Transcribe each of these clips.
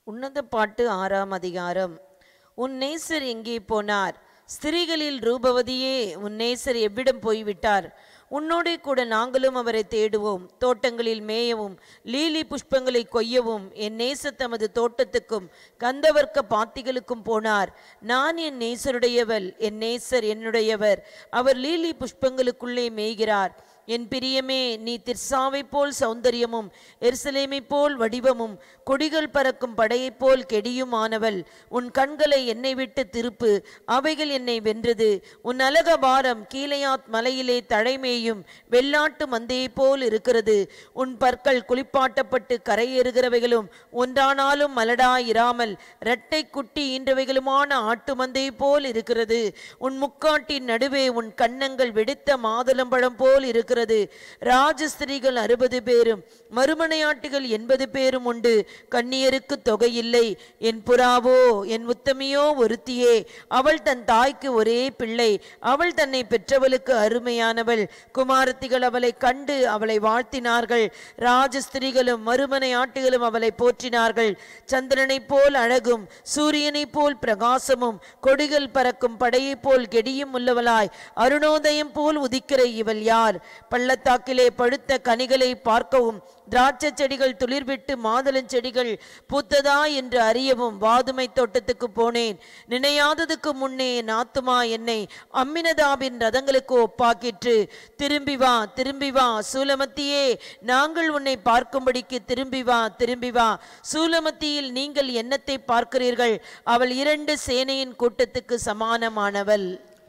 உன்னத பாட்டு ஆறாம் அதிகாரம் உன் நேசர் எங்கே போனார் ஸ்திரீகளில் ரூபவதியே உன் நேசர் எவ்விடம் போய்விட்டார் உன்னோடே கூட நாங்களும் அவரை தேடுவோம் தோட்டங்களில் மேயவும் லீலி புஷ்பங்களை கொய்யவும் என் நேச தமது தோட்டத்துக்கும் கந்தவர்க்க பாத்திகளுக்கும் போனார் நான் என் நேசருடையவள் என் நேசர் என்னுடையவர் அவர் லீலி புஷ்பங்களுக்குள்ளே மேய்கிறார் என் பிரியமே நீ திர்சாவை போல் சௌந்தரியமும் எருசலேமை போல் வடிவமும் கொடிகள் பறக்கும் படையைப் போல் கெடியுமானவள் உன் கண்களை என்னை விட்டு திருப்பு அவைகள் என்னை வென்றது உன் அலக பாரம் கீழையாத் மலையிலே தழைமேயும் வெள்ளாட்டு மந்தையைப் போல் இருக்கிறது உன் பற்கள் குளிப்பாட்டப்பட்டு கரையேறுகிறவைகளும் ஒன்றானாலும் மலடாயிராமல் இரட்டை குட்டி ஈன்றவைகளுமான ஆட்டு மந்தையைப் போல் இருக்கிறது உன் முக்காட்டின் நடுவே உன் கன்னங்கள் வெடித்த மாதுளம்பழம் போல் இருக்கிறது ராஜஸ்திரிகள் அறுபது பேரும் மறுமனையாட்டிகள் எண்பது பேரும் உண்டு கண்ணியருக்கு தொகையில்லை என் புறாவோ என் உத்தமியோ ஒருத்தியே அவள் தன் தாய்க்கு ஒரே பிள்ளை அவள் தன்னை பெற்றவளுக்கு அருமையானவள் குமாரத்திகள் அவளை கண்டு அவளை வாழ்த்தினார்கள் ராஜஸ்திரிகளும் மறுமனையாட்டிகளும் அவளை போற்றினார்கள் சந்திரனைப் போல் அழகும் சூரியனைப் போல் பிரகாசமும் கொடிகள் பறக்கும் படையைப் போல் கெடியும் உள்ளவளாய் அருணோதயம் போல் உதிக்கிற இவள் யார் பள்ளத்தாக்கிலே பழுத்த கனிகளை பார்க்கவும் திராட்சை செடிகள் துளிர்விட்டு மாதுளஞ்செடிகள் பூத்ததா என்று அறியவும் வாதுமை தோட்டத்துக்கு போனேன் நினையாததுக்கு முன்னே என் ஆத்துமா என்னை அம்மினதாபின் ரதங்களுக்கு ஒப்பாக்கிற்று திரும்பி வா திரும்பி வா சூலமத்தியே நாங்கள் உன்னை பார்க்கும்படிக்கு திரும்பி வா திரும்பி வா சூலமத்தியில் நீங்கள் என்னத்தை பார்க்கிறீர்கள் அவள் இரண்டு சேனையின் கூட்டத்துக்கு சமானமானவள்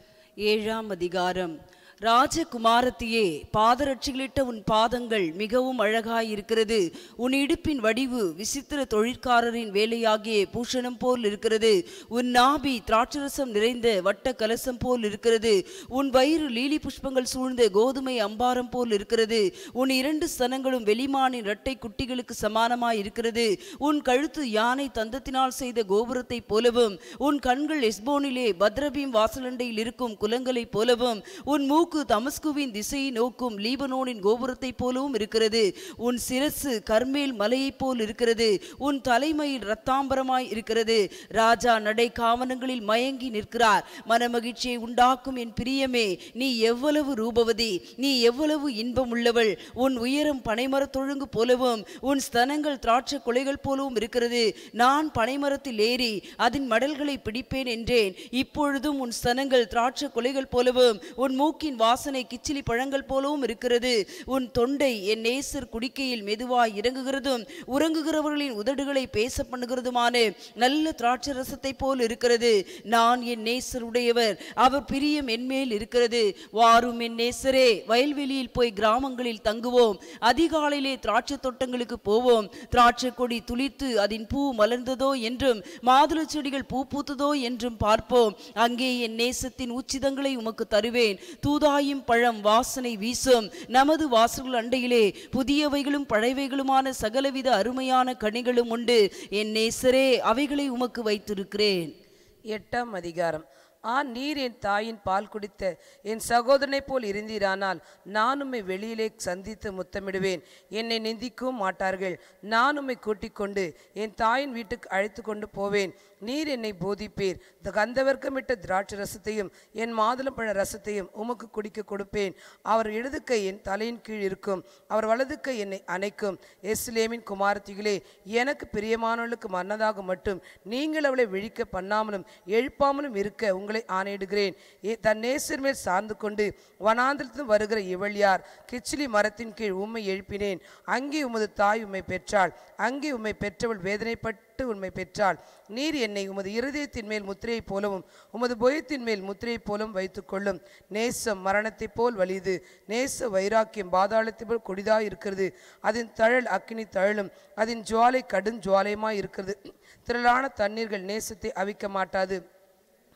ஏழாம் அதிகாரம் ராஜகுமாரத்தியே பாதரட்சிகளிட்ட உன் பாதங்கள் மிகவும் அழகாயிருக்கிறது உன் இடுப்பின் வடிவு விசித்திர தொழிற்காரரின் வேலையாகிய பூஷணம் போல் இருக்கிறது உன் நாபி திராட்சரசம் நிறைந்த வட்ட கலசம் போல் இருக்கிறது உன் வயிறு லீலி புஷ்பங்கள் சூழ்ந்த கோதுமை அம்பாரம் போல் இருக்கிறது உன் இரண்டு ஸ்தனங்களும் வெளிமானின் இரட்டை குட்டிகளுக்கு சமானமாய் இருக்கிறது உன் கழுத்து யானை தந்தத்தினால் செய்த கோபுரத்தைப் போலவும் உன் கண்கள் எஸ்போனிலே பத்ரபீம் வாசலண்டையில் இருக்கும் குலங்களைப் போலவும் உன் மூக்கு தமஸ்குவின் திசையை நோக்கும் லீபனோனின் கோபுரத்தைப் போலவும் இருக்கிறது உன் சிரசு கர்மேல் மலையைப் போல் இருக்கிறது உன் தலைமையில் ரத்தாம்பரமாய் இருக்கிறது ராஜா நடை காவனங்களில் மயங்கி நிற்கிறார் மனமகிழ்ச்சியை உண்டாக்கும் என் பிரியமே நீ எவ்வளவு ரூபவதி நீ எவ்வளவு இன்பம் உள்ளவள் உன் உயரம் பனைமரத் தொழுங்கு போலவும் உன் ஸ்தனங்கள் திராட்சை கொலைகள் போலவும் இருக்கிறது நான் பனைமரத்தில் ஏறி அதன் மடல்களை பிடிப்பேன் என்றேன் இப்பொழுதும் உன் ஸ்தனங்கள் திராட்சை கொலைகள் போலவும் உன் மூக்கின் வாசனை கிச்சிலி பழங்கள் போலவும் இருக்கிறது உன் தொண்டை என் நேசர் குடிக்கையில் மெதுவாய் இறங்குகிறதும் உறங்குகிறவர்களின் உதடுகளை பேச பண்ணுகிறதுமான நல்ல திராட்சை ரசத்தை போல் இருக்கிறது நான் என் நேசர் உடையவர் அவர் பிரியம் என்மேல் இருக்கிறது வாரும் என் நேசரே வயல்வெளியில் போய் கிராமங்களில் தங்குவோம் அதிகாலையிலே திராட்சை தோட்டங்களுக்கு போவோம் திராட்சை கொடி துளிர்த்து அதன் பூ மலர்ந்ததோ என்றும் மாதுளை செடிகள் பூ பூத்ததோ என்றும் பார்ப்போம் அங்கே என் நேசத்தின் உச்சிதங்களை உமக்கு தருவேன் தூதாயும் பழம் வாசனை வீசும் நமது வாசல்கள் அண்டையிலே புதியவைகளும் பழையவைகளுமான சகலவித அருமையான கனிகளும் உண்டு என் நேசரே அவைகளை உமக்கு வைத்திருக்கிறேன் எட்டாம் அதிகாரம் ஆ நீர் என் தாயின் பால் குடித்த என் சகோதரனைப் போல் இருந்தீரானால் நான் உம்மை வெளியிலே சந்தித்து முத்தமிடுவேன் என்னை நிந்திக்கவும் மாட்டார்கள் நான் உம்மை கூட்டிக் கொண்டு என் தாயின் வீட்டுக்கு அழைத்து கொண்டு போவேன் நீர் என்னை போதிப்பீர் இந்த கந்தவர்க்கமிட்ட திராட்சை ரசத்தையும் என் மாதுளம்பழ ரசத்தையும் உமக்கு குடிக்க கொடுப்பேன் அவர் இடது கை என் தலையின் கீழ் இருக்கும் அவர் வலது கை என்னை அணைக்கும் எஸ்லேமின் குமாரத்திகளே எனக்கு பிரியமானவர்களுக்கு மன்னதாக மட்டும் நீங்கள் அவளை விழிக்க பண்ணாமலும் எழுப்பாமலும் இருக்க உங்களை ஆணையிடுகிறேன் ஏ- தன் நேசர் மேல் சார்ந்து கொண்டு வனாந்திரத்தில் வருகிற இவள் யார் கிச்சிலி மரத்தின் கீழ் உம்மை எழுப்பினேன் அங்கே உமது தாய் உம்மை பெற்றாள் அங்கே உம்மை பெற்றவள் வேதனைப்பட்டு உண்மை பெற்றாள் நீர் என்னை உமது இருதயத்தின் மேல் முத்திரையைப் போலவும் உமது புயத்தின் மேல் முத்திரையைப் போலவும் வைத்துக்கொள்ளும் நேசம் மரணத்தைப் போல் வலிது நேச வைராக்கியம் பாதாளத்தைப் போல் கொடிதாய் இருக்கிறது அதன் தழல் அக்கினி தழலும் அதன் ஜுவாலை கடும் ஜுவாலையுமாய் இருக்கிறது திரளான தண்ணீர்கள் நேசத்தை அவிக்க மாட்டாது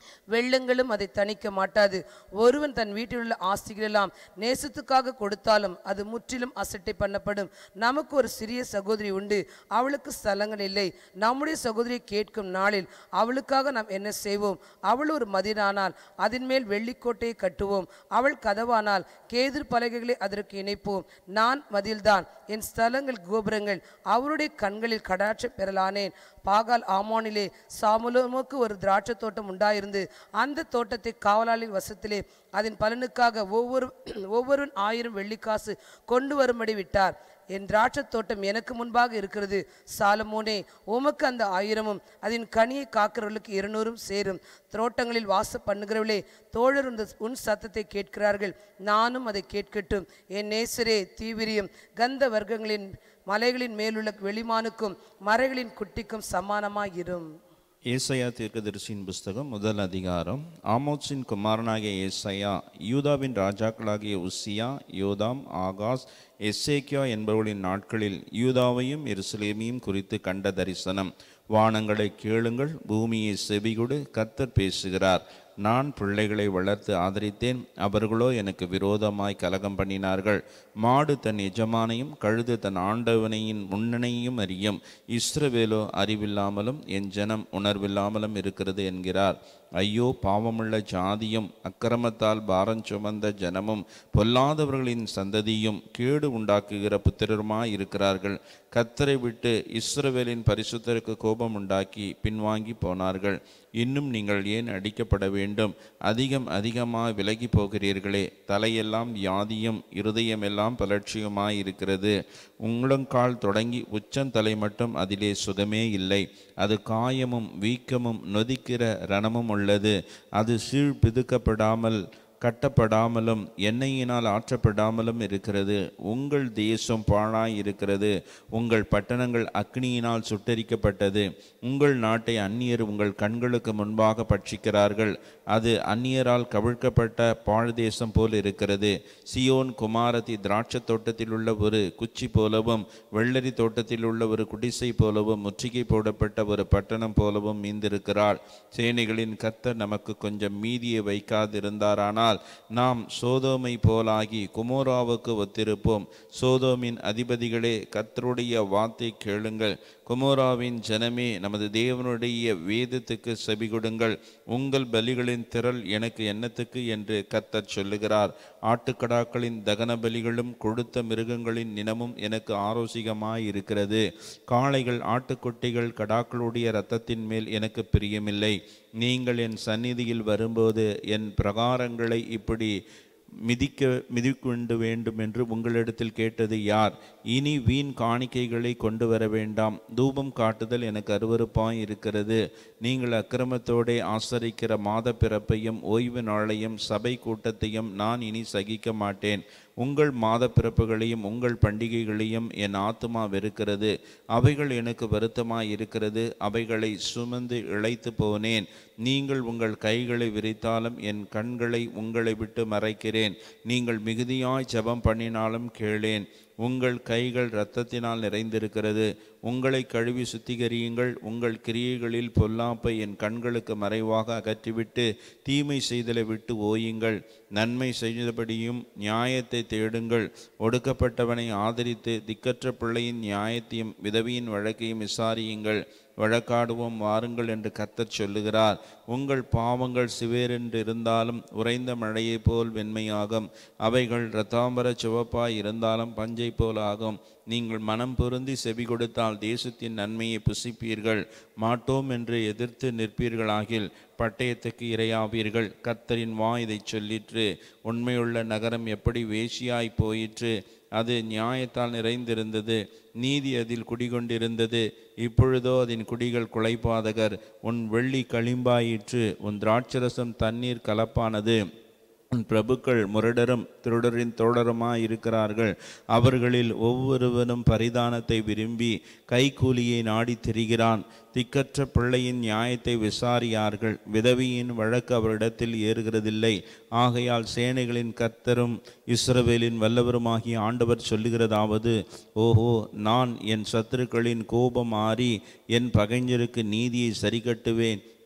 வெள்ளங்களும் அதை தணிக்க மாட்டாது ஒருவன் தன் வீட்டிலுள்ள ஆஸ்திகளெல்லாம் நேசத்துக்காக கொடுத்தாலும் அது முற்றிலும் அசட்டை பண்ணப்படும் நமக்கு ஒரு சிறிய சகோதரி உண்டு அவளுக்கு ஸ்தலங்கள் இல்லை நம்முடைய சகோதரியை கேட்கும் நாளில் அவளுக்காக நாம் என்ன செய்வோம் அவள் ஒரு மதினானால் அதன் மேல் வெள்ளிக்கோட்டையை கட்டுவோம் அவள் கதவானால் கேதுர் பலகைகளை அதற்கு இணைப்போம் நான் மதில்தான் என் ஸ்தலங்கள் கோபுரங்கள் அவருடைய கண்களில் கடாட்சம் பெறலானேன் பாகால் ஆமானிலே சாமுலோமுக்கு ஒரு திராட்சை தோட்டம் உண்டாயிருந்து அந்த தோட்டத்தை காவலாளி வசத்திலே அதன் பலனுக்காக ஒவ்வொரு ஒவ்வொருவன் ஆயிரம் வெள்ளிக்காசு கொண்டு வரும்படி விட்டார் என் திராட்சை தோட்டம் எனக்கு முன்பாக இருக்கிறது சாலமோனே உமக்கு அந்த ஆயிரமும் அதன் கனியை காக்கிறவர்களுக்கு இருநூறும் சேரும் தோட்டங்களில் வாச பண்ணுகிறவளே தோழர் இந்த உன் சத்தத்தை கேட்கிறார்கள் நானும் அதை கேட்கட்டும் என் நேசரே தீவிரியம் கந்த வர்க்கங்களின் மலைகளின் மேலுள்ள வெளிமானுக்கும் மறைகளின் குட்டிக்கும் சமானமாயிரும் ஏசையா தீர்க்கதரிசியின் புஸ்தகம் முதல் அதிகாரம் ஆமோத்ஸின் குமாரனாகிய ஏசையா யூதாவின் ராஜாக்களாகிய உசியா யோதாம் ஆகாஸ் எஸ்ஸேக்கியா என்பவர்களின் நாட்களில் யூதாவையும் எருசலேமையும் குறித்து கண்ட தரிசனம் வானங்களை கேளுங்கள் பூமியை செவிகொடு கர்த்தர் பேசுகிறார் நான் பிள்ளைகளை வளர்த்து ஆதரித்தேன் அவர்களோ எனக்கு விரோதமாய் கலகம் பண்ணினார்கள் மாடு தன் எஜமானையும் கழுது தன் ஆண்டவனையின் முன்னணையும் அறியும் இஸ்ரவேலோ அறிவில்லாமலும் என் ஜனம் உணர்வில்லாமலும் இருக்கிறது என்கிறார் ஐயோ பாவமுள்ள ஜாதியும் அக்கிரமத்தால் பாரம் சுமந்த ஜனமும் பொல்லாதவர்களின் சந்ததியும் கேடு உண்டாக்குகிற புத்திரருமாய் இருக்கிறார்கள் கத்தரை விட்டு இஸ்ரவேலின் பரிசுத்தருக்கு கோபம் உண்டாக்கி பின்வாங்கி போனார்கள் இன்னும் நீங்கள் ஏன் அடிக்கப்பட வேண்டும் அதிகம் அதிகமாக விலகி போகிறீர்களே தலையெல்லாம் வியாதியும் இருதயமெல்லாம் பலட்சியுமாய் இருக்கிறது உங்களங்கால் தொடங்கி உச்சந்தலை மட்டும் அதிலே சுகமே இல்லை அது காயமும் வீக்கமும் நொதிக்கிற ரணமும் உள்ளது அது சீழ் பிதுக்கப்படாமல் கட்டப்படாமலும் எண்ணெயினால் ஆற்றப்படாமலும் இருக்கிறது உங்கள் தேசம் பாழாய் இருக்கிறது உங்கள் பட்டணங்கள் அக்னியினால் சுட்டரிக்கப்பட்டது உங்கள் நாட்டை அந்நியர் உங்கள் கண்களுக்கு முன்பாக பட்சிக்கிறார்கள் அது அந்நியரால் கவிழ்க்கப்பட்ட பாழ் தேசம் போல் இருக்கிறது சியோன் குமாரதி திராட்சை தோட்டத்தில் உள்ள ஒரு குச்சி போலவும் வெள்ளரி தோட்டத்தில் உள்ள ஒரு குடிசை போலவும் முற்றுகை போடப்பட்ட ஒரு பட்டணம் போலவும் மீந்திருக்கிறாள் சேனைகளின் கர்த்தர் நமக்கு கொஞ்சம் மீதியை வைக்காதிருந்தாரானால் நாம் சோதோமை போலாகி குமோராவுக்கு ஒத்திருப்போம் சோதோமின் அதிபதிகளே கர்த்தருடைய வார்த்தை கேளுங்கள் குமோராவின் ஜனமே நமது தேவனுடைய வேதத்துக்கு செவி கொடுங்கள் உங்கள் பலிகளின் திரள் எனக்கு என்னத்துக்கு என்று கர்த்தர் சொல்லுகிறார் ஆட்டுக்கடாக்களின் தகன பலிகளும் கொழுத்த மிருகங்களின் நினமும் எனக்கு ஆரோசிகமாய் இருக்கிறது காளைகள் ஆட்டுக்குட்டிகள் கடாக்களுடைய இரத்தத்தின் மேல் எனக்கு பிரியமில்லை நீங்கள் என் சந்நிதியில் வரும்போது என் பிரகாரங்களை இப்படி மிதிக்க மிதிக்கொண்டு வேண்டும் என்று உங்களிடத்தில் கேட்டது யார் இனி வீண் காணிக்கைகளை கொண்டு வர வேண்டாம் தூபம் காட்டுதல் எனக்கு அருவருப்பாய் இருக்கிறது நீங்கள் அக்கிரமத்தோடே ஆசரிக்கிற மாத பிறப்பையும் ஓய்வு நாளையும் சபை கூட்டத்தையும் நான் இனி சகிக்க மாட்டேன் உங்கள் மாத பிறப்புகளையும் உங்கள் பண்டிகைகளையும் என் ஆத்துமா வெறுக்கிறது அவைகள் எனக்கு வருத்தமாய் இருக்கிறது அவைகளை சுமந்து இழைத்து போனேன் நீங்கள் உங்கள் கைகளை விரித்தாலும் என் கண்களை உங்களை விட்டு மறைக்கிறேன் நீங்கள் மிகுதியாய் ஜெபம் பண்ணினாலும் கேளேன் உங்கள் கைகள் இரத்தத்தினால் நிறைந்திருக்கிறது உங்களை கழுவி சுத்திகரியுங்கள் உங்கள் கிரியைகளில் பொல்லாப்பை என் கண்களுக்கு மறைவாக அகற்றிவிட்டு தீமை செய்தலை விட்டு ஓயுங்கள் நன்மை செய்தபடியும் நியாயத்தை தேடுங்கள் ஒடுக்கப்பட்டவனை ஆதரித்து திக்கற்ற பிள்ளையின் நியாயத்தையும் விதவியின் வழக்கையும் விசாரியுங்கள் வழக்காடுவோம் வாருங்கள் என்று கர்த்தர் சொல்லுகிறார் உங்கள் பாவங்கள் சிவேரென்று இருந்தாலும் உறைந்த மழையைப் போல் வெண்மையாகும் அவைகள் இரத்தாம்பர சிவப்பாய் இருந்தாலும் பஞ்சை போல் ஆகும் நீங்கள் மனம் பொருந்தி செவி கொடுத்தால் தேசத்தின் நன்மையை புசிப்பீர்கள் மாட்டோம் என்று எதிர்த்து நிற்பீர்களாகில் பட்டயத்துக்கு இரையாவீர்கள் கர்த்தரின் வா இதைச் சொல்லிற்று உண்மையுள்ள நகரம் எப்படி வேசியாய் போயிற்று அது நியாயத்தால் நிறைந்திருந்தது நீதி அதில் குடிகொண்டிருந்தது இப்பொழுதோ அதன் குடிகள் குலைபாதகர் உன் வெள்ளி களிம்பாயிற்று உன் திராட்சரசம் தண்ணீர் கலப்பானது உன் பிரபுக்கள் முரடரும் திருடரின் தோழருமாய் இருக்கிறார்கள் அவர்களில் ஒவ்வொருவனும் பரிதானத்தை விரும்பி கைக்கூலியை நாடி திரிகிறான் திக்கற்ற பிள்ளையின் நியாயத்தை விசாரியார்கள் விதவியின் வழக்கு அவரிடத்தில் ஏறுகிறதில்லை ஆகையால் சேனைகளின் கர்த்தரும் இஸ்ரவேலின் வல்லவருமாகிய ஆண்டவர் சொல்லுகிறதாவது ஓஹோ நான் என் சத்துருக்களின் கோபம் ஆறி என் பகைஞருக்கு நீதியை சரிகட்டுவேன்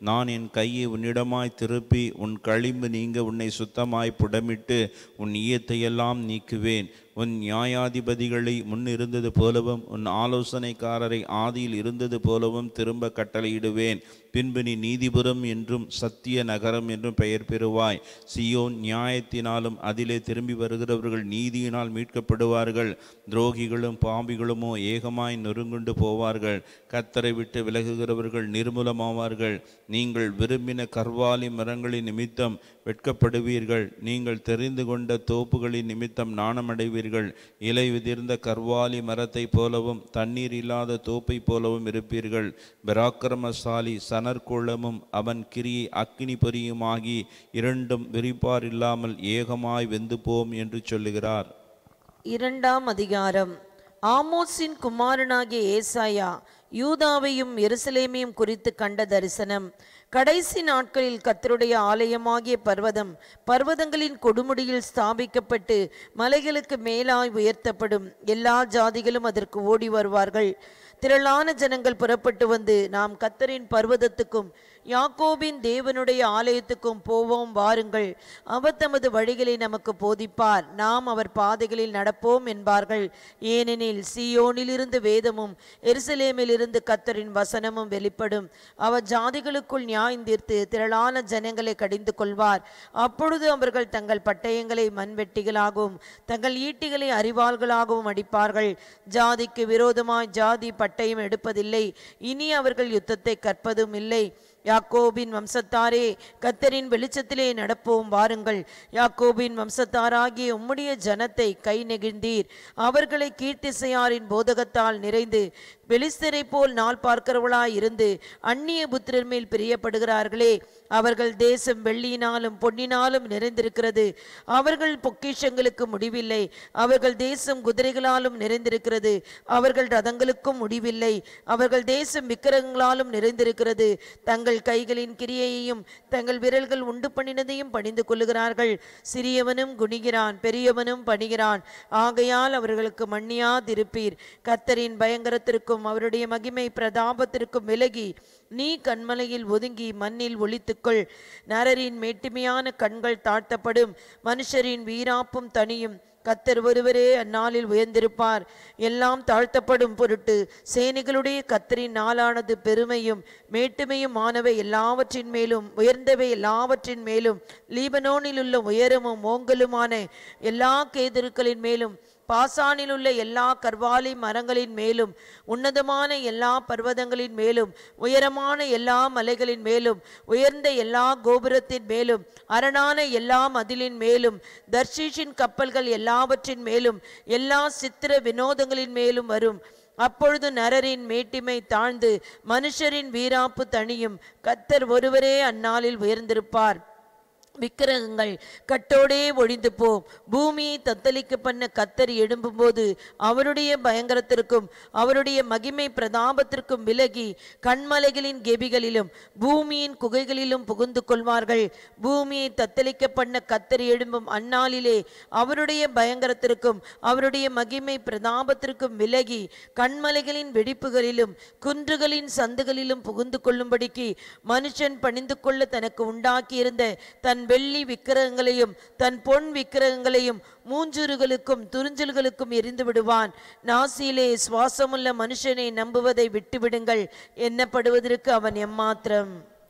நான் என் கையை உன்னிடமாய் திருப்பி உன் களிம்பு நீங்க உன்னை சுத்தமாய் புடமிட்டு உன் ஈயத்தையெல்லாம் நீக்குவேன் உன் நியாயாதிபதிகளை முன் இருந்தது போலவும் உன் ஆலோசனைக்காரரை ஆதியில் இருந்தது போலவும் திரும்ப கட்டளையிடுவேன் பின்பு நீ நீதிபுரம் என்றும் சத்திய நகரம் என்றும் பெயர் பெறுவாய் சியோன் நியாயத்தினாலும் அதிலே திரும்பி வருகிறவர்கள் நீதியினால் மீட்கப்படுவார்கள் துரோகிகளும் பாம்பிகளுமோ ஏகமாய் நொறுங்குண்டு போவார்கள் கத்தரை விட்டு விலகுகிறவர்கள் நிர்மூலமாவார்கள் நீங்கள் விரும்பின கர்வாலி மரங்களின் நிமித்தம் வெட்கப்படுவீர்கள் நீங்கள் தெரிந்து கொண்ட தோப்புகளின் நிமித்தம் நாணமடைவீர்கள் இலை உதிர்ந்த கர்வாலி மரத்தைப் போலவும் தண்ணீர் இல்லாத தோப்பைப் போலவும் இருப்பீர்கள் பராக்கிரமசாலி சனற்குளமும் அவன் கிரியை அக்கினி பொரியுமாகி இரண்டும் விரிப்பார் இல்லாமல் ஏகமாய் வெந்து போம் என்று சொல்லுகிறார் இரண்டாம் அதிகாரம் ஆமோஸின் குமாரனாகிய ஏசாயா யூதாவையும் எருசலேமையும் குறித்து கண்ட தரிசனம் கடைசி நாட்களில் கத்தருடைய ஆலயமாகிய பர்வதம் பர்வதங்களின் கொடுமுடியில் ஸ்தாபிக்கப்பட்டு மலைகளுக்கு மேலாய் உயர்த்தப்படும் எல்லா ஜாதிகளும் அதற்கு ஓடி வருவார்கள் திரளான ஜனங்கள் புறப்பட்டு வந்து நாம் கத்தரின் பர்வதத்துக்கும் யாக்கோபின் தேவனுடைய ஆலயத்துக்கும் போவோம் வாருங்கள் அவர் தமது வழிகளை நமக்கு போதிப்பார் நாம் அவர் பாதைகளில் நடப்போம் என்பார்கள் ஏனெனில் சீயோனிலிருந்து வேதமும் எருசலேமிலிருந்து கத்தரின் வசனமும் வெளிப்படும் அவர் ஜாதிகளுக்குள் நியாயந்தீர்த்து திரளான ஜனங்களை கடிந்து கொள்வார் அப்பொழுது அவர்கள் தங்கள் பட்டயங்களை மண்வெட்டிகளாகவும் தங்கள் ஈட்டிகளை அறிவாள்களாகவும் அடிப்பார்கள் ஜாதிக்கு விரோதமாய் ஜாதி பட்டயம் எடுப்பதில்லை இனி அவர்கள் யுத்தத்தை கற்பதும் இல்லை யாக்கோபின் வம்சத்தாரே கத்தரின் வெளிச்சத்திலே நடப்போம் வாருங்கள் யாக்கோபின் வம்சத்தாராகிய உம்முடைய ஜனத்தை கை நெகிழ்ந்தீர் அவர்களை கீர்த்திசையாரின் போதகத்தால் நிறைந்து பெலிஸ்தரை போல் நாள் பார்க்கிறவளாய் இருந்து அந்நிய புத்திரர் மேல் பிரியப்படுகிறார்களே அவர்கள் தேசம் வெள்ளியினாலும் பொன்னினாலும் நிறைந்திருக்கிறது அவர்கள் பொக்கிஷங்களுக்கு முடிவில்லை அவர்கள் தேசம் குதிரைகளாலும் நிறைந்திருக்கிறது அவர்கள் ரதங்களுக்கும் முடிவில்லை அவர்கள் தேசம் விக்கிரகங்களாலும் நிறைந்திருக்கிறது தங்கள் கைகளின் கிரியையையும் தங்கள் விரல்கள் உண்டு பண்ணினதையும் பணிந்து கொள்ளுகிறார்கள் சிறியவனும் குனிகிறான் பெரியவனும் பணிகிறான் ஆகையால் அவர்களுக்கு மன்னியாதிருப்பீர் கத்தரின் பயங்கரத்திற்கும் அவருடைய மகிமை பிரதாபத்திற்கும் விலகி நீ கண்மலையில் ஒதுங்கி மண்ணில் ஒளித்துக்கொள் நரரின் மேட்டுமையான கண்கள் தாழ்த்தப்படும் மனுஷரின் வீராப்பும் தனியும் கத்தர் ஒருவரே அந்நாளில் உயர்ந்திருப்பார் எல்லாம் தாழ்த்தப்படும் பொருட்டு சேனைகளுடைய கத்தரின் நாளானது பெருமையும் மேட்டுமையும் ஆனவை எல்லாவற்றின் மேலும் உயர்ந்தவை எல்லாவற்றின் மேலும் லீபனோனில் உள்ள உயரமும் ஓங்கலுமான எல்லா கேதுருக்களின் மேலும் பாசானில் உள்ள எல்லா கர்வாலி மரங்களின் மேலும் உன்னதமான எல்லா பர்வதங்களின் மேலும் உயரமான எல்லா மலைகளின் மேலும் உயர்ந்த எல்லா கோபுரத்தின் மேலும் அரணான எல்லா மதிலின் மேலும் தர்ஷீஷின் கப்பல்கள் எல்லாவற்றின் மேலும் எல்லா சித்திர வினோதங்களின் மேலும் வரும் அப்பொழுது நரரின் மேட்டிமை தாழ்ந்து மனுஷரின் வீராப்பு தணியும் கத்தர் ஒருவரே அந்நாளில் உயர்ந்திருப்பார் விக்கிரகங்கள் கட்டோடே ஒழிந்து போம் பூமியை தத்தளிக்க பண்ண கத்தர் எழும்பும்போது அவருடைய பயங்கரத்திற்கும் அவருடைய மகிமை பிரதாபத்திற்கும் விலகி கண்மலைகளின் கெபிகளிலும் பூமியின் குகைகளிலும் புகுந்து கொள்வார்கள் பூமியை தத்தளிக்க பண்ண கத்தர் எழும்பும் அந்நாளிலே அவருடைய பயங்கரத்திற்கும் அவருடைய மகிமை பிரதாபத்திற்கும் விலகி கண்மலைகளின் வெடிப்புகளிலும் குன்றுகளின் சந்துகளிலும் புகுந்து கொள்ளும்படிக்கு மனுஷன் பணிந்து கொள்ள தனக்கு உண்டாக்கியிருந்த தன் வெள்ளி விக்கிரகங்களையும் தன் பொன் விக்கிரகங்களையும் மூஞ்சூறுகளுக்கும் துறிஞ்சல்களுக்கும் எரிந்து விடுவான் நாசியிலே சுவாசமுள்ள மனுஷனை நம்புவதை விட்டுவிடுங்கள் எண்ணப்படுவதற்கு அவன் எம்மாத்திரம்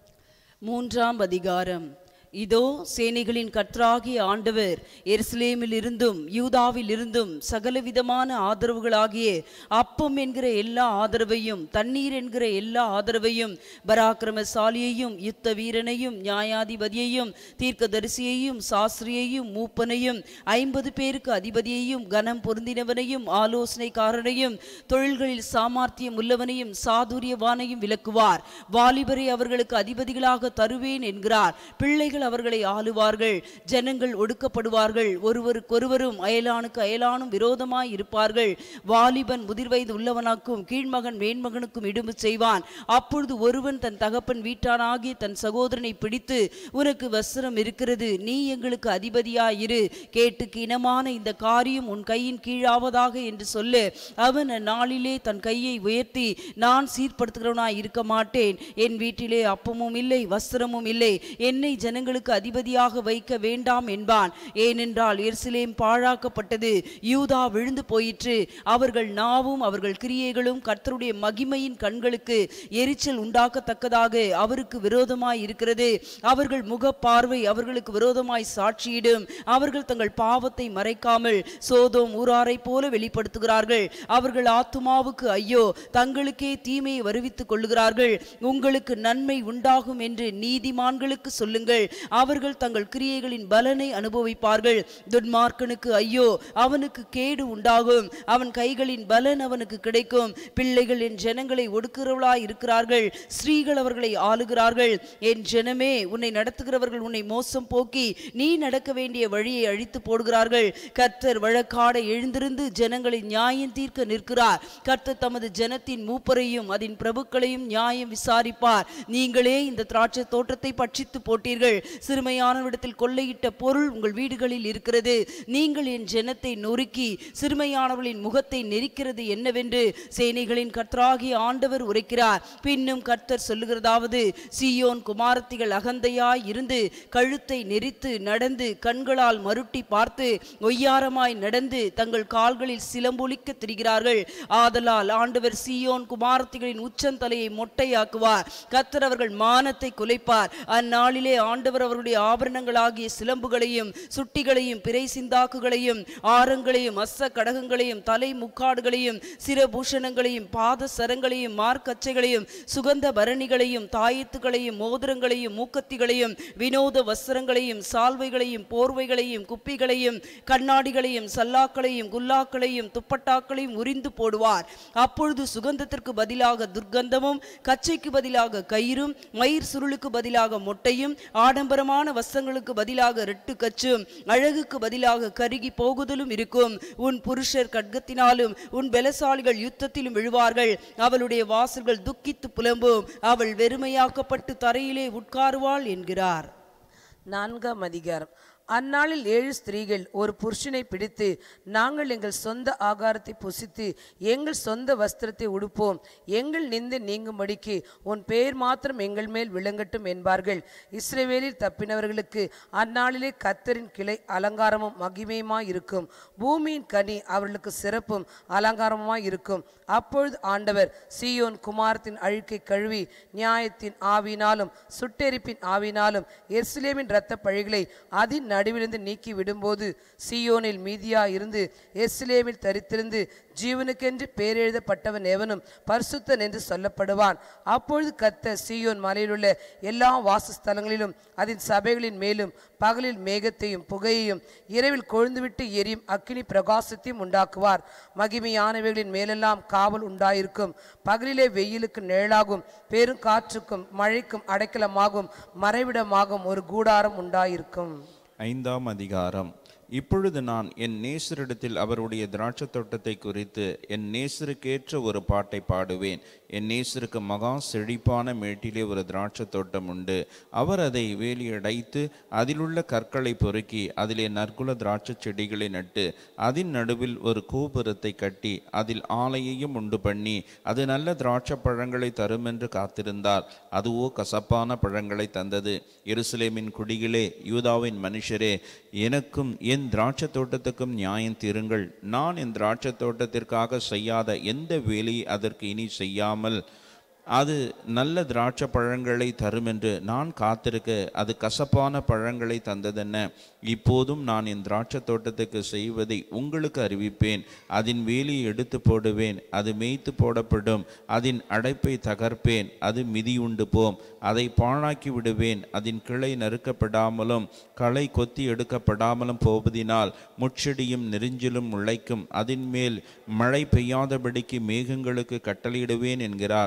மூன்றாம் அதிகாரம் இதோ சேனைகளின் கர்த்தராகிய ஆண்டவர் எருசலேமில் இருந்தும் யூதாவில் இருந்தும் சகலவிதமான ஆதரவுகளாகிய அப்பம் என்கிற எல்லா ஆதரவையும் தண்ணீர் என்கிற எல்லா ஆதரவையும் பராக்கிரமசாலியையும் யுத்த வீரனையும் நியாயாதிபதியையும் தீர்க்கதரிசியையும் சாஸ்திரியையும் மூப்பனையும் ஐம்பது பேருக்கு அதிபதியையும் கனம் பொருந்தினவனையும் ஆலோசனைக்காரனையும் தொழில்களில் சாமர்த்தியம் உள்ளவனையும் சாதுரியவானையும் விளக்குவார் வாலிபரை அவர்களுக்கு அதிபதிகளாக தருவேன் என்கிறார் பிள்ளைகள் அவர்களை ஆளுவார்கள் ஜனங்கள் ஒடுக்கப்படுவார்கள் ஒருவருக்கொருவரும் அயலானுக்கு அயலானும் விரோதமாய் இருப்பார்கள் வாலிபன் முதிர்வயது உள்ளவனாக்கும் கீழ்மகன் மேன்மகனுக்கும் இடும்பு செய்வான் அப்பொழுது ஒருவன் தன் தகப்பன் வீட்டானாகிய தன் சகோதரனை பிடித்து உனக்கு வஸ்திரம் இருக்கிறது நீ எங்களுக்கு அதிபதியாயிரு கேட்டுக்கு இனமான இந்த காரியம் உன் கையின் கீழாவதாக என்று சொல்லு அவன் அந்நாளிலே தன் கையை உயர்த்தி நான் சீர்படுத்துகிறவனாய் இருக்க மாட்டேன் என் வீட்டிலே அப்பமும் இல்லை வஸ்திரமும் இல்லை என்னை ஜனங்களுக்கு அதிபதியாக வைக்க வேண்டாம் என்பான் ஏனென்றால் எருசலேம் பாழாக்கப்பட்டது யூதா விழுந்து போயிற்று அவர்கள் நாவும் அவர்கள் கிரியைகளும் கர்த்தருடைய மகிமையின் கண்களுக்கு எரிச்சல் உண்டாக்கத்தக்கதாக அவருக்கு விரோதமாய் இருக்கிறது அவர்கள் முக பார்வை அவர்களுக்கு விரோதமாய் சாட்சியிடும் அவர்கள் தங்கள் பாவத்தை மறைக்காமல் சோதோம் ஊராரை போல வெளிப்படுத்துகிறார்கள் அவர்கள் ஆத்துமாவுக்கு ஐயோ தங்களுக்கே தீமையை வருவித்துக் கொள்ளுகிறார்கள் உங்களுக்கு நன்மை உண்டாகும் என்று நீதிமான்களுக்கு சொல்லுங்கள் அவர்கள் தங்கள் கிரியைகளின் பலனை அனுபவிப்பார்கள் துன்மார்க்கனுக்கு ஐயோ அவனுக்கு கேடு உண்டாகும் அவன் கைகளின் பலன் அவனுக்கு கிடைக்கும் பிள்ளைகள் என் ஜனங்களை ஒடுக்குறவளாய் இருக்கிறார்கள் ஸ்ரீகள் அவர்களை ஆளுகிறார்கள் என் ஜனமே உன்னை நடத்துகிறவர்கள் உன்னை மோசம் போக்கி நீ நடக்க வேண்டிய வழியை அழித்து போடுகிறார்கள் கர்த்தர் வழக்காட எழுந்திருந்து ஜனங்களை நியாயம் தீர்க்க நிற்கிறார் கர்த்தர் தமது ஜனத்தின் மூப்பரையும் அதன் பிரபுக்களையும் நியாயம் விசாரிப்பார் நீங்களே இந்த திராட்சை தோட்டத்தை பட்சித்து போட்டீர்கள் சிறுமையானவிடத்தில் கொள்ளையிட்ட பொருள் உங்கள் வீடுகளில் இருக்கிறது நீங்கள் என் ஜனத்தை நொறுக்கி சிறுமையானவர்களின் முகத்தை நெரிக்கிறது என்னவென்று சேனைகளின் கர்த்தராகிய ஆண்டவர் உரைக்கிறார் பின்னும் கர்த்தர் சொல்லுகிறதாவது சீயோன் குமாரத்திகள் அகந்தையாய் இருந்து கழுத்தை நெரித்து நடந்து கண்களால் மருட்டி பார்த்து ஒய்யாரமாய் நடந்து தங்கள் கால்களில் சிலம்பொலிக்க திரிகிறார்கள் ஆதலால் ஆண்டவர் சீயோன் குமாரத்திகளின் உச்சந்தலையை மொட்டையாக்குவார் கர்த்தர் அவர்கள் மானத்தை குலைப்பார் அந்நாளிலே ஆண்டவர் அவருடைய ஆபரணங்களாகிய சிலம்புகளையும் சுட்டிகளையும் பிறை சிந்தாக்குகளையும் ஆரங்களையும் அஸ்ஸ கடகங்களையும் தலை முக்காடுகளையும் சிரபூஷணங்களையும் பாத சரங்களையும் மார்க்கச்சைகளையும் சுகந்த பரணிகளையும் தாயத்துகளையும் மோதிரங்களையும் மூக்கத்திகளையும் வினோத வஸ்திரங்களையும் சால்வைகளையும் போர்வைகளையும் குப்பிகளையும் கண்ணாடிகளையும் சல்லாக்களையும் குல்லாக்களையும் துப்பட்டாக்களையும் உரிந்து போடுவார் அப்பொழுது சுகந்தத்திற்கு பதிலாக துர்க்கந்தமும் கச்சைக்கு பதிலாக கயிறும் மயிர் சுருளுக்கு பதிலாக மொட்டையும் ஆடம்பரமான வஸ்திரங்களுக்கு பதிலாக ரெட்டு கச்சும் அழகுக்கு பதிலாக கருகி போகுதலும் இருக்கும் உன் புருஷர் கட்கத்தினாலும் உன் பலசாலிகள் யுத்தத்திலும் விழுவார்கள் அவளுடைய வாசல்கள் துக்கித்து புலம்பும் அவள் வெறுமையாக்கப்பட்டு தரையிலே உட்காருவாள் என்கிறார் நான்காம் அதிகாரம் அந்நாளில் ஏழு ஸ்திரீகள் ஒரு புருஷனை பிடித்து நாங்கள் எங்கள் சொந்த ஆகாரத்தை புசித்து எங்கள் சொந்த வஸ்திரத்தை உடுப்போம் எங்கள் நிந்தை நீங்கும்படிக்கு உன் பெயர் மாத்திரம் எங்கள் மேல் விளங்கட்டும் என்பார்கள் இஸ்ரவேலில் தப்பினவர்களுக்கு அந்நாளிலே கத்தரின் கிளை அலங்காரமும் மகிமையுமாய் இருக்கும் பூமியின் கனி அவர்களுக்கு சிறப்பும் அலங்காரமுமாய் இருக்கும் அப்பொழுது ஆண்டவர் சீயோன் குமாரத்தின் அழுக்கை கழுவி நியாயத்தின் ஆவினாலும் சுட்டெரிப்பின் ஆவினாலும் எருசலேமின் இரத்த பழிகளை அதின் நடுவிலிருந்து நீக்கி விடும்போது சீயோனில் மீதியா இருந்து எருசலேமில் தரித்திருந்து ஜீவனுக்கென்று பேரெழுதப்பட்டவன் எவனும் பரிசுத்தன் என்று சொல்லப்படுவான் அப்பொழுது கத்த சீயோன் மலையிலுள்ள எல்லா வாசஸ்தலங்களிலும் அதன் சபைகளின் மேலும் பகலில் மேகத்தையும் புகையையும் இரவில் கொழுந்துவிட்டு எரியும் அக்கினி பிரகாசத்தையும் உண்டாக்குவார் மகிமையானவைகளின் மேலெல்லாம் காவல் உண்டாயிருக்கும் பகலிலே வெயிலுக்கு நிழலாகும் பெரும் காற்றுக்கும் மழைக்கும் அடைக்கலமாகும் மறைவிடமாகும் ஒரு கூடாரம் உண்டாயிருக்கும் ஐந்தாம் அதிகாரம் இப்பொழுது நான் என் நேசரிடத்தில் அவருடைய திராட்சை தோட்டத்தை குறித்து என் நேசருக்கேற்ற ஒரு பாட்டை பாடுவேன் என் நேசருக்கு மகா செழிப்பான மேட்டிலே ஒரு திராட்சை தோட்டம் உண்டு அவர் அதை வேலியடைத்து அதிலுள்ள கற்களை பொறுக்கி அதிலே நற்குல திராட்சை செடிகளை நட்டு அதன் நடுவில் ஒரு கோபுரத்தை கட்டி அதில் ஆலையையும் உண்டு பண்ணி அது நல்ல திராட்சை பழங்களை தரும் என்று காத்திருந்தார் அதுவோ கசப்பான பழங்களை தந்தது எருசலேமின் குடிகளே யூதாவின் மனுஷரே எனக்கும் என் திராட்சை தோட்டத்துக்கும் நியாயம் தீருங்கள் நான் என் திராட்சை தோட்டத்திற்காக செய்யாத எந்த வேலையை அதற்கு இனி செய்யாமல் அது நல்ல திராட்சை பழங்களை தரும் என்று நான் காத்திருக்க அது கசப்பான பழங்களை தந்ததென்ன இப்போதும் நான் என் திராட்சை தோட்டத்துக்கு செய்வதை உங்களுக்கு அறிவிப்பேன் அதன் வேலியை எடுத்து போடுவேன் அது மேய்த்து போடப்படும் அதன் அடைப்பை தகர்ப்பேன் அது மிதியுண்டு போம் அதை பாழாக்கி விடுவேன் அதன் கிளை நறுக்கப்படாமலும் களை கொத்தி எடுக்கப்படாமலும் போவதினால் முட்செடியும் நெரிஞ்சிலும் முளைக்கும் அதன் மேல் மழை பெய்யாதபடிக்கு மேகங்களுக்கு கட்டளையிடுவேன் என்கிறார்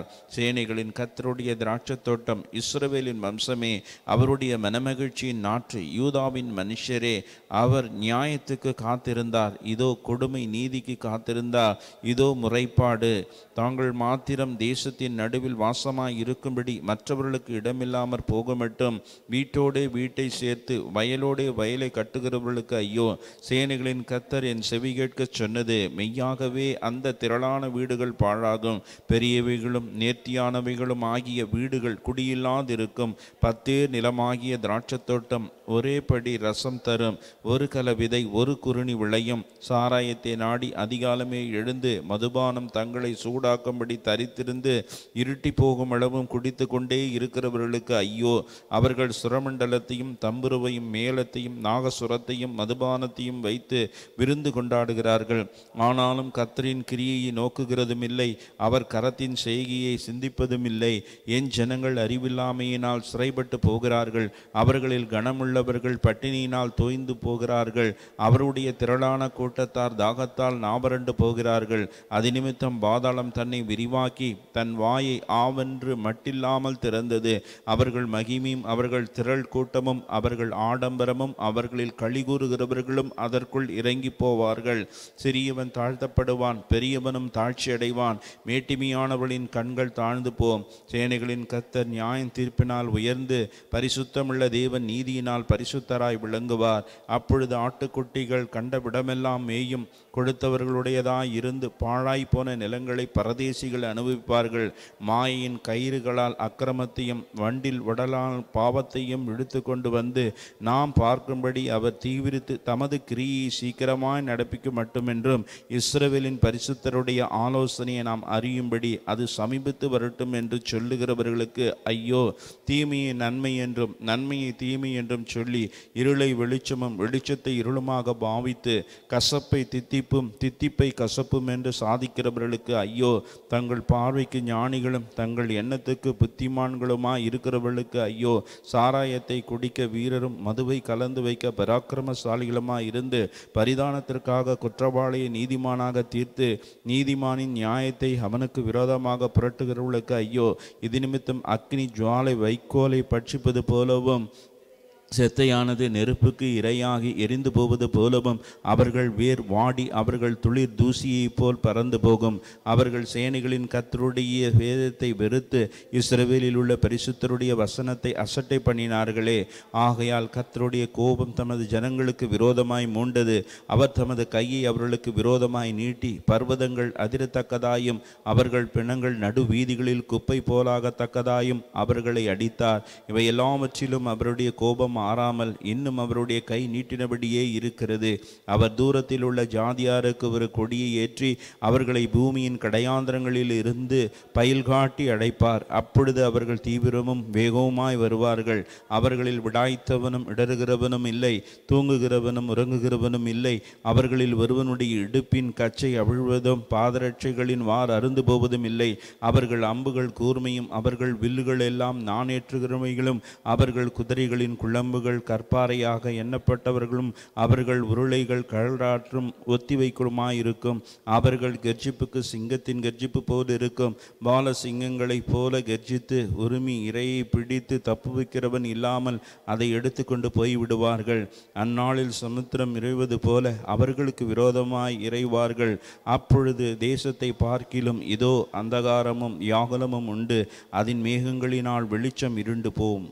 சேனைகளின் கத்தருடைய திராட்சத் தோட்டம் இஸ்ரவேலின் வம்சமே அவருடைய மனமகிழ்ச்சியின் நாற்று யூதாவின் மனுஷரே அவர் நியாயத்துக்கு காத்திருந்தார் இதோ கொடுமை நீதிக்கு காத்திருந்தார் இதோ முறைப்பாடு தாங்கள் மாத்திரம் தேசத்தின் நடுவில் வாசமாய் இருக்கும்படி மற்றவர்களுக்கு இடமில்லாமற் போக மட்டும் வீட்டோடே வீட்டை சேர்த்து வயலோடே வயலை கட்டுகிறவர்களுக்கு ஐயோ சேனைகளின் கத்தர் என் செவி கேட்கச் சொன்னது மெய்யாகவே அந்த திரளான வீடுகள் பாழாகும் பெரியவைகளும் நேர்த்தியானவைகளும் ஆகிய வீடுகள் குடியில்லாதிருக்கும் பத்தே நிலமாகிய திராட்சத் தோட்டம் ஒரே படி ரசம் தரும் ஒரு கல விதை ஒரு குறுணி விளையும் சாராயத்தை நாடி அதிகாலமே எழுந்து மதுபானம் தங்களை சூடாக்கும்படி தரித்திருந்து இருட்டி போகும் அளவும் குடித்து கொண்டே இருக்கிறவர்களுக்கு ஐயோ அவர்கள் சுரமண்டலத்தையும் தம்புருவையும் மேளத்தையும் நாகசுரத்தையும் மதுபானத்தையும் வைத்து விருந்து கொண்டாடுகிறார்கள் ஆனாலும் கத்தரின் கிரியையை நோக்குகிறதும் இல்லை அவர் கரத்தின் செய்கையை சிந்திப்பதும் இல்லை என் ஜனங்கள் அறிவில்லாமையினால் சிறைப்பட்டு போகிறார்கள் அவர்களில் கனமுள்ளவர்கள் பட்டினியினால் தோய்ந்து போகிறார்கள் அவருடைய திரளான கூட்டத்தார் தாகத்தால் நாபரண்டு போகிறார்கள் அது நிமித்தம் பாதாளம் தன்னை விரிவாக்கி தன் வாயை ஆவென்று மட்டில்லாமல் திறந்தது அவர்கள் மகிமையும் அவர்கள் திரள் கூட்டமும் அவர்கள் ஆடம்பரமும் அவர்களில் களிகூறுகிறவர்களும் அதற்குள் இறங்கி போவார்கள் சிறியவன் தாழ்த்தப்படுவான் பெரியவனும் தாழ்ச்சி அடைவான் மேட்டிமையானவளின் கண்கள் தாழ்ந்து போம் சேனைகளின் கத்தர் நியாயம் தீர்ப்பினால் உயர்ந்து பரிசுத்தமுள்ள தேவன் நீதியினால் பரிசுத்தராய் விளங்குவார் அப்பொழுது ஆட்டுக்குட்டிகள் கண்ட விடமெல்லாம் மேயும் கொடுத்தவர்களுடையதாய் இருந்து பாழாய் போன நிலங்களை பரதேசிகள் அனுபவிப்பார்கள் மாயையின் கயிறுகளால் அக்கிரமத்தையும் வண்டில் உடலால் பாவத்தையும் இழுத்து கொண்டு வந்து நாம் பார்க்கும்படி அவர் தீவிரித்து தமது கிரியை சீக்கிரமாய் நடப்பிக்க மட்டுமென்றும் இஸ்ரவேலின் பரிசுத்தருடைய ஆலோசனையை நாம் அறியும்படி அது சமீபித்து வரட்டும் என்று சொல்லுகிறவர்களுக்கு ஐயோ தீமையை நன்மை என்றும் நன்மையை தீமை என்றும் சொல்லி இருளை வெளிச்சமும் வெளிச்சத்தை இருளுமாக பாவித்து கசப்பை தித்திப்பும் தித்திப்பை கசப்பும் என்று சாதிக்கிறவர்களுக்கு ஐயோ தங்கள் பார்வைக்கு ஞானிகளும் தங்கள் எண்ணத்துக்கு புத்திமான்களுமாய் இருக்கிறவர்களுக்கு ஐயோ சாராயத்தை குடிக்க வீரரும் மதுவை கலந்து வைக்க பராக்கிரமசாலிகளுமாய் இருந்து பரிதானத்திற்காக குற்றவாளியை நீதிமானாக தீர்த்து நீதிமானின் நியாயத்தை அவனுக்கு விரோதமாக புரட்டுகிறவர்களுக்கு ஐயோ இது நிமித்தம் அக்னி ஜுவாலை வைக்கோலை பட்சிப்பது போலவும் செத்தையானது நெருப்புக்கு இரையாகி எரிந்து போவது போலவும் அவர்கள் வேர் வாடி அவர்கள் துளிர் தூசியைப் போல் பறந்து போகும் அவர்கள் சேனைகளின் கத்தருடைய வேதத்தை வெறுத்து இஸ்ரவேலில் உள்ள பரிசுத்தருடைய வசனத்தை அசட்டை பண்ணினார்களே ஆகையால் கத்தருடைய கோபம் தமது ஜனங்களுக்கு விரோதமாய் மூண்டது அவர் தமது கையை அவர்களுக்கு விரோதமாய் நீட்டி பர்வதங்கள் அதிரத்தக்கதாயும் அவர்கள் பிணங்கள் நடு வீதிகளில் குப்பை போலாகத்தக்கதாயும் அவர்களை அடித்தார் இவை எல்லாவற்றிலும் அவருடைய கோபம் மாறாமல் இன்னும் அவருடைய கை நீட்டினபடியே இருக்கிறது அவர் தூரத்தில் உள்ள ஜாதியாருக்கு ஒரு கொடியை ஏற்றி அவர்களை பூமியின் கடையாந்திரங்களில் இருந்து பயில் காட்டி அடைப்பார் அப்பொழுது அவர்கள் தீவிரமும் வேகவுமாய் வருவார்கள் அவர்களில் விடாய்த்தவனும் இடறுகிறவனும் இல்லை தூங்குகிறவனும் உறங்குகிறவனும் இல்லை அவர்களில் ஒருவனுடைய இடுப்பின் கச்சை அவிழ்வதும் பாதரட்சைகளின் வார் அருந்து போவதும் இல்லை அவர்கள் அம்புகள் கூர்மையும் அவர்கள் வில்லுகள் எல்லாம் நாணேற்றுகிறவைகளும் அவர்கள் குதிரைகளின் குழம்புகள் கற்பாறையாக எண்ணப்பட்டவர்களும் அவர்கள் உருளைகள் கழலாற்றும் ஒத்திவைக்குமாயிருக்கும் அவர்கள் கர்ஜிப்புக்கு சிங்கத்தின் கர்ஜிப்பு போல் இருக்கும் பால சிங்கங்களைப் போல கர்ஜித்து உரிமை இரையை பிடித்து தப்புவிக்கிறவன் இல்லாமல் அதை எடுத்துக்கொண்டு போய்விடுவார்கள் அந்நாளில் சமுத்திரம் இறைவது போல அவர்களுக்கு விரோதமாய் இறைவார்கள் அப்பொழுது தேசத்தை பார்க்கிலும் இதோ அந்தகாரமும் யாகலமும் உண்டு அதன் மேகங்களினால் வெளிச்சம் இருண்டு போம்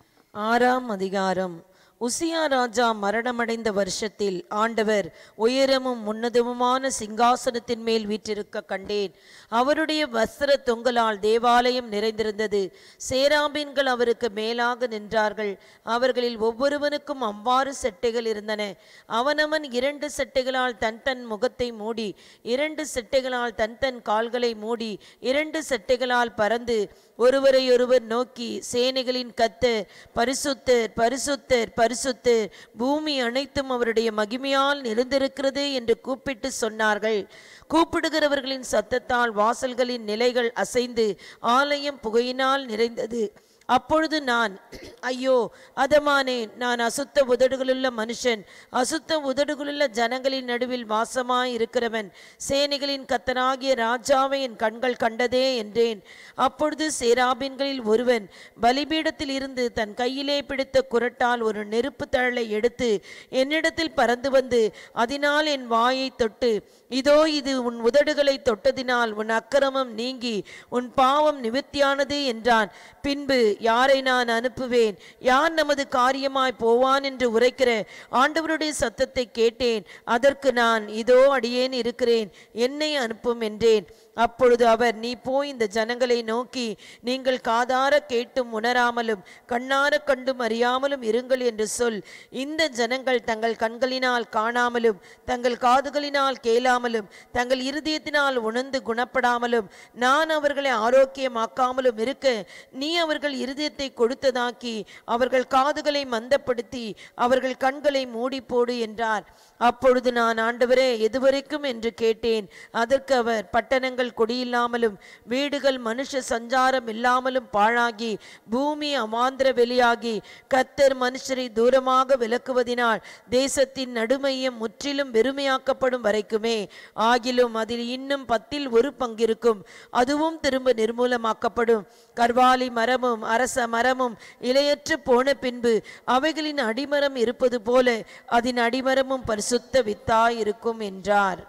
ஆறாம் அதிகாரம் உசியா ராஜா மரணமடைந்த வருஷத்தில் ஆண்டவர் உயரமும் உன்னதமுமான சிங்காசனத்தின் மேல் வீற்றிருக்க கண்டேன் அவருடைய வஸ்திர தொங்கலால் தேவாலயம் நிறைந்திருந்தது சேராபீன்கள் அவருக்கு மேலாக நின்றார்கள் அவர்களில் ஒவ்வொருவனுக்கும் அவ்வாறு செட்டைகள் இருந்தன அவனவன் இரண்டு செட்டைகளால் தன் தன் முகத்தை மூடி இரண்டு செட்டைகளால் தன் தன் கால்களை மூடி இரண்டு செட்டைகளால் பறந்து ஒருவரையொருவர் நோக்கி சேனைகளின் கத்தர் பரிசுத்தர் பரிசுத்தர் பரிசுத்தர் பூமி அனைத்தும் அவருடைய மகிமையால் நிறைந்திருக்கிறது என்று கூப்பிட்டு சொன்னார்கள் கூப்பிடுகிறவர்களின் சத்தத்தால் வாசல்களின் நிலைகள் அசைந்து ஆலயம் புகையினால் நிறைந்தது அப்பொழுது நான் ஐயோ அதமானேன் நான் அசுத்த உதடுகளுள்ள மனுஷன் அசுத்த உதடுகளுள்ள ஜனங்களின் நடுவில் வாசமாய் இருக்கிறவன் சேனைகளின் கத்தனாகிய ராஜாவை என் கண்கள் கண்டதே என்றேன் அப்பொழுது சேராபின்களில் ஒருவன் பலிபீடத்தில் இருந்து தன் கையிலே பிடித்த குரட்டால் ஒரு நெருப்பு தழலை எடுத்து என்னிடத்தில் பறந்து வந்து அதனால் என் வாயை தொட்டு இதோ இது உன் உதடுகளை தொட்டதினால் உன் அக்கிரமம் நீங்கி உன் பாவம் நிவித்தியானது என்றான் பின்பு யாரை நான் அனுப்புவேன் யார் நமது காரியமாய் போவான் என்று உரைக்கிற ஆண்டவருடைய சத்தத்தை கேட்டேன் அதற்கு நான் இதோ அடியேன் இருக்கிறேன் என்னை அனுப்பும் என்றேன் அப்பொழுது அவர் நீ போய் இந்த ஜனங்களை நோக்கி நீங்கள் காதார கேட்டும் உணராமலும் கண்ணார கண்டும் அறியாமலும் இருங்கள் என்று சொல் இந்த ஜனங்கள் தங்கள் கண்களினால் காணாமலும் தங்கள் காதுகளினால் கேளாமலும் தங்கள் இருதயத்தினால் உணர்ந்து குணப்படாமலும் நான் அவர்களை ஆரோக்கியமாக்காமலும் இருக்க நீ அவர்கள் இருதயத்தை கொடுத்ததாக்கி அவர்கள் காதுகளை மந்தப்படுத்தி அவர்கள் கண்களை மூடி போடு என்றார் அப்பொழுது நான் ஆண்டவரே எதுவரைக்கும் என்று கேட்டேன் அதற்கு அவர் பட்டணங்கள் கொடியில்லாமலும் வீடுகள் மனுஷ சஞ்சாரம் இல்லாமலும் பாழாகி பூமி அவாந்திர வெளியாகி கத்தர் மனுஷரை தூரமாக விலக்குவதினால் தேசத்தின் நடுமையம் முற்றிலும் வெறுமையாக்கப்படும் வரைக்குமே ஆகிலும் அதில் இன்னும் பத்தில் ஒரு பங்கிருக்கும் அதுவும் திரும்ப நிர்மூலமாக்கப்படும் கர்வாலி மரமும் அரச மரமும் இலையற்று போன பின்பு அவைகளின் அடிமரம் இருப்பது போல அதன் அடிமரமும் பரிசுத்த வித்தாய் இருக்கும் என்றார்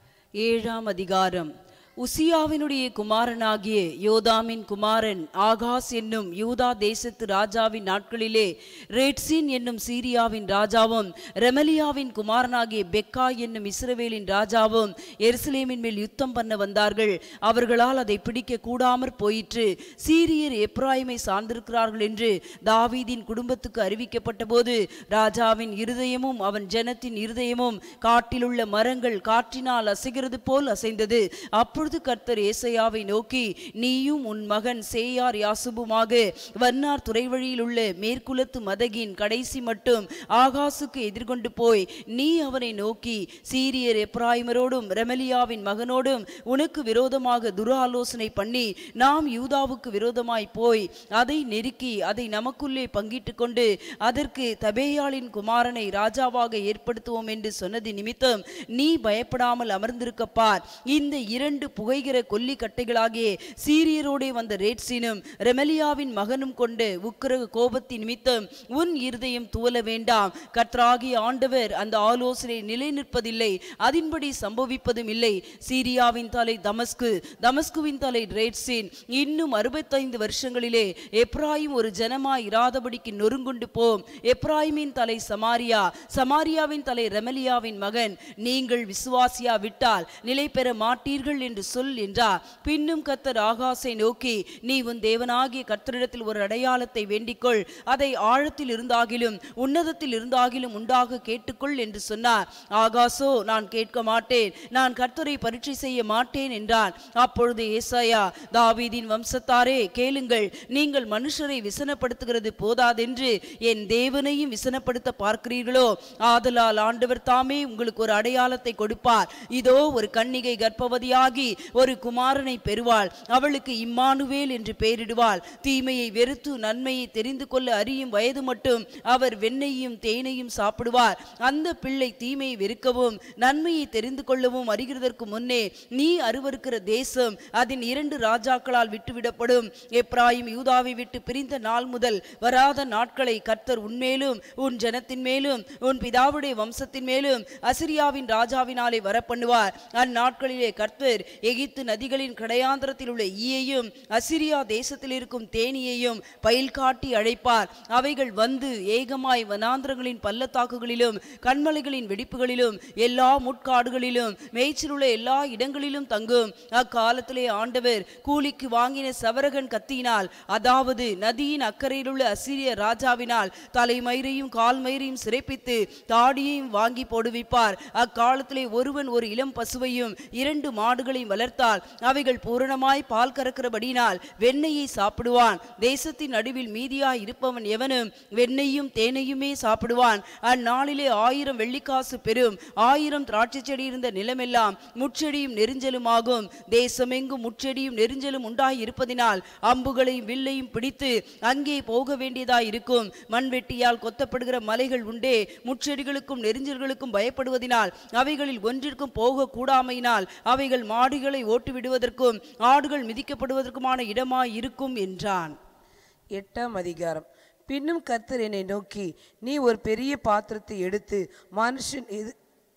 ஏழாம் அதிகாரம் உசியாவினுடைய குமாரனாகிய யோதாமின் குமாரன் ஆகாஸ் என்னும் யூதா தேசத்து ராஜாவின் நாட்களிலே ரேட்சின் என்னும் சீரியாவின் ராஜாவும் ரெமலியாவின் குமாரனாகிய பெக்கா என்னும் இஸ்ரவேலின் ராஜாவும் எருசலேமின் மேல் யுத்தம் பண்ண வந்தார்கள் அவர்களால் அதை பிடிக்க கூடாமற் போயிற்று சீரியர் எப்ராயிமை சார்ந்திருக்கிறார்கள் என்று தாவீதின் குடும்பத்துக்கு அறிவிக்கப்பட்ட போது ராஜாவின் இருதயமும் அவன் ஜனத்தின் இருதயமும் காட்டிலுள்ள மரங்கள் காற்றினால் அசைகிறது போல் அசைந்தது அப்பொழுது கர்த்தர் ஏசையாவை நோக்கி நீயும் உன் மகன் சேயார் யாசுபுமாக வன்னார் துறைவழியில் உள்ள மேற்குலத்து மதகின் கடைசி மட்டும் ஆகாசுக்கு எதிர்கொண்டு போய் நீ அவனை நோக்கி சீரியர் எப்ராயிமரோடும் ரெமலியாவின் மகனோடும் உனக்கு விரோதமாக துராலோசனை பண்ணி நாம் யூதாவுக்கு விரோதமாய் போய் அதை நெருக்கி அதை நமக்குள்ளே பங்கிட்டு கொண்டு அதற்கு தபேயாளின் குமாரனை ராஜாவாக ஏற்படுத்துவோம் என்று சொன்னது நிமித்தம் நீ பயப்படாமல் அமர்ந்திருக்கப்பார் இந்த இரண்டு புகைகிற கொல்லி கட்டைகளாகிய சீரியரோடே வந்த ரேட்சினும் ரெமலியாவின் மகனும் கொண்டு உக்கிர கோபத்தின் நிமித்தம் உன் இருதயம் துவல வேண்டாம் கர்த்தராகிய ஆண்டவர் அந்த ஆலோசனை நிலை நிற்பதில்லை அதின்படி சம்பவிப்பதும் இல்லை சீரியாவின் தலை தமஸ்கு தமஸ்குவின் தலை ரேட்சின் இன்னும் அறுபத்தைந்து வருஷங்களிலே எப்ராயிம் ஒரு ஜனமாய் இராதபடிக்கு நொறுங்குண்டு போம் எப்ராயிமின் தலை சமாரியா சமாரியாவின் தலை ரெமலியாவின் மகன் நீங்கள் விசுவாசியா விட்டால் நிலை பெற மாட்டீர்கள் என்று சொல் என்றார் பின்னும் கர்த்தர் ஆகாசை நோக்கி நீ உன் தேவனாகிய கர்த்தரிடத்தில் ஒரு அடையாளத்தை வேண்டிக்கொள் அதை ஆழத்தில் இருந்தாகிலும் உன்னதத்தில் இருந்தாகிலும் உண்டாக கேட்டுக்கொள் என்று சொன்னார் ஆகாசோ நான் கேட்க மாட்டேன் நான் கர்த்தரை பரீட்சை செய்ய மாட்டேன் என்றான் அப்பொழுது ஏசாயா தாவீதின் வம்சத்தாரே கேளுங்கள் நீங்கள் மனுஷரை விசனப்படுத்துகிறது போதாதென்று என் தேவனையும் விசனப்படுத்த பார்க்கிறீர்களோ ஆதலால் ஆண்டவர் தாமே உங்களுக்கு ஒரு அடையாளத்தை கொடுப்பார் இதோ ஒரு கன்னிகை கர்ப்பவதியாகி ஒரு குமாரனை பெறுவாள் அவளுக்கு இம்மானுவேல் என்று பெயரிடுவாள் தீமையை வெறுத்து நன்மையை தெரிந்து கொள்ள அறியும் வயது மட்டும் அவர் வெண்ணெயையும் தேனையும் சாப்பிடுவார் அந்த பிள்ளை தீமையை வெறுக்கவும் நன்மையை தெரிந்து கொள்ளவும் அறிகிறதற்கு முன்னே நீ அருவருக்கிற தேசம் அதன் இரண்டு ராஜாக்களால் விட்டுவிடப்படும் எப்ராயிம் யூதாவை விட்டு பிரிந்த நாள் முதல் வராத நாட்களை கர்த்தர் உன்மேலும் உன் ஜனத்தின் மேலும் உன் பிதாவுடைய வம்சத்தின் மேலும் அசிரியாவின் ராஜாவினாலே வரப்பண்ணுவார் அந்நாட்களிலே கர்த்தர் எகிப்து நதிகளின் கடையாந்திரத்தில் உள்ள ஈயையும் அசிரியா தேசத்தில் இருக்கும் தேனியையும் பயில் காட்டி அழைப்பார் அவைகள் வந்து ஏகமாய் வனாந்திரங்களின் பள்ளத்தாக்குகளிலும் கண்மலைகளின் வெடிப்புகளிலும் எல்லா முட்காடுகளிலும் மேய்ச்சலுள்ள எல்லா இடங்களிலும் தங்கும் அக்காலத்திலே ஆண்டவர் கூலிக்கு வாங்கின சவரகன் கத்தியினால் அதாவது நதியின் அக்கறையிலுள்ள அசிரிய ராஜாவினால் தலைமயிரையும் கால்மயிரையும் சிறைப்பித்து தாடியையும் வாங்கி போடுவிப்பார் அக்காலத்திலே ஒருவன் ஒரு இளம் பசுவையும் இரண்டு மாடுகளையும் ஆடுகளையும் வளர்த்தால் அவைகள் பூரணமாய் பால் கறக்கிறபடினால் வெண்ணெயை சாப்பிடுவான் தேசத்தின் நடுவில் மீதியாய் இருப்பவன் எவனும் வெண்ணெயும் தேனையுமே சாப்பிடுவான் அந்நாளிலே ஆயிரம் வெள்ளிக்காசு பெறும் ஆயிரம் திராட்சை செடி இருந்த நிலமெல்லாம் முட்செடியும் நெரிஞ்சலுமாகும் தேசமெங்கும் முட்செடியும் நெரிஞ்சலும் உண்டாய் இருப்பதினால் அம்புகளையும் வில்லையும் பிடித்து அங்கே போக வேண்டியதாய் இருக்கும் மண்வெட்டியால் கொத்தப்படுகிற மலைகள் உண்டே முட்செடிகளுக்கும் நெரிஞ்சல்களுக்கும் பயப்படுவதினால் அவைகளில் ஒன்றிற்கும் போக கூடாமையினால் அவைகள் மாடுகளை ஓட்டு விடுவதற்கும் ஆடுகள் மிதிக்கப்படுவதற்குமான இடமாய் இருக்கும் என்றான் எட்டாம் அதிகாரம் பின்னும் கர்த்தர் என்னை நோக்கி நீ ஒரு பெரிய பாத்திரத்தை எடுத்து மனுஷன் எது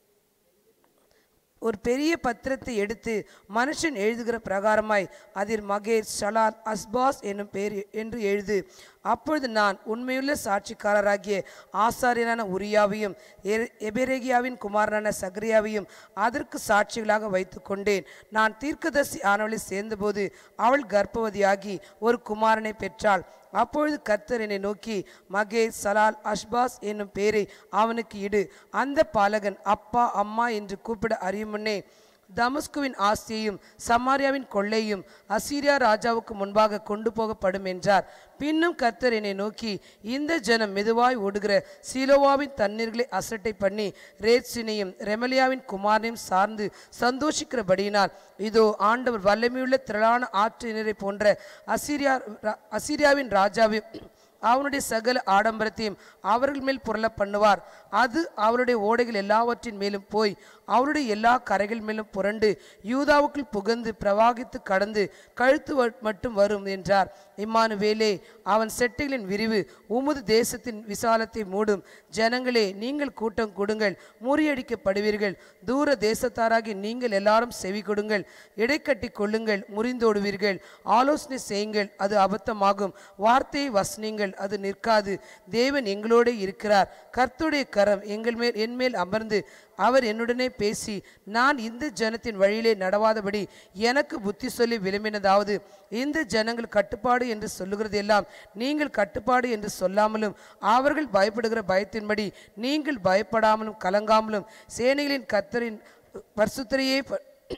ஒரு பெரிய பத்திரத்தை எடுத்து மனுஷன் எழுதுகிற பிரகாரமாய் அதில் மகேர் ஷலால் அஸ்பாஸ் என்னும் பேர் என்று எழுது அப்பொழுது நான் உண்மையுள்ள சாட்சிக்காரராகிய ஆசாரியனான உரியாவையும் எ- எபெரேகியாவின் குமாரனான சகரியாவையும் அதற்கு சாட்சிகளாக வைத்துக் கொண்டேன் நான் தீர்க்கதரிசி ஆனவளை சேர்ந்தபோது அவள் கர்ப்பவதியாகி ஒரு குமாரனை பெற்றாள் அப்பொழுது கர்த்தர் என்னை நோக்கி மகே சலால் அஷ்பாஸ் என்னும் பேரை அவனுக்கு இடு அந்த பாலகன் அப்பா அம்மா என்று கூப்பிட அறியும் முன்னே தமஸ்குவின் ஆஸ்தியையும் சமாரியாவின் கொள்ளையும் அசீரியா ராஜாவுக்கு முன்பாக கொண்டு போகப்படும் என்றார் பின்னும் கர்த்தர் என்னை நோக்கி இந்த ஜனம் மெதுவாய் ஓடுகிற சீலோவாவின் தண்ணீர்களை அசட்டை பண்ணி ரேத்சினையும் ரெமலியாவின் குமாரனையும் சார்ந்து சந்தோஷிக்கிறபடியினால் இதோ ஆண்டவர் வல்லமையுள்ள திரளான ஆற்றினரை போன்ற அசீரியா அசீரியாவின் ராஜாவையும் அவனுடைய சகல ஆடம்பரத்தையும் அவர்கள் மேல் புரள பண்ணுவார் அது அவருடைய ஓடைகள் எல்லாவற்றின் மேலும் போய் அவருடைய எல்லா கரைகள் மேலும் புரண்டு யூதாவுக்குள் புகுந்து பிரவாகித்து கடந்து கழுத்து வ- மட்டும் வரும் என்றார் இம்மானுவேலே அவன் செட்டைகளின் விரிவு உமது தேசத்தின் விசாலத்தை மூடும் ஜனங்களே நீங்கள் கூட்டம் கொடுங்கள் முறியடிக்கப்படுவீர்கள் தூர தேசத்தாராகி நீங்கள் எல்லாரும் செவி கொடுங்கள் இடைக்கட்டி கொள்ளுங்கள் முறிந்தோடுவீர்கள் ஆலோசனை செய்யுங்கள் அது அபத்தமாகும் வார்த்தையை வசனிங்கள் அது நிற்காது தேவன் எங்களோடு இருக்கிறார் கர்த்தருடைய கரம் எங்கள் மேல் என் மேல் அமர்ந்து அவர் என்னுடனே பேசி நான் இந்த ஜனத்தின் வழியிலே நடவாதபடி எனக்கு புத்தி சொல்லி விளம்பினதாவது இந்த ஜனங்கள் கட்டுப்பாடு என்று சொல்லுகிறது எல்லாம் நீங்கள் கட்டுப்பாடு என்று சொல்லாமலும் அவர்கள் பயப்படுகிற பயத்தின்படி நீங்கள் பயப்படாமலும் கலங்காமலும் சேனைகளின் கர்த்தரின் பரிசுத்தரையே ப-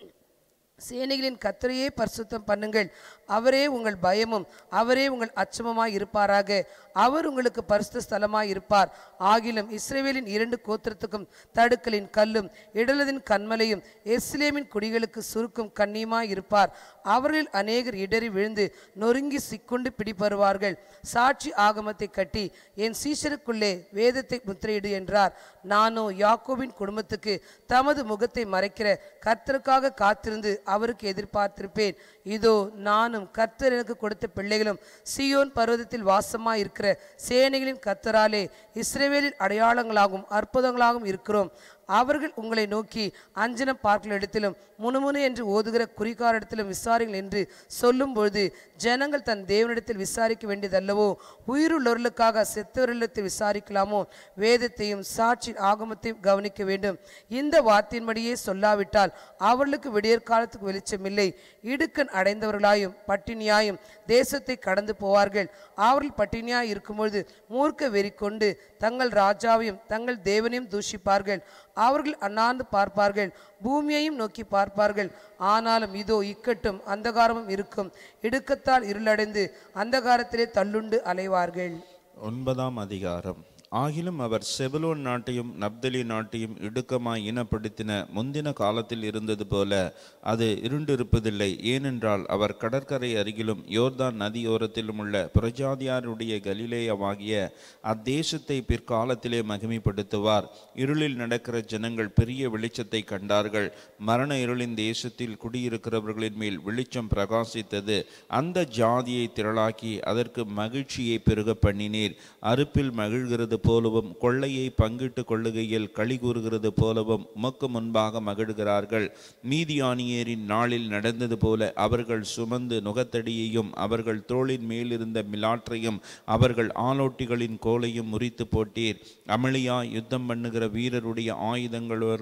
சேனைகளின் கத்தரையே பரிசுத்தம் பண்ணுங்கள் அவரே உங்கள் பயமும் அவரே உங்கள் அச்சமுமாய் இருப்பாராக அவர் உங்களுக்கு பரிசுத்த ஸ்தலமாய் இருப்பார் ஆகிலும் இஸ்ரவேலின் இரண்டு கோத்திரத்துக்கும் தடுக்கலின் கல்லும் இடலதின் கண்மலையும் எஸ்லேமின் குடிகளுக்கு சுருக்கும் கண்ணியுமாய் இருப்பார் அவர்களில் அநேகர் இடறி விழுந்து நொறுங்கி சிக்குண்டு பிடிபருவார்கள் சாட்சி ஆகமத்தை கட்டி என் சீஷருக்குள்ளே வேதத்தை முத்திரையிடு என்றார் நானோ யாக்கோபின் குடும்பத்துக்கு தமது முகத்தை மறைக்கிற கர்த்தருக்காக காத்திருந்து அவருக்கு எதிர்பார்த்திருப்பேன் இதோ நானும் கர்த்தர் எனக்கு கொடுத்த பிள்ளைகளும் சியோன் பர்வதத்தில் வாசமாய் இருக்கிற சேனைகளின் கர்த்தராலே இஸ்ரவேலின் அடையாளங்களாகவும் அற்புதங்களாகவும் இருக்கிறோம் அவர்கள் உங்களை நோக்கி அஞ்சனம் பார்க்கிற இடத்திலும் முணுமுணு என்று ஓதுகிற குறிக்காரிடத்திலும் விசாரிங்கள் என்று சொல்லும் பொழுது ஜனங்கள் தன் தேவனிடத்தில் விசாரிக்க வேண்டியதல்லவோ உயிருள்ளவர்களுக்காக செத்தவர்களிடத்தில் விசாரிக்கலாமோ வேதத்தையும் சாட்சி ஆகமத்தையும் கவனிக்க வேண்டும் இந்த வார்த்தையின்படியே சொல்லாவிட்டால் அவர்களுக்கு விடியற் காலத்துக்கு வெளிச்சமில்லை இடுக்கண் அடைந்தவர்களாயும் பட்டினியாயும் தேசத்தை கடந்து போவார்கள் அவர்கள் பட்டினியாய் இருக்கும்பொழுது மூர்க்க வெறி கொண்டு தங்கள் ராஜாவையும் தங்கள் தேவனையும் தூஷிப்பார்கள் அவர்கள் அண்ணாந்து பார்ப்பார்கள் பூமியையும் நோக்கி பார்ப்பார்கள் ஆனாலும் இதோ இக்கட்டும் அந்தகாரமும் இருக்கும் இடுக்கத்தால் இருளடைந்து அந்தகாரத்திலே தள்ளுண்டு அலைவார்கள் ஒன்பதாம் அதிகாரம் ஆகிலும் அவர் செபலோன் நாட்டையும் நப்தலி நாட்டையும் இடுக்கமாய் இனப்படுத்தின முந்தின காலத்தில் இருந்தது போல அது இருண்டிருப்பதில்லை ஏனென்றால் அவர் கடற்கரை அருகிலும் யோர்தான் நதியோரத்திலும் உள்ள புரஜாதியாருடைய கலிலேயமாகிய அத்தேசத்தை பிற்காலத்திலே மகிமைப்படுத்துவார் இருளில் நடக்கிற ஜனங்கள் பெரிய வெளிச்சத்தை கண்டார்கள் மரண இருளின் தேசத்தில் குடியிருக்கிறவர்களின் மேல் வெளிச்சம் பிரகாசித்தது அந்த ஜாதியை திரளாக்கி அதற்கு மகிழ்ச்சியை பெருக பண்ணினீர் அறுப்பில் மகிழ்கிறது போலவும் கொள்ளையை பங்கிட்டு கொள்ளுகையில் களி கூறுகிறது போலவும் உமக்கு முன்பாக மகிழ்கிறார்கள் மீதியானியரின் நாளில் நடந்தது போல அவர்கள் சுமந்து நுகத்தடியையும் அவர்கள் தோளின் மேலிருந்த மிலாற்றையும் அவர்கள் ஆலோட்டிகளின் கோலையும் முறித்து போட்டீர் அமளியா யுத்தம் பண்ணுகிற வீரருடைய ஆயுதங்களும்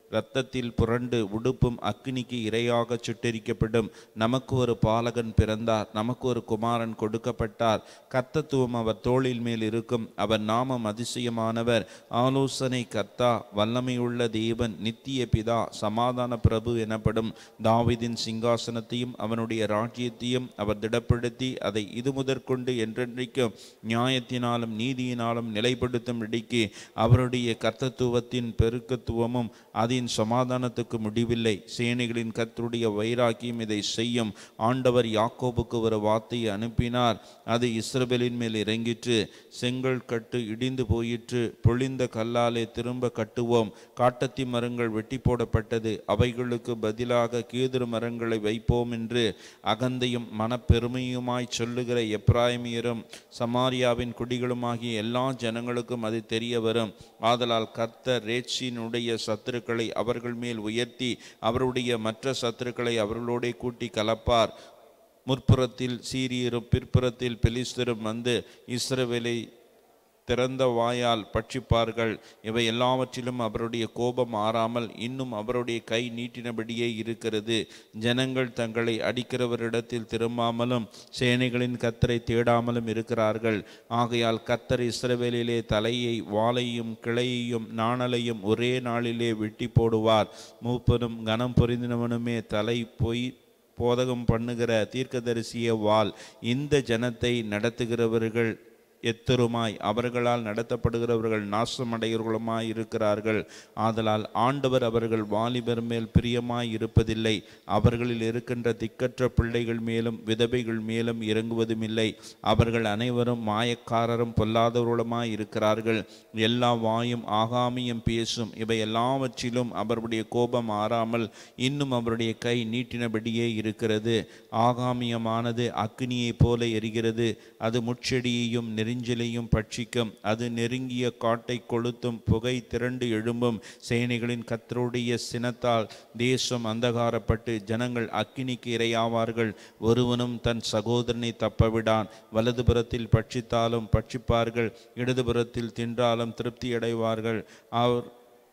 இரத்தத்தில் புரண்டு உடுப்பும் அக்கினிக்கு இரையாக சுட்டெரிக்கப்படும் நமக்கு ஒரு பாலகன் பிறந்தார் நமக்கு ஒரு குமாரன் கொடுக்கப்பட்டார் கர்த்தத்துவம் அவர் தோளில் மேல் இருக்கும் அவர் நாமம் அதிசயமானவர் ஆலோசனை கர்த்தா வல்லமையுள்ள தேவன் நித்திய பிதா சமாதான பிரபு எனப்படும் தாவீதின் சிங்காசனத்தையும் அவனுடைய ராஜ்யத்தையும் அவர் திடப்படுத்தி அதை இது முதற்கொண்டு என்றென்றைக்கும் நியாயத்தினாலும் நீதியினாலும் நிலைப்படுத்தும் இடிக்கு அவருடைய கர்த்தத்துவத்தின் பெருக்கத்துவமும் அதன் சமாதானத்துக்கு முடிவில்லை சேனைகளின் கர்த்தருடைய வைராக்கியம் இதை செய்யும் ஆண்டவர் யாக்கோபுக்கு ஒரு வார்த்தையை அனுப்பினார் அது இஸ்ரவேலின் மேல் இறங்கிற்று செங்கல் கட்டு இடிந்து போயிற்று பொழிந்த கல்லாலே திரும்ப கட்டுவோம் காட்டத்தி மரங்கள் வெட்டி போடப்பட்டது அவைகளுக்கு பதிலாக கேதுரு மரங்களை வைப்போம் என்று அகந்தையும் மனப்பெருமையுமாய் சொல்லுகிற எப்ராயிமியரும் சமாரியாவின் குடிகளுமாகிய எல்லா ஜனங்களுக்கும் அது தெரிய வரும் ஆதலால் கர்த்தர் ரேட்சியினுடைய சத்துருக்களை அவர்கள் மேல் உயர்த்தி அவருடைய மற்ற சத்துருக்களை அவர்களோடே கூட்டி கலப்பார் முற்புறத்தில் சீரியரும் பிற்புறத்தில் பெலிஸ்தரும் வந்து இஸ்ரவேலை திறந்த வாயால் பட்சிப்பார்கள் இவை எல்லாவற்றிலும் அவருடைய கோபம் ஆறாமல் இன்னும் அவருடைய கை நீட்டினபடியே இருக்கிறது ஜனங்கள் தங்களை அடிக்கிறவரிடத்தில் திரும்பாமலும் சேனைகளின் கத்தரை தேடாமலும் இருக்கிறார்கள் ஆகையால் கத்தர் இஸ்ரவேலிலே தலையை வாளையும் கிளையையும் நாணலையும் ஒரே நாளிலே வெட்டி போடுவார் மூப்பனும் கனம் பொருந்தினவனுமே தலை பொய் போதகம் பண்ணுகிற தீர்க்கதரிசிய வாள் இந்த ஜனத்தை நடத்துகிறவர்கள் எத்தருமாய் அவர்களால் நடத்தப்படுகிறவர்கள் நாசமடைகிறவர்களுமாய் இருக்கிறார்கள் ஆதலால் ஆண்டவர் அவர்கள் வாலிபர் மேல் பிரியமாய் இருப்பதில்லை அவர்களில் இருக்கின்ற திக்கற்ற பிள்ளைகள் மேலும் விதவைகள் மேலும் இறங்குவதுமில்லை அவர்கள் அனைவரும் மாயக்காரரும் பொல்லாதவர்களுமாய் இருக்கிறார்கள் எல்லா வாயும் ஆகாமியும் பேசும் இவை எல்லாவற்றிலும் அவருடைய கோபம் ஆறாமல் இன்னும் அவருடைய கை நீட்டினபடியே இருக்கிறது ஆகாமியமானது அக்னியைப் போல எரிகிறது அது முட்செடியையும் நெறிஞ்சலையும் பட்சிக்கும் அது நெருங்கிய காட்டை கொளுத்தும் புகை திரண்டு எழும்பும் சேனைகளின் கத்தருடைய சினத்தால் தேசம் அந்தகாரப்பட்டு ஜனங்கள் அக்கினிக்கு இரையாவார்கள் ஒருவனும் தன் சகோதரனை தப்பவிடான் வலதுபுறத்தில் பட்சித்தாலும் பட்சிப்பார்கள் இடதுபுறத்தில் தின்றாலும் திருப்தி அடைவார்கள் அவர்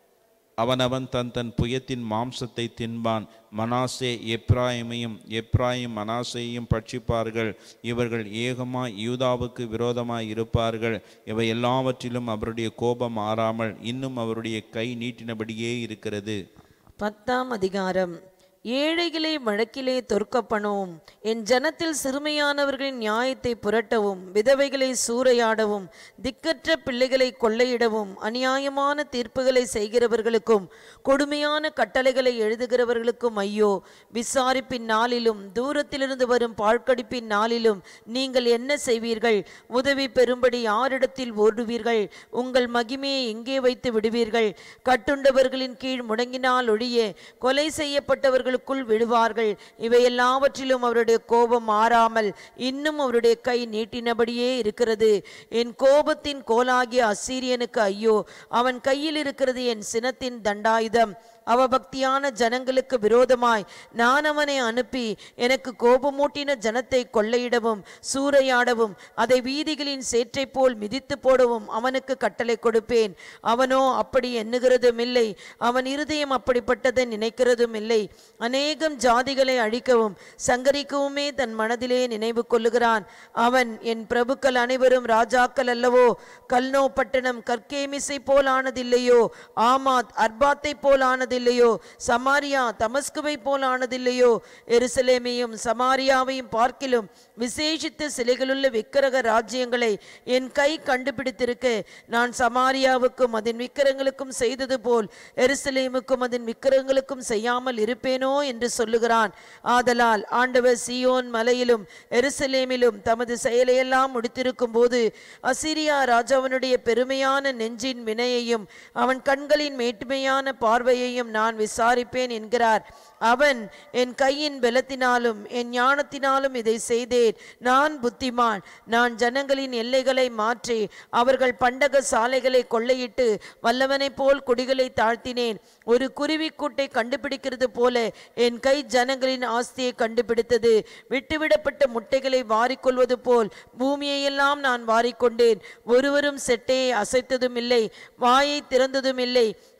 அவனவன் தன் தன் புயத்தின் மாம்சத்தை தின்பான் மனாசே எப்ராயிமையும் எப்ராயிம் மனாசேயையும் பட்சிப்பார்கள் இவர்கள் ஏகமாய் யூதாவுக்கு விரோதமாய் இருப்பார்கள் இவை எல்லாவற்றிலும் அவருடைய கோபம் ஆறாமல் இன்னும் அவருடைய கை நீட்டினபடியே இருக்கிறது பத்தாம் அதிகாரம் ஏழைகளை வழக்கிலே தொற்கப்பனவும் என் ஜனத்தில் சிறுமையானவர்களின் நியாயத்தை புரட்டவும் விதவைகளை சூறையாடவும் திக்கற்ற பிள்ளைகளை கொள்ளையிடவும் அநியாயமான தீர்ப்புகளை செய்கிறவர்களுக்கும் கொடுமையான கட்டளைகளை எழுதுகிறவர்களுக்கும் ஐயோ விசாரிப்பின் நாளிலும் தூரத்திலிருந்து வரும் பாழ்கடிப்பின் நாளிலும் நீங்கள் என்ன செய்வீர்கள் உதவி பெறும்படி யாரிடத்தில் ஓடுவீர்கள் உங்கள் மகிமையை எங்கே வைத்து விடுவீர்கள் கட்டுண்டவர்களின் கீழ் முடங்கினால் ஒழிய கொலை செய்யப்பட்டவர்களுக்குள் விடுவார்கள் இவை எல்லாவற்றிலும் அவருடைய கோபம் மாறாமல் இன்னும் அவருடைய கை நீட்டினபடியே இருக்கிறது என் கோபத்தின் கோலாகிய அசீரியனுக்கு ஐயோ அவன் கையில் இருக்கிறது என் சினத்தின் தண்டாயுதம் அவபக்தியான ஜனங்களுக்கு விரோதமாய் நான் அவனை அனுப்பி எனக்கு கோபமூட்டின ஜனத்தை கொள்ளையிடவும் சூறையாடவும் அதை வீதிகளின் சேற்றைப் போல் மிதித்து போடவும் அவனுக்கு கட்டளை கொடுப்பேன் அவனோ அப்படி எண்ணுகிறதும் இல்லை அவன் இருதயம் அப்படிப்பட்டதை நினைக்கிறதும் இல்லை அநேகம் ஜாதிகளை அழிக்கவும் சங்கரிக்கவுமே தன் மனதிலே நினைவு கொள்ளுகிறான் அவன் என் பிரபுக்கள் அனைவரும் ராஜாக்கள் அல்லவோ கல்னோ பட்டணம் கற்கேமிசை போலானதில்லையோ ஆமாத் அர்பாத்தை போலானதில்லையோ சமாரியா தமஸ்குவை போலானதில்லையோ எருசலேமையும் சமாரியாவையும் பார்க்கிலும் விசேஷித்த சிலைகளுள்ள விக்கிரக ராஜ்யங்களை என் கை கண்டுபிடித்திருக்க நான் சமாரியாவுக்கும் அதன் விக்கிரங்களுக்கும் செய்தது போல் எருசலேமுக்கும் அதன் விக்கிரங்களுக்கும் செய்யாமல் இருப்பேனோ என்று சொல்லுகிறான் ஆதலால் ஆண்டவர் சீயோன் மலையிலும் எருசலேமிலும் தமது செயலையெல்லாம் முடித்திருக்கும் போது அசிரியா ராஜாவினுடைய பெருமையான நெஞ்சின் வினையையும் அவன் கண்களின் மேட்டுமையான பார்வையையும் நான் விசாரிப்பேன் என்கிறார் அவன் என் கையின் பலத்தினாலும் என் ஞானத்தினாலும் இதை செய்தேன் நான் புத்திமான் நான் ஜனங்களின் எல்லைகளை மாற்றி அவர்கள் பண்டக சாலைகளை கொள்ளையிட்டு வல்லவனைப் போல் குடிகளை தாழ்த்தினேன் ஒரு குருவிக்கூட்டை கண்டுபிடிக்கிறது போல என் கை ஜனங்களின் ஆஸ்தியை கண்டுபிடித்தது விட்டுவிடப்பட்ட முட்டைகளை வாரிக்கொள்வது போல் பூமியையெல்லாம் நான் வாரிக்கொண்டேன் ஒருவரும் செட்டையை அசைத்ததும் இல்லை வாயை திறந்ததும் இல்லை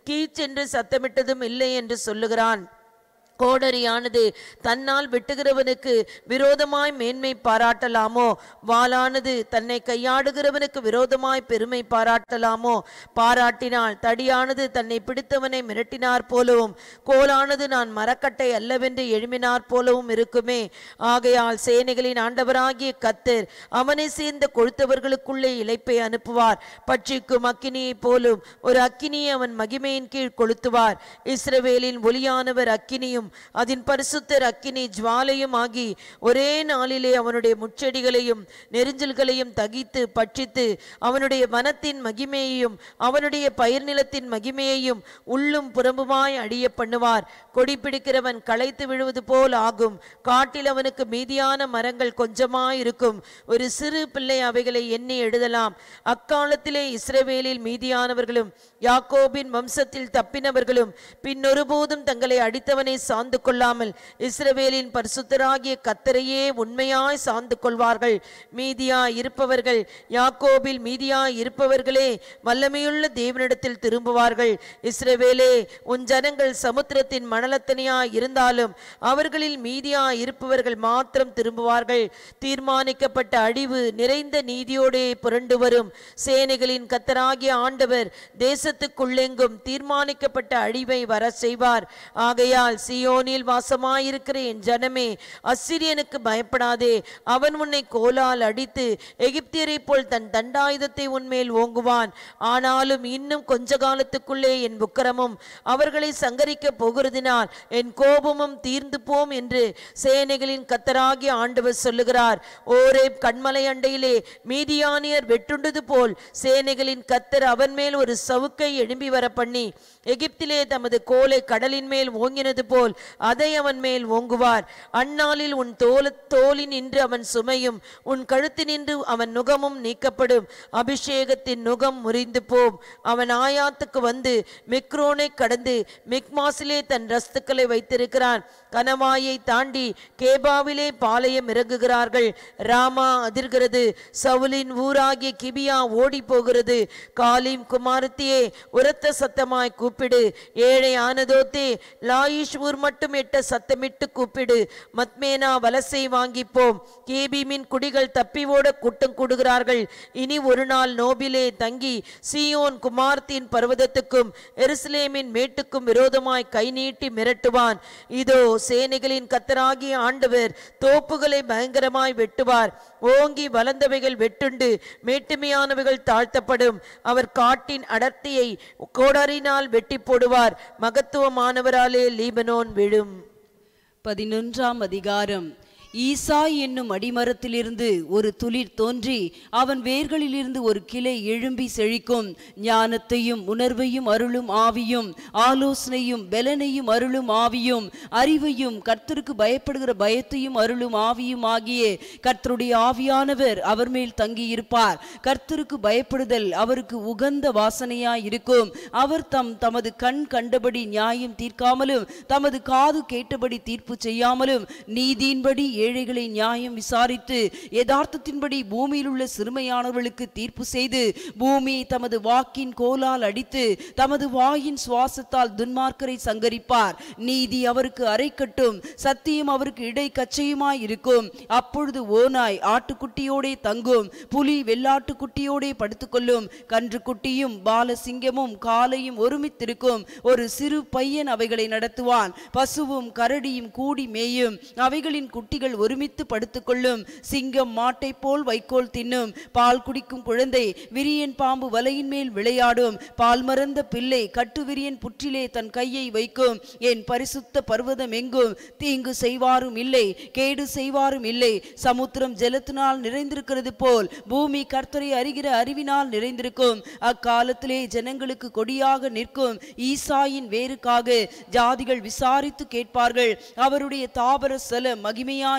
கீச்சென்று சத்தமிட்டதும் இல்லை என்று சொல்லுகிறான் கோடரியானது தன்னால் வெட்டுகிறவனுக்கு விரோதமாய் மேன்மை பாராட்டலாமோ வாளானது தன்னை கையாடுகிறவனுக்கு விரோதமாய் பெருமை பாராட்டலாமோ பாராட்டினால் தடியானது தன்னை பிடித்தவனை மிரட்டினார் போலவும் கோலானது நான் மரக்கட்டை அல்லவென்று எழுமினார் போலவும் இருக்குமே ஆகையால் சேனைகளின் ஆண்டவராகிய கத்தர் அவனை சேர்ந்த கொழுத்தவர்களுக்குள்ளே இளைப்பை அனுப்புவார் பட்சிக்கும் அக்கினியைப் போலும் ஒரு அக்கினியை அவன் மகிமையின் கீழ் கொளுத்துவார் இஸ்ரவேலின் ஒளியானவர் அக்கினியும் அதன் பரிசுத்தர் அக்கினி ஜுவாலையும் ஆகி ஒரே நாளிலே அவனுடைய முச்செடிகளையும் நெரிஞ்சல்களையும் தகித்து பட்சித்து அவனுடைய வனத்தின் மகிமையையும் அவனுடைய பயிர் நிலத்தின் மகிமையையும் உள்ளும் புறம்புமாய் அடிய பண்ணுவார் கொடி பிடிக்கிறவன் களைத்து விழுவது போல் ஆகும் காட்டில் அவனுக்கு மீதியான மரங்கள் கொஞ்சமாய் இருக்கும் ஒரு சிறு பிள்ளை அவைகளை எண்ணி எழுதலாம் அக்காலத்திலே இஸ்ரவேலில் மீதியானவர்களும் யாக்கோபின் வம்சத்தில் தப்பினவர்களும் பின்னொருபோதும் தங்களை அடித்தவனை சார்ந்து கொள்ளாமல் இஸ்ரவேலின் பரிசுத்தராகிய கத்தரையே உண்மையாய் சார்ந்து கொள்வார்கள் மீதியாய் இருப்பவர்கள் யாக்கோபில் மீதியாய் இருப்பவர்களே வல்லமையுள்ள தேவனிடத்தில் திரும்புவார்கள் இஸ்ரவேலே உன் ஜனங்கள் சமுத்திரத்தின் மணலத்தனையாய் இருந்தாலும் அவர்களில் மீதியாய் இருப்பவர்கள் மாத்திரம் திரும்புவார்கள் தீர்மானிக்கப்பட்ட அழிவு நிறைந்த நீதியோடே புரண்டு வரும் சேனைகளின் கத்தராகிய ஆண்டவர் தேசத்துக்குள்ளெங்கும் தீர்மானிக்கப்பட்ட அழிவை வர செய்வார் ஆகையால் சியோனில் வாசமாயிருக்கிற என் ஜனமே அசிரியனுக்கு பயப்படாதே அவன் உன்னை கோலால் அடித்து எகிப்தியரைப் போல் தன் தண்டாயுதத்தை உன்மேல் ஓங்குவான் ஆனாலும் இன்னும் கொஞ்ச காலத்துக்குள்ளே என் உக்கிரமும் அவர்களை சங்கரிக்க போகிறதினால் என் கோபமும் தீர்ந்து போம் என்று சேனைகளின் கத்தராகிய ஆண்டவர் சொல்லுகிறார் ஓரே கண்மலை அண்டையிலே மீதியானியர் வெட்டுண்டது போல் சேனைகளின் கத்தர் அவன் மேல் ஒரு சவுக்கை எழும்பி வர பண்ணி எகிப்திலே தமது கோலை கடலின் மேல் ஓங்கினது போல் அதை அவன் மேல் ஓங்குவார் அந்நாளில் உன் தோல தோலின் நின்று அவன் சுமையும் உன் கழுத்து நின்று அவன் நுகமும் நீக்கப்படும் அபிஷேகத்தின் நுகம் முறிந்து போம் அவன் ஆயாத்துக்கு வந்து மிக்ரோனை கடந்து மிக்மாசிலே தன் ரஸ்துக்களை வைத்திருக்கிறான் கனவாயை தாண்டி கேபாவிலே பாளையம் இறங்குகிறார்கள் ராமா அதிர்கிறது சவுலின் ஊராகிய கிபியா ஓடி போகிறது காலிம் குமாரத்தியே உரத்த சத்தமாய் கூப்பிடு ஏழை ஆனதோத்தே லாயிஷ் ஊர் மட்டும் எட்ட சத்தமிட்டு கூப்பிடு மத்மேனா வலசை வாங்கிப்போம் கேபிமின் குடிகள் தப்பி ஓட கூட்டம் கூடுகிறார்கள் இனி ஒரு நாள் நோபிலே தங்கி சீயோன் குமார்த்தின் பர்வதத்துக்கும் எருசலேமின் மேட்டுக்கும் விரோதமாய் கை நீட்டி மிரட்டுவான் இதோ சேனைகளின் கத்தராகிய ஆண்டவர் தோப்புகளை பயங்கரமாய் வெட்டுவார் ஓங்கி வளர்ந்தவைகள் வெட்டுண்டு மேட்டுமையானவைகள் தாழ்த்தப்படும் அவர் காட்டின் அடர்த்தியை கோடரினால் வெட்டி போடுவார் மகத்துவமானவராலே லீபனோன் விழும் பதினொன்றாம் அதிகாரம் ஈசாய் என்னும் அடிமரத்திலிருந்து ஒரு துளிர் தோன்றி அவன் வேர்களிலிருந்து ஒரு கிளை எழும்பி செழிக்கும் ஞானத்தையும் உணர்வையும் அருளும் ஆவியும் ஆலோசனையும் பெலனையும் அருளும் ஆவியும் அறிவையும் கர்த்தருக்கு பயப்படுகிற பயத்தையும் அருளும் ஆவியும் ஆகிய கர்த்தருடைய ஆவியானவர் அவர் மேல் தங்கியிருப்பார் கர்த்தருக்கு பயப்படுதல் அவருக்கு உகந்த வாசனையாய் இருக்கும் அவர் தம் தமது கண் கண்டபடி நியாயம் தீர்க்காமலும் தமது காது கேட்டபடி தீர்ப்பு செய்யாமலும் நீதியின்படி ஏழைகளை நியாயம் விசாரித்து யதார்த்தத்தின்படி பூமியில் உள்ள சிறுமையானவர்களுக்கு தீர்ப்பு செய்து பூமி தமது வாக்கின் கோலால் அடித்து தமது வாயின் சுவாசத்தால் துன்மார்க்கரை சங்கரிப்பார் நீதி அவருக்கு அரைக்கட்டும் சத்தியம் அவருக்கு இடை கச்சையுமாய் இருக்கும் அப்பொழுது ஓநாய் ஆட்டுக்குட்டியோடே தங்கும் புலி வெள்ளாட்டுக்குட்டியோடே படுத்துக்கொள்ளும் கன்றுக்குட்டியும் பாலசிங்கமும் காலையும் ஒருமித்திருக்கும் ஒரு சிறு பையன் அவைகளை நடத்துவான் பசுவும் கரடியும் கூடி மேயும் அவைகளின் குட்டிகள் ஒருமித்து படுத்துக்கொள்ளும் சிங்கம் மாட்டை போல் வைக்கோல் தின்னும் பால் குடிக்கும் குழந்தை விரியன் பாம்பு வலையின் மேல் விளையாடும் பால் மறந்த பிள்ளை கட்டுவிரியன் புற்றிலே தன் கையை வைக்கும் என் பரிசுத்த பர்வதம் எங்கும் தீங்கு செய்வாரும் இல்லை கேடு செய்வாரும் இல்லை சமுத்திரம் ஜலத்தினால் நிறைந்திருக்கிறது போல் பூமி கர்த்தரை அறிகிற அறிவினால் நிறைந்திருக்கும் அக்காலத்திலே ஜனங்களுக்கு கொடியாக நிற்கும் ஈசாயின் வேருக்காக ஜாதிகள் விசாரித்து கேட்பார்கள் அவருடைய தாபர சல மகிமையாய்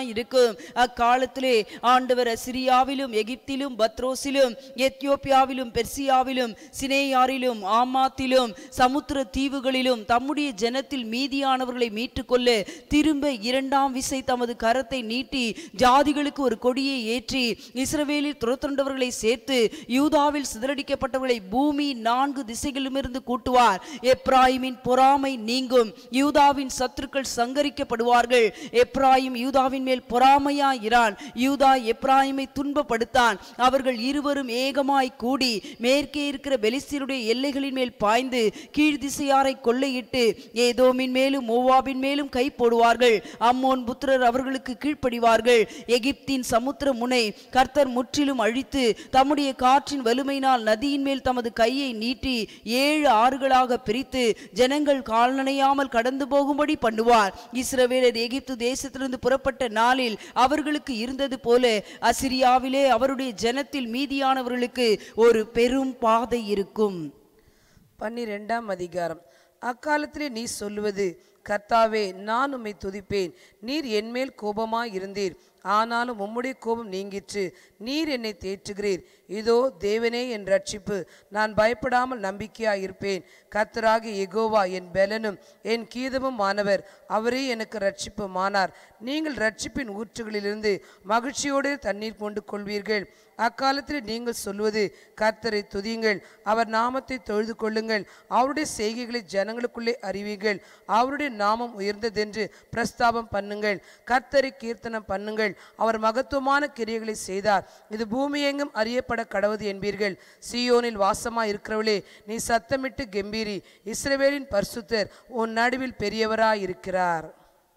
இருக்கும் அக்காலத்திலே ஆண்டவர் அசிரியாவிலும் எகிப்திலும் பத்ரோசிலும் எத்தியோப்பியாவிலும் பெர்சியாவிலும் சினேயாரிலும் ஆமாத்திலும் சமுத்திர தீவுகளிலும் தம்முடைய ஜனத்தில் மீதியானவர்களை மீட்டுக்கொள்ள திரும்ப இரண்டாம் விசை தமது கரத்தை நீட்டி ஜாதிகளுக்கு ஒரு கொடியை ஏற்றி இஸ்ரவேலில் துரத்துண்டவர்களை சேர்த்து யூதாவில் சிதறடிக்கப்பட்டவர்களை பூமி நான்கு திசைகளிலுமிருந்து கூட்டுவார் எப்ராயிமின் பொறாமை நீங்கும் யூதாவின் சத்துருக்கள் சங்கரிக்கப்படுவார்கள் எப்ராயிம் யூதாவின் மேல் பொறாமையாயிரான் யூதா எப்ராயிமை துன்பப்படுத்தான் அவர்கள் இருவரும் ஏகமாய் கூடி மேற்கே இருக்கிற பெலிஸ்தீருடைய எல்லைகளின் மேல் பாய்ந்து கீழ் திசையாரை கொள்ளையிட்டு ஏதோமின் மேலும் மோவாபின் மேலும் கை போடுவார்கள் அம்மோன் புத்திரர் அவர்களுக்கு கீழ்ப்படிவார்கள் எகிப்தின் சமுத்திர முனை கர்த்தர் முற்றிலும் அழித்து தம்முடைய காற்றின் வலிமையினால் நதியின் மேல் தமது கையை நீட்டி ஏழு ஆறுகளாக பிரித்து ஜனங்கள் கால்நனையாமல் கடந்து போகும்படி பண்ணுவார் இஸ்ரவேலர் எகிப்து தேசத்திலிருந்து புறப்பட்ட நாளில் அவர்களுக்கு இருந்தது போல அசிரியாவிலே அவருடைய ஜனத்தில் மீதியானவர்களுக்கு ஒரு பெரும் பாதை இருக்கும் பன்னிரெண்டாம் அதிகாரம் அக்காலத்திலே நீ சொல்லுவது கர்த்தாவே நான் உம்மை துதிப்பேன் நீர் என்மேல் கோபமாய் இருந்தீர் ஆனாலும் உம்முடைய கோபம் நீங்கிற்று நீர் என்னை தேற்றுகிறீர் இதோ தேவனே என் ரட்சிப்பு நான் பயப்படாமல் நம்பிக்கையாய் இருப்பேன் கர்த்தராகிய எகோவா என் பெலனும் என் கீதமும் ஆனவர் அவரே எனக்கு ரட்சிப்புமானார் நீங்கள் ரட்சிப்பின் ஊற்றுகளிலிருந்து மகிழ்ச்சியோடு தண்ணீர் கொண்டு கொள்வீர்கள் அக்காலத்தில் நீங்கள் சொல்வது கர்த்தரை துதியுங்கள் அவர் நாமத்தை தொழுது கொள்ளுங்கள் அவருடைய செய்கைகளை ஜனங்களுக்குள்ளே அறிவீர்கள் அவருடைய நாமம் உயர்ந்ததென்று பிரஸ்தாபம் பண்ணுங்கள் கர்த்தரை கீர்த்தனம் பண்ணுங்கள் அவர் மகத்துவமான கிரியைகளை செய்தார் இது பூமியெங்கும் அறியப்பட கடவுது என்பீர்கள் சீயோனில் வாசமாய் இருக்கிறவளே நீ சத்தமிட்டு கெம்பீரி இஸ்ரவேலின் பரிசுத்தர் உன் நடுவில் பெரியவராய் இருக்கிறார்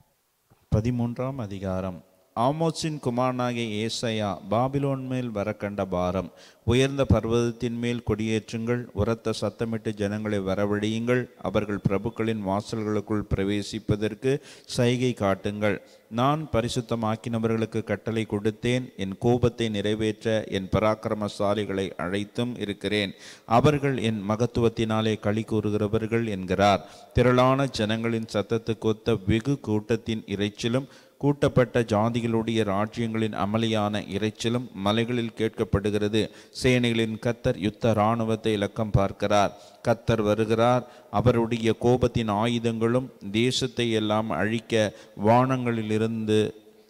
பதிமூன்றாம் அதிகாரம் ஆமோஸின் குமாரனாகிய ஏசையா பாபிலோன் மேல் வர கண்ட பாரம் உயர்ந்த பர்வதத்தின் மேல் கொடியேற்றுங்கள் உரத்த சத்தமிட்டு ஜனங்களை வரவழியுங்கள் அவர்கள் பிரபுக்களின் வாசல்களுக்குள் பிரவேசிப்பதற்கு சைகை காட்டுங்கள் நான் பரிசுத்தமாக்கினவர்களுக்கு கட்டளை கொடுத்தேன் என் கோபத்தை நிறைவேற்ற என் பராக்கிரமசாலிகளை அழைத்தும் இருக்கிறேன் அவர்கள் என் மகத்துவத்தினாலே களி கூறுகிறவர்கள் என்கிறார் திரளான ஜனங்களின் சத்தத்துக்கு ஒத்த வெகு கூட்டத்தின் இறைச்சிலும் கூட்டப்பட்ட ஜாதிகளுடைய ராஜ்யங்களின் அமளியான இரைச்சலும் மலைகளில் கேட்கப்படுகிறது சேனைகளின் கத்தர் யுத்த இராணுவத்தை இலக்கம் பார்க்கிறார் கத்தர் வருகிறார் அவருடைய கோபத்தின் ஆயுதங்களும் தேசத்தை எல்லாம் அழிக்க வானங்களிலிருந்து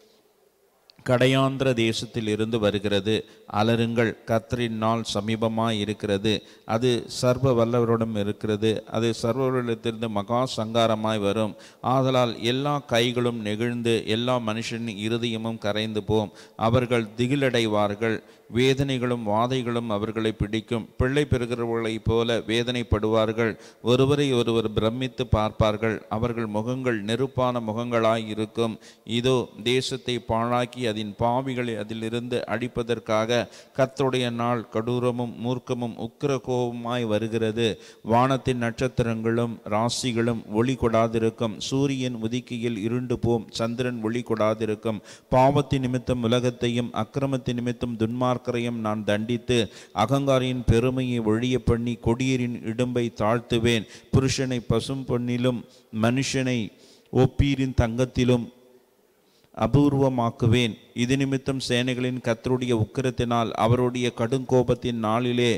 கடையாந்திர தேசத்தில் இருந்து வருகிறது அலருங்கள் கத்தரின் நாள் சமீபமாய் இருக்கிறது அது சர்வ வல்லவரிடம் இருக்கிறது அது சர்வவரிடத்திலிருந்து மகா சங்காரமாய் வரும் ஆதலால் எல்லா கைகளும் நெகிழ்ந்து எல்லா மனுஷனின் இருதயமும் கரைந்து போம் அவர்கள் திகிலடைவார்கள் வேதனைகளும் வாதைகளும் அவர்களை பிடிக்கும் பிள்ளை பெறுகிறவர்களைப் போல வேதனைப்படுவார்கள் ஒருவரை ஒருவர் பிரமித்து பார்ப்பார்கள் அவர்கள் முகங்கள் நெருப்பான முகங்களாய் இருக்கும் இதோ தேசத்தை பாழாக்கி அதன் பாவிகளை அதிலிருந்து அடிப்பதற்காக கர்த்தருடைய நாள் கடூரமும் மூர்க்கமும் உக்கிர கோபமாய் வருகிறது வானத்தின் நட்சத்திரங்களும் ராசிகளும் ஒளி கொடாதிருக்கும் சூரியன் உதிக்கையில் இருண்டு போம் சந்திரன் ஒளி கொடாதிருக்கும் பாவத்தின் நிமித்தம் உலகத்தையும் அக்கிரமத்தின் நிமித்தம் துன்மார்க்கரையும் நான் தண்டித்து அகங்காரியின் பெருமையை ஒழிய பண்ணி கொடியரின் இடும்பை தாழ்த்துவேன் புருஷனை பசும் பொன்னிலும் மனுஷனை ஒப்பீரின் தங்கத்திலும் அபூர்வமாக்குவேன் இது நிமித்தம் சேனைகளின் கத்தருடைய உக்கிரத்தினால் அவருடைய கடுங்கோபத்தின் நாளிலே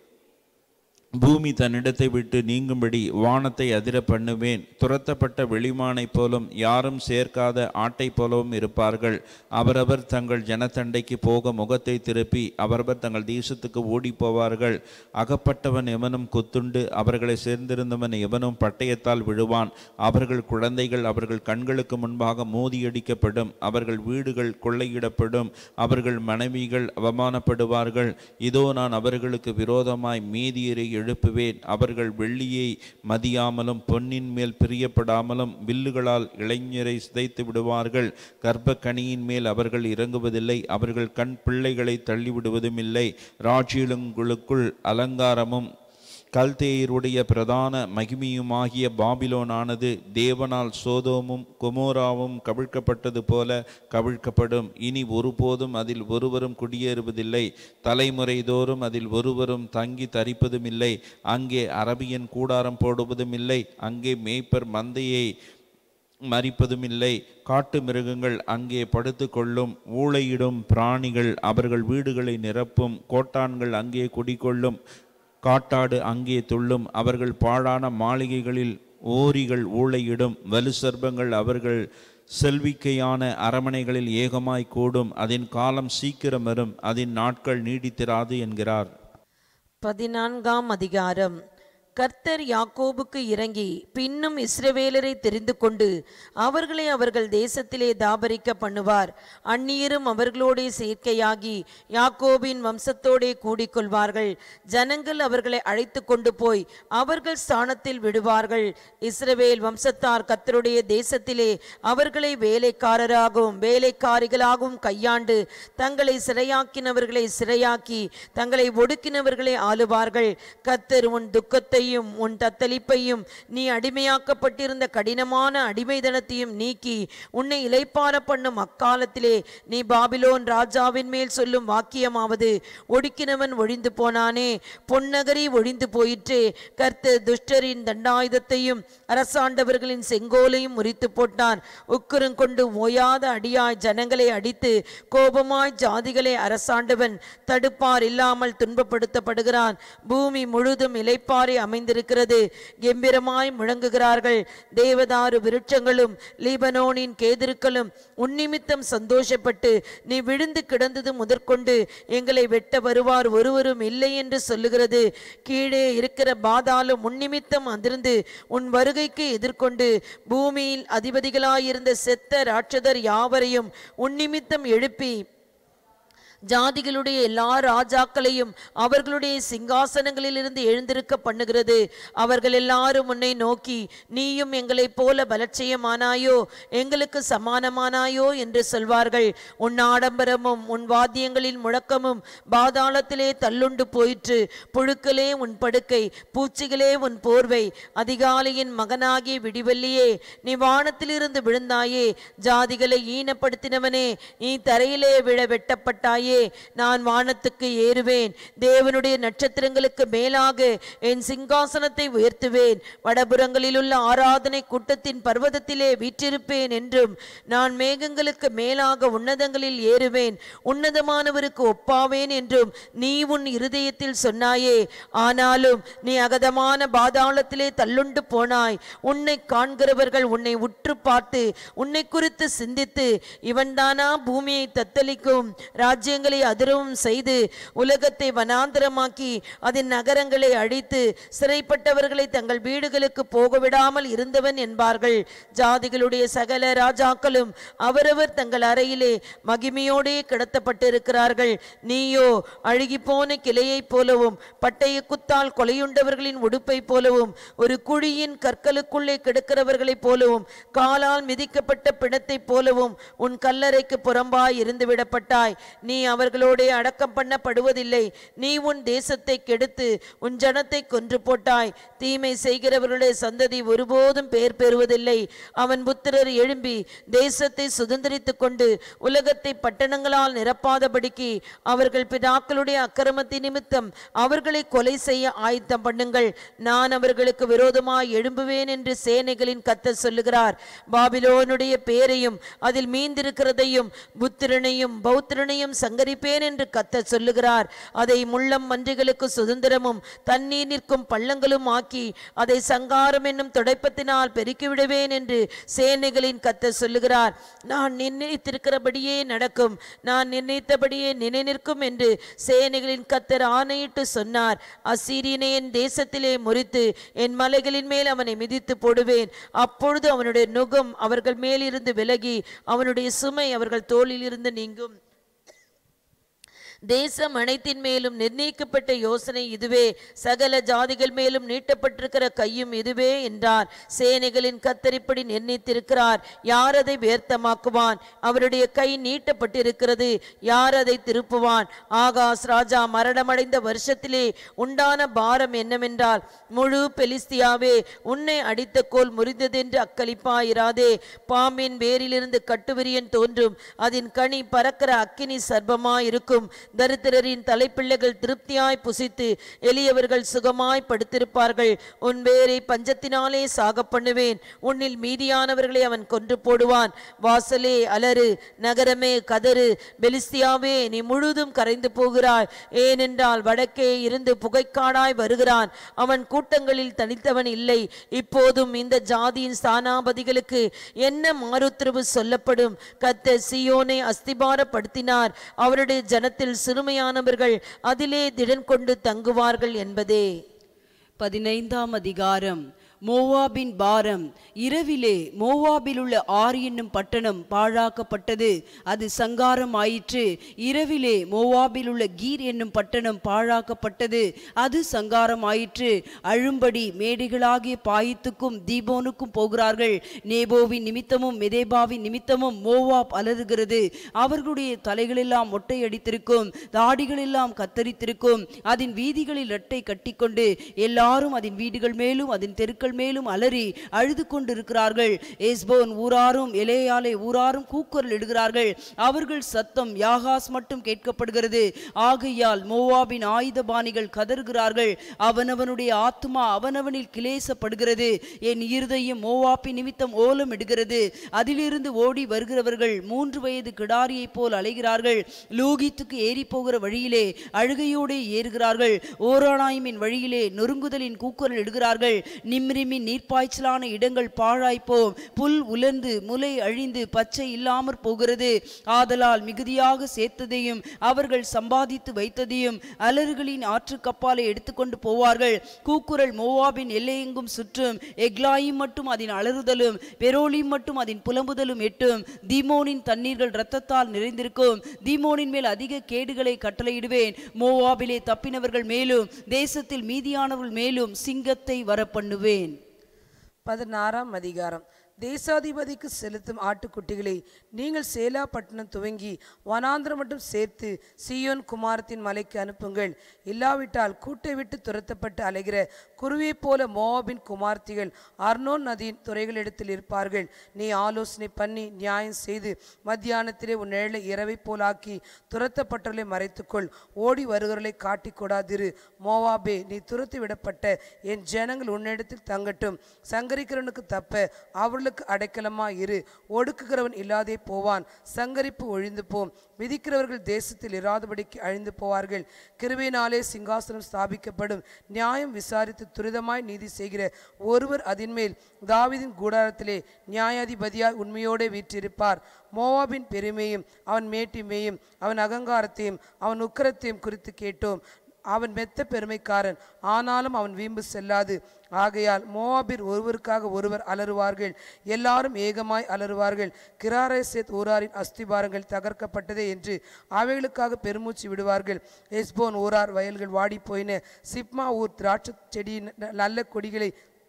பூமி தன்னிடத்தை விட்டு நீங்கும்படி வானத்தை அதிர பண்ணுவேன் துரத்தப்பட்ட வெளிமானைப் போலும் யாரும் சேர்க்காத ஆட்டைப் போலவும் இருப்பார்கள் அவரவர் தங்கள் ஜனத்தண்டைக்கு போக முகத்தை திருப்பி அவரவர் தங்கள் தேசத்துக்கு ஓடிப் போவார்கள் அகப்பட்டவன் எவனும் குத்துண்டு அவர்களை சேர்ந்திருந்தவன் எவனும் பட்டயத்தால் விழுவான் அவர்கள் குழந்தைகள் அவர்கள் கண்களுக்கு முன்பாக மோதியடிக்கப்படும் அவர்கள் வீடுகள் கொள்ளையிடப்படும் அவர்கள் மனைவிகள் அவமானப்படுவார்கள் இதோ நான் அவர்களுக்கு விரோதமாய் மீதியரை எழுப்புவேன் அவர்கள் வெள்ளியை மதியாமலும் பொன்னின் மேல் பிரியப்படாமலும் வில்லுகளால் இளைஞரை சிதைத்து விடுவார்கள் கர்ப்ப கனியின் மேல் அவர்கள் இறங்குவதில்லை அவர்கள் கண் பிள்ளைகளை தள்ளிவிடுவதும் இல்லை ராஜ்யங்களுக்குள் அலங்காரமும் கல்தேயருடைய பிரதான மகிமையுமாகிய பாபிலோனானது தேவனால் சோதோமும் குமோராவும் கவிழ்க்கப்பட்டது போல கவிழ்க்கப்படும் இனி ஒருபோதும் அதில் ஒருவரும் குடியேறுவதில்லை தலைமுறை தோறும் அதில் ஒருவரும் தங்கி தரிப்பதும் இல்லை அங்கே அரபியன் கூடாரம் போடுவதும் இல்லை அங்கே மேய்ப்பர் மந்தையை மறிப்பதும் இல்லை காட்டு மிருகங்கள் அங்கே படுத்துக்கொள்ளும் ஊளையிடும் பிராணிகள் அவர்கள் வீடுகளை நிரப்பும் கோட்டான்கள் அங்கே குடிகொள்ளும் காட்டாடு அங்கே துள்ளும் அவர்கள் பாழான மாளிகைகளில் ஓரிகள் ஊளையிடும் வலு சர்ப்பங்கள் அவர்கள் செல்விக்கையான அரமனைகளில் ஏகமாய் கூடும் அதன் காலம் சீக்கிரம் வரும் அதன் நாட்கள் நீடித்திராது என்கிறார் பதினான்காம் அதிகாரம் கர்த்தர் யாக்கோபுக்கு இறங்கி பின்னும் இஸ்ரவேலரை தெரிந்து கொண்டு அவர்களை அவர்கள் தேசத்திலே தாபரிக்க பண்ணுவார் அந்நியரும் அவர்களோடே சேர்க்கையாகி யாக்கோபின் வம்சத்தோடே கூடிக்கொள்வார்கள் ஜனங்கள் அவர்களை அழைத்து கொண்டு போய் அவர்கள் ஸ்தானத்தில் விடுவார்கள் இஸ்ரவேல் வம்சத்தார் கர்த்தருடைய தேசத்திலே அவர்களை வேலைக்காரராகவும் வேலைக்காரிகளாகவும் கையாண்டு தங்களை சிறையாக்கினவர்களை சிறையாக்கி தங்களை ஒடுக்கினவர்களை ஆளுவார்கள் கர்த்தர் உன் துக்கத்தையும் உன் தத்தளிப்பையும் நீ அடிமையாக்கப்பட்டிருந்த கடினமான அடிமைதனத்தையும் நீக்கி உன்னை இளைப்பார பண்ணும் அக்காலத்திலே நீ பாபிலோன் ராஜாவின் மேல் சொல்லும் வாக்கியமாவது ஒடுக்கினவன் ஒழிந்து போனானே பொன்னகரி ஒழிந்து போயிற்றே கர்த்தர் துஷ்டரின் தண்டாயுதத்தையும் அரசாண்டவர்களின் செங்கோலையும் முறித்து போட்டான் உக்குரம் கொண்டு ஓயாத அடியாய் ஜனங்களை அடித்து கோபமாய் ஜாதிகளை அரசாண்டவன் தடுப்பார் இல்லாமல் துன்பப்படுத்தப்படுகிறான் பூமி முழுதும் இலைப்பாறை அமைந்திருக்கிறது கெம்பீரமாய் முழங்குகிறார்கள் தேவதாரு விருட்சங்களும் லீபனோனின் கேதிருக்களும் உன்னிமித்தம் சந்தோஷப்பட்டு நீ விழுந்து கிடந்தது முதற்கொண்டு எங்களை வெட்ட வருவார் ஒருவரும் இல்லை என்று சொல்லுகிறது கீழே இருக்கிற பாதாளம் உன்னிமித்தம் அதிர்ந்து உன் வருகைக்கு எதிர்கொண்டு பூமியில் அதிபதிகளாயிருந்த செத்த ராட்சதர் யாவரையும் உன்னிமித்தம் எழுப்பி ஜாதிகளுடைய எல்லா ராஜாக்களையும் அவர்களுடைய சிங்காசனங்களிலிருந்து எழுந்திருக்க பண்ணுகிறது அவர்கள் எல்லாரும் உன்னை நோக்கி நீயும் எங்களைப் போல பலட்சியமானாயோ எங்களுக்கு சமானமானாயோ என்று சொல்வார்கள் உன் ஆடம்பரமும் உன் வாத்தியங்களின் முழக்கமும் பாதாளத்திலே தள்ளுண்டு போயிற்று புழுக்களே உன் படுக்கை பூச்சிகளே உன் போர்வை அதிகாலையின் மகனாகிய விடிவெள்ளியே நீ வானத்திலிருந்து விழுந்தாயே ஜாதிகளை ஈனப்படுத்தினவனே நீ தரையிலே விழ வெட்டப்பட்டாயே நான் வானத்துக்கு ஏறுவேன் தேவனுடைய நட்சத்திரங்களுக்கு மேலாக என் சிங்காசனத்தை உயர்த்துவேன் வடபுறங்களில் உள்ள ஆராதனை கூட்டத்தின் பர்வதத்திலே வீற்றிருப்பேன் என்றும் நான் மேகங்களுக்கு மேலாக உன்னதங்களில் ஏறுவேன் உன்னதமானவருக்கு ஒப்பாவேன் என்றும் நீ உன் இருதயத்தில் சொன்னாயே ஆனாலும் நீ அகதமான பாதாளத்திலே தள்ளுண்டு போனாய் உன்னை காண்கிறவர்கள் உன்னை உற்று பார்த்து உன்னை குறித்து சிந்தித்து இவன்தானா பூமியை தத்தளிக்கும் ராஜ்யங்களை அதிரவும் செய்து உலகத்தை வனாந்தரமாக்கி அதன் நகரங்களை அழித்து சிறைப்பட்டவர்களை தங்கள் வீடுகளுக்கு போக விடாமல் இருந்தவன் என்பார்கள் ஜாதிகளுடைய சகல ராஜாக்களும் அவரவர் தங்கள் அறையிலே மகிமையோடே கிடத்தப்பட்டிருக்கிறார்கள் நீயோ அழுகிப்போன கிளையைப் போலவும் பட்டய குத்தால் கொலையுண்டவர்களின் உடுப்பை போலவும் ஒரு குழியின் கற்களுக்குள்ளே கிடக்கிறவர்களைப் போலவும் காலால் மிதிக்கப்பட்ட பிணத்தைப் போலவும் உன் கல்லறைக்கு புறம்பாய் இருந்து விடப்பட்டாய் நீ அவர்களோடே அடக்கம் பண்ணப்படுவதில்லை நீ உன் தேசத்தை கெடுத்து உன் ஜனத்தை கொன்று போட்டாய் தீமை செய்கிறவர்களுடைய சந்ததி ஒருபோதும் பேர் பெறுவதில்லை அவன் புத்திரர் எழும்பி தேசத்தை சுதந்திரித்துக் கொண்டு உலகத்தை பட்டணங்களால் நிரப்பாதபடிக்கு அவர்கள் பிதாக்களுடைய அக்கிரமத்தின் நிமித்தம் அவர்களை கொலை செய்ய ஆயத்தம் பண்ணுங்கள் நான் அவர்களுக்கு விரோதமாய் எழும்புவேன் என்று சேனைகளின் கத்த சொல்லுகிறார் பாபிலோனுடைய பேரையும் அதில் மீந்திருக்கிறதையும் புத்திரனையும் பௌத்திரனையும் சங்கரிப்பேன் என்று கத்த சொல்லுகிறார் அதை முள்ளம் மன்றிகளுக்கு சுதந்திரமும் தண்ணீர் நிற்கும் பள்ளங்களும் ஆக்கி அதை சங்காரம் என்னும் துடைப்பத்தினால் பெருக்கிவிடுவேன் என்று சேனைகளின் கத்த சொல்லுகிறார் நான் நிர்ணயித்திருக்கிறபடியே நடக்கும் நான் நிர்ணயித்தபடியே நினை நிற்கும் என்று சேனைகளின் கத்தர் ஆணையிட்டு சொன்னார் அசீரியனை என் தேசத்திலே முறித்து என் மலைகளின் மேல் அவனை மிதித்து போடுவேன் அப்பொழுது அவனுடைய நுகம் அவர்கள் மேலிருந்து விலகி அவனுடைய சுமை அவர்கள் தோளில் இருந்து நீங்கும் தேசம் அனைத்தின் மேலும் நிர்ணயிக்கப்பட்ட யோசனை இதுவே சகல ஜாதிகள் மேலும் நீட்டப்பட்டிருக்கிற கையும் இதுவே என்றார் சேனைகளின் கத்தரிப்படி நிர்ணயித்திருக்கிறார் யார் அதை வியர்த்தமாக்குவான் அவருடைய கை நீட்டப்பட்டிருக்கிறது யார் அதை திருப்புவான் ஆகாஸ் ராஜா மரணமடைந்த வருஷத்திலே உண்டான பாரம் என்னவென்றால் முழு பெலிஸ்தியாவே உன்னை அடித்த கோல் முறிந்ததென்று அக்களிப்பாயிராதே பாம்பின் வேரிலிருந்து கட்டுவிரியன் தோன்றும் அதன் கனி பறக்கிற அக்கினி சர்ப்பமாயிருக்கும் தரித்திரரின் தலைப்பிள்ளைகள் திருப்தியாய் புசித்து எளியவர்கள் சுகமாய் படுத்திருப்பார்கள் உன் வேரை பஞ்சத்தினாலே சாக பண்ணுவேன் உன்னில் மீதியானவர்களை அவன் கொன்று போடுவான் வாசலே அலறு நகரமே கதறு பெலிஸ்தியாவே நீ முழுதும் கரைந்து போகிறாய் ஏனென்றால் வடக்கே இருந்து புகைக்காடாய் வருகிறான் அவன் கூட்டங்களில் தனித்தவன் இல்லை இப்போதும் இந்த ஜாதியின் ஸ்தானாபதிகளுக்கு என்ன மாறுத்திரவு சொல்லப்படும் கத்த சியோனை அஸ்திபாரப்படுத்தினார் அவருடைய ஜனத்தில் சிறுமையானவர்கள் அதிலே திடன் கொண்டு தங்குவார்கள் என்பதே பதினைந்தாம் அதிகாரம் மோவாபின் பாரம் இரவிலே மோவாபில் உள்ள ஆர் என்னும் பட்டணம் பாழாக்கப்பட்டது அது சங்காரம் ஆயிற்று இரவிலே மோவாபில் உள்ள கீர் என்னும் பட்டணம் பாழாக்கப்பட்டது அது சங்காரம் ஆயிற்று அழும்படி மேடைகளாகிய பாயித்துக்கும் தீபோனுக்கும் போகிறார்கள் நேபோவின் நிமித்தமும் மெதேபாவின் நிமித்தமும் மோவாப் அலறுகிறது அவர்களுடைய தலைகளெல்லாம் மொட்டையடித்திருக்கும் தாடிகளெல்லாம் கத்தரித்திருக்கும் அதன் வீதிகளில் இரட்டை கட்டிக்கொண்டு எல்லாரும் அதன் வீடுகள் மேலும் அதன் தெருக்கள் மேலும் அலறி அழுது கொண்டிருக்கிறார்கள் எஸ்போன் ஊராரும் எலேயாலே ஊராரும் கூக்குரல் இடுகிறார்கள் அவர்கள் சத்தம் யாகாஸ் மட்டும் கேட்கப்படுகிறது ஆகையால் மோவாபின் ஆயுதபாணிகள் கதறுகிறார்கள் அவனவனுடைய ஆத்துமா அவனவனில் கிளேசப்படுகிறது என் இருதயம் மோவாப்பின் நிமித்தம் ஓலம் இடுகிறது அதிலிருந்து ஓடி வருகிறவர்கள் மூன்று வயது கிடாரியைப் போல் அலைகிறார்கள் லூகித்துக்கு ஏறி போகிற வழியிலே அழுகையோடே ஏறுகிறார்கள் ஓரானாயுமின் வழியிலே நொறுங்குதலின் கூக்குரல் இடுகிறார்கள் நிம்ரிமின் நீர்ப்பாய்ச்சலான இடங்கள் பாழாய்ப்போம் புல் உலர்ந்து முலை அழிந்து பச்சை இல்லாமற் போகிறது ஆதலால் மிகுதியாக சேர்த்ததையும் அவர்கள் சம்பாதித்து வைத்ததையும் அலறுகளின் ஆற்றுக்கப்பாலை எடுத்துக்கொண்டு போவார்கள் கூக்குரல் மோவாபின் எல்லையெங்கும் சுற்றும் எக்லாயும் மட்டும் அதன் அலறுதலும் பெரோலியும் மட்டும் அதன் புலம்புதலும் எட்டும் தீமோனின் தண்ணீர்கள் இரத்தத்தால் நிறைந்திருக்கும் தீமோனின் மேல் அதிக கேடுகளை கட்டளையிடுவேன் மோவாபிலே தப்பினவர்கள் மேலும் தேசத்தில் மீதியானவர்கள் மேலும் சிங்கத்தை வரப்பண்ணுவேன் பதினாறாம் அதிகாரம் தேசாதிபதிக்கு செலுத்தும் ஆட்டுக்குட்டிகளை நீங்கள் சேலா பட்டணம் துவங்கி வனாந்திரம் மட்டும் சேர்த்து சீயோன் குமாரத்தின் மலைக்கு அனுப்புங்கள் இல்லாவிட்டால் கூட்டை விட்டு துரத்தப்பட்டு அலைகிற குருவியைப் போல மோவாபின் குமார்த்திகள் அர்னோன் நதியின் துறைகளிடத்தில் இருப்பார்கள் நீ ஆலோசனை பண்ணி நியாயம் செய்து மத்தியானத்திலே உன் நிழலை இரவை போலாக்கி துரத்தப்பட்டவர்களை மறைத்துக்கொள் ஓடி வருகிறவர்களை காட்டிக் கொடாதிரு மோவாபே நீ துரத்தி விடப்பட்ட என் ஜனங்கள் உன்னிடத்தில் தங்கட்டும் சங்கரிக்கிறவனுக்கு தப்ப அவர்களுக்கு அடைக்கலமா இரு ஒடுக்குகிறவன் இல்லாதே போவான் சங்கரிப்பு ஒழிந்து போம் விதிக்கிறவர்கள் தேசத்தில் இராதபடிக்கு அழிந்து போவார்கள் கிருபையினாலே சிங்காசனம் ஸ்தாபிக்கப்படும் நியாயம் விசாரித்து துரிதமாய் நீதி செய்கிற ஒருவர் அதின்மேல் தாவீதின் கூடாரத்திலே நியாயாதிபதியாய் உண்மையோடே வீற்றிருப்பார் மோவாபின் பெருமையும் அவன் மேட்டிமையும் அவன் அகங்காரத்தையும் அவன் உக்கிரத்தையும் குறித்து கேட்டோம் அவன் மெத்த பெருமைக்காரன் ஆனாலும் அவன் வீம்பு செல்லாது ஆகையால் மோவாபிர் ஒருவருக்காக ஒருவர் அலறுவார்கள் எல்லாரும் ஏகமாய் அலறுவார்கள் கிராரேசேத் ஊராரின் அஸ்திபாரங்கள் தகர்க்கப்பட்டதே என்று அவைகளுக்காக பெருமூச்சு விடுவார்கள் எஸ்போன் ஊரார் வயல்கள் வாடிப் போயின சிப்மா ஊர் திராட்சை செடியின் நல்ல கொடிகளை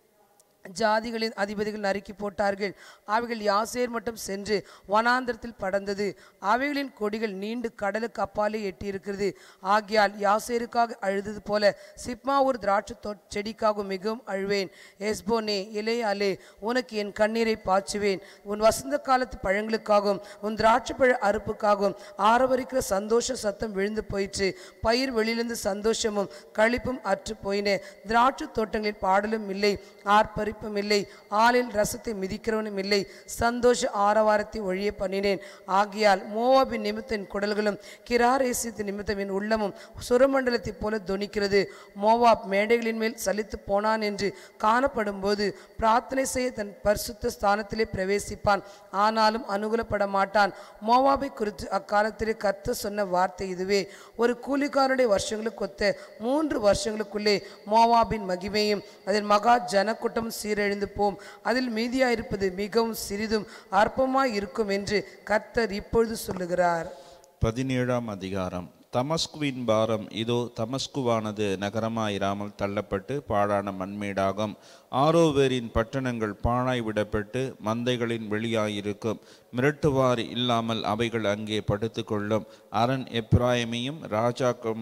ஜாதிகளின் அதிபதிகள் நறுக்கி போட்டார்கள் அவைகள் யாசேர் மட்டும் சென்று வனாந்திரத்தில் படர்ந்தது அவைகளின் கொடிகள் நீண்டு கடலுக்கு அப்பாலே எட்டியிருக்கிறது ஆகையால் யாசேருக்காக அழுதது போல சிப்மாவூர் திராட்சை தோ செடிக்காக மிகவும் அழுவேன் எஸ்போனே இலே அலே உனக்கு என் கண்ணீரை பாய்ச்சுவேன் உன் வசந்த காலத்து பழங்களுக்காகவும் உன் திராட்சைப்பழ அறுப்புக்காகவும் ஆரவரிக்கிற சந்தோஷ சத்தம் விழுந்து போயிற்று பயிர் வெளியிலிருந்து சந்தோஷமும் களிப்பும் அற்று போயின திராட்சை தோட்டங்களில் பாடலும் இல்லை ஆர்ப்பரிப்பும் இல்லை ஆளில் ரசத்தை மிதிக்கிறவனும் இல்லை சந்தோஷ ஆரவாரத்தை ஒழிய பண்ணினேன் ஆகையால் மோவாபின் நிமித்தம் குடல்களும் கிராரேசித்து நிமித்தம் என் உள்ளமும் சுரமண்டலத்தைப் போல தொனிக்கிறது மோவாப் மேடைகளின் மேல் சலித்து போனான் என்று காணப்படும் போது பிரார்த்தனை செய்ய தன் பரிசுத்த ஸ்தானத்திலே பிரவேசிப்பான் ஆனாலும் அனுகூலப்பட மாட்டான் மோவாபை குறித்து அக்காலத்திலே கர்த்தர் சொன்ன வார்த்தை இதுவே ஒரு கூலிக்காரனுடைய வருஷங்களுக்கு ஒத்த மூன்று வருஷங்களுக்குள்ளே மோவாபின் மகிமையும் அதன் மகா ஜனக்கூட்டமும் சீரழிந்து போம் அதில் மீதியாயிருப்பது மிகவும் சிறிதும் அற்பமாய் இருக்கும் என்று கர்த்தர் இப்பொழுது சொல்லுகிறார் பதினேழாம் அதிகாரம் தமஸ்குவின் பாரம் இதோ தமஸ்குவானது நகரமாயிராமல் தள்ளப்பட்டு பாழான மண்மேடாகும் ஆரோவேரின் பட்டணங்கள் பாழாய் விடப்பட்டு மந்தைகளின் வெளியாயிருக்கும் மிரட்டுவார் இல்லாமல் அவைகள் அங்கே படுத்துக்கொள்ளும் அரண் எப்ராயமையும் ராஜாக்கும்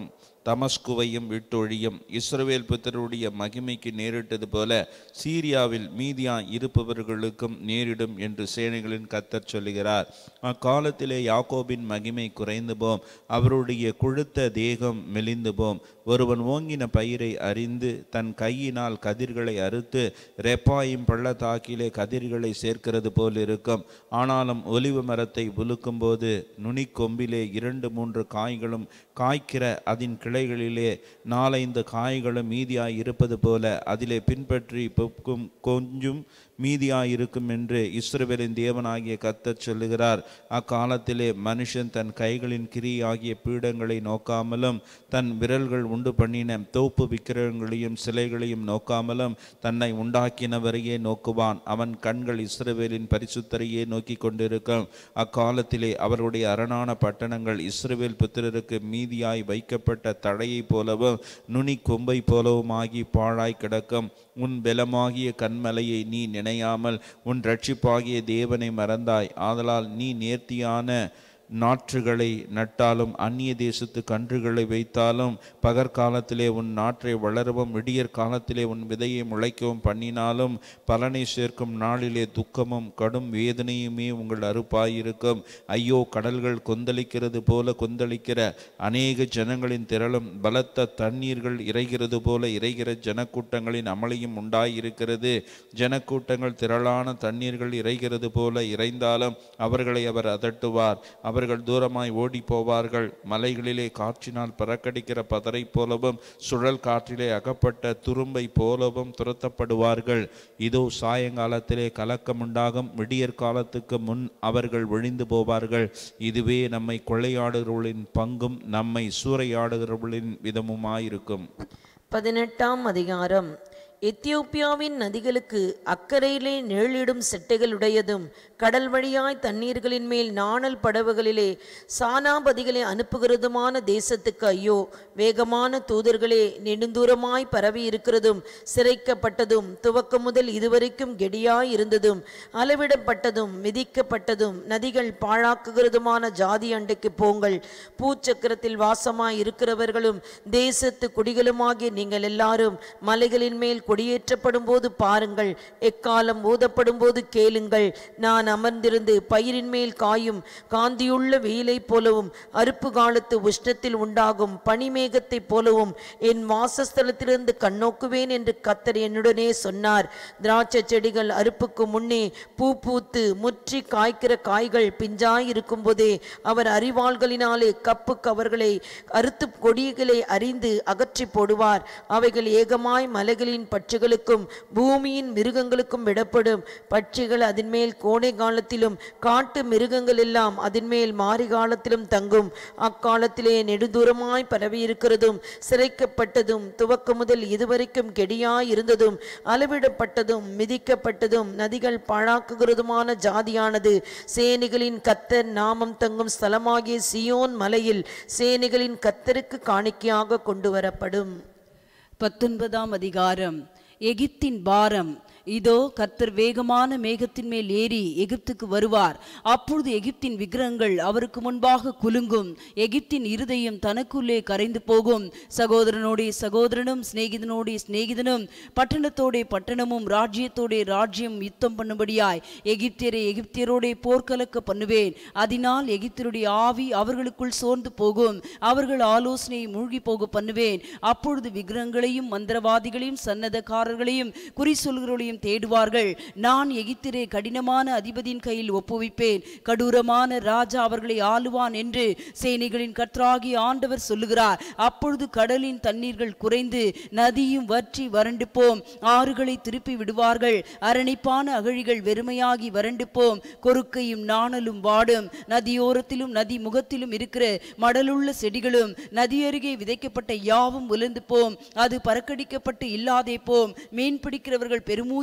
தமஸ்குவையும் விட்டொழியும் இஸ்ரவேல் புத்தருடைய மகிமைக்கு நேரிட்டது போல சீரியாவில் மீதியா இருப்பவர்களுக்கும் நேரிடும் என்று சேனைகளின் கத்தர் சொல்லுகிறார் அக்காலத்திலே யாக்கோபின் மகிமை குறைந்து போம் அவருடைய கொழுத்த தேகம் மெலிந்து போம் ஒருவன் ஓங்கின பயிரை அறிந்து தன் கையினால் கதிர்களை அறுத்து ரெப்பாயும் பள்ளத்தாக்கிலே கதிர்களை சேர்க்கிறது போல் இருக்கும் ஆனாலும் ஒலிவ மரத்தை உலுக்கும்போது நுனிக்கொம்பிலே இரண்டு மூன்று காய்களும் காய்க்கிற அதன் கிளைகளிலே நாலைந்து காய்களும் மீதியாய் இருப்பது போல அதிலே பின்பற்றி பொக்கும் கொஞ்சம் மீதியாயிருக்கும் என்று இஸ்ரவேலின் தேவனாகிய கர்த்தர் சொல்லுகிறார் அக்காலத்திலே மனுஷன் தன் கைகளின் கிரியாகிய பீடங்களை நோக்காமலும் தன் விரல்கள் உண்டு பண்ணின தோப்பு விக்கிரகங்களையும் சிலைகளையும் நோக்காமலும் தன்னை உண்டாக்கினவரையே நோக்குவான் அவன் கண்கள் இஸ்ரவேலின் பரிசுத்தரையே நோக்கி கொண்டிருக்கும் அக்காலத்திலே அவருடைய அரணான பட்டணங்கள் இஸ்ரவேல் புத்திரருக்கு மீதியாய் வைக்கப்பட்ட தடையைப் போலவும் நுனி கொம்பை போலவும் ஆகி பாழாய் கிடக்கும் உன் பலமாகிய கண்மலையை நீ நினையாமல் உன் ரட்சிப்பாகிய தேவனை மறந்தாய் ஆதலால் நீ நேர்த்தியான நாற்றுகளை நட்டாலும் அந்நிய தேசத்து கன்றுகளை வைத்தாலும் பகற்காலத்திலே உன் நாற்றை வளரவும் விடியற் காலத்திலே உன் விதையை முளைக்கவும் பண்ணினாலும் பலனை சேர்க்கும் நாளிலே துக்கமும் கடும் வேதனையுமே உங்கள் அறுப்பாயிருக்கும் ஐயோ கடல்கள் கொந்தளிக்கிறது போல கொந்தளிக்கிற அநேக ஜனங்களின் திரளும் பலத்த தண்ணீர்கள் இறைகிறது போல இறைகிற ஜனக்கூட்டங்களின் அமளியும் உண்டாயிருக்கிறது ஜனக்கூட்டங்கள் திரளான தண்ணீர்கள் இறைகிறது போல இறைந்தாலும் அவர்களை அவர் அதட்டுவார் அவர்கள் தூரமாய் ஓடி போவார்கள் மலைகளிலே காற்றினால் பறக்கடிக்கிற பதரை போலவும் சுழல் காற்றிலே அகப்பட்ட துரும்பை போலவும் துரத்தப்படுவார்கள் இதோ சாயங்காலத்திலே கலக்கமுண்டாகும் விடியற் காலத்துக்கு முன் அவர்கள் ஒழிந்து போவார்கள் இதுவே நம்மை கொள்ளையாடுகிறவர்களின் பங்கும் நம்மை சூறையாடுகிறவர்களின் விதமுமாயிருக்கும் பதினெட்டாம் அதிகாரம் எத்தியோப்பியாவின் நதிகளுக்கு அக்கறையிலே நிழலிடும் செட்டைகளுடையதும் கடல் வழியாய் தண்ணீர்களின் மேல் நாணல் படவுகளிலே சானாபதிகளை அனுப்புகிறதுமான தேசத்துக்கு ஐயோ வேகமான தூதர்களே நெடுந்தூரமாய் பரவி இருக்கிறதும் சிறைக்கப்பட்டதும் துவக்கம் முதல் இதுவரைக்கும் கெடியாய் இருந்ததும் அளவிடப்பட்டதும் மிதிக்கப்பட்டதும் நதிகள் பாழாக்குகிறதுமான ஜாதி அண்டைக்கு போங்கள் பூச்சக்கரத்தில் வாசமாய் இருக்கிறவர்களும் தேசத்து குடிகளுமாகிய நீங்கள் எல்லாரும் மலைகளின் மேல் கொடியேற்றப்படும் போது பாருங்கள் எக்காலம் ஊதப்படும் போது கேளுங்கள் நான் அமர்ந்திருந்து பயிரின் மேல் காயும் காந்தியுள்ள வெயிலைப் போலவும் அறுப்பு காலத்து உஷ்ணத்தில் உண்டாகும் பனிமேகத்தைப் போலவும் என் வாசஸ்தலத்திலிருந்து கண்ணோக்குவேன் என்று கத்தர் என்னுடனே சொன்னார் திராட்சை செடிகள் அறுப்புக்கு முன்னே பூ பூத்து முற்றி காய்க்கிற காய்கள் பிஞ்சாய் இருக்கும்போதே அவர் அறிவாள்களினாலே கப்புக்கு அவர்களை அறுத்து கொடிகளை அறிந்து அகற்றி போடுவார் அவைகள் ஏகமாய் மலைகளின் பட்சிகளுக்கும் பூமியின் மிருகங்களுக்கும் விடப்படும் பட்சிகள் அதன் மேல் கோடை காலத்திலும் காட்டு மிருகங்கள் எல்லாம் அதன் மேல் மாரி காலத்திலும் தங்கும் அக்காலத்திலே நெடுதூரமாய் பரவி இருக்கிறதும் சிறைக்கப்பட்டதும் துவக்கம் முதல் இதுவரைக்கும் கெடியாய் இருந்ததும் அளவிடப்பட்டதும் மிதிக்கப்பட்டதும் நதிகள் பாழாக்குகிறதுமான ஜாதியானது சேனைகளின் கத்தர் நாமம் தங்கும் ஸ்தலமாகிய சியோன் மலையில் சேனைகளின் கத்தருக்கு காணிக்கையாக கொண்டு வரப்படும் பத்தொன்பதாம் அதிகாரம் எகிப்தின் பாரம் இதோ கர்த்தர் வேகமான மேகத்தின் மேல் ஏறி எகிப்துக்கு வருவார் அப்பொழுது எகிப்தின் விக்கிரகங்கள் அவருக்கு முன்பாக குலுங்கும் எகிப்தின் இருதயம் தனக்குள்ளே கரைந்து போகும் சகோதரனோடைய சகோதரனும் சிநேகிதனோடைய சிநேகிதனும் பட்டணத்தோடைய பட்டணமும் ராஜ்யத்தோடைய ராஜ்யம் யுத்தம் பண்ணும்படியாய் எகிப்தியரை எகிப்தியரோடே போர்க்கலக்க பண்ணுவேன் அதனால் எகிப்தியருடைய ஆவி அவர்களுக்குள் சோர்ந்து போகும் அவர்கள் ஆலோசனையை மூழ்கி போக பண்ணுவேன் அப்பொழுது விக்கிரகங்களையும் மந்திரவாதிகளையும் சன்னதக்காரர்களையும் குறி சொல்கிறவர்களையும் தேடுவார்கள் நான் எகிப்திலே கடினமான அதிபதியின் கையில் ஒப்புவிப்பேன் கடூரமான ராஜா அவர்களை ஆளுவான் என்று சேனைகளின் கர்த்தராகிய ஆண்டவர் சொல்லுகிறார் அப்பொழுது கடலின் தண்ணீர்கள் குறைந்து நதியும் வற்றி வறண்டு போம் ஆறுகளை திருப்பி விடுவார்கள் அரணிப்பான அகழிகள் வெறுமையாகி வறண்டு போம் கொறுக்கையும் நாணலும் வாடும் நதியோரத்திலும் நதி முகத்திலும் இருக்கிற மடலுள்ள செடிகளும் நதி அருகே விதைக்கப்பட்ட யாவும் உலர்ந்து போம் அது பறக்கடிக்கப்பட்டு இல்லாதே போம் மீன் பிடிக்கிறவர்கள் பெருமூச்சு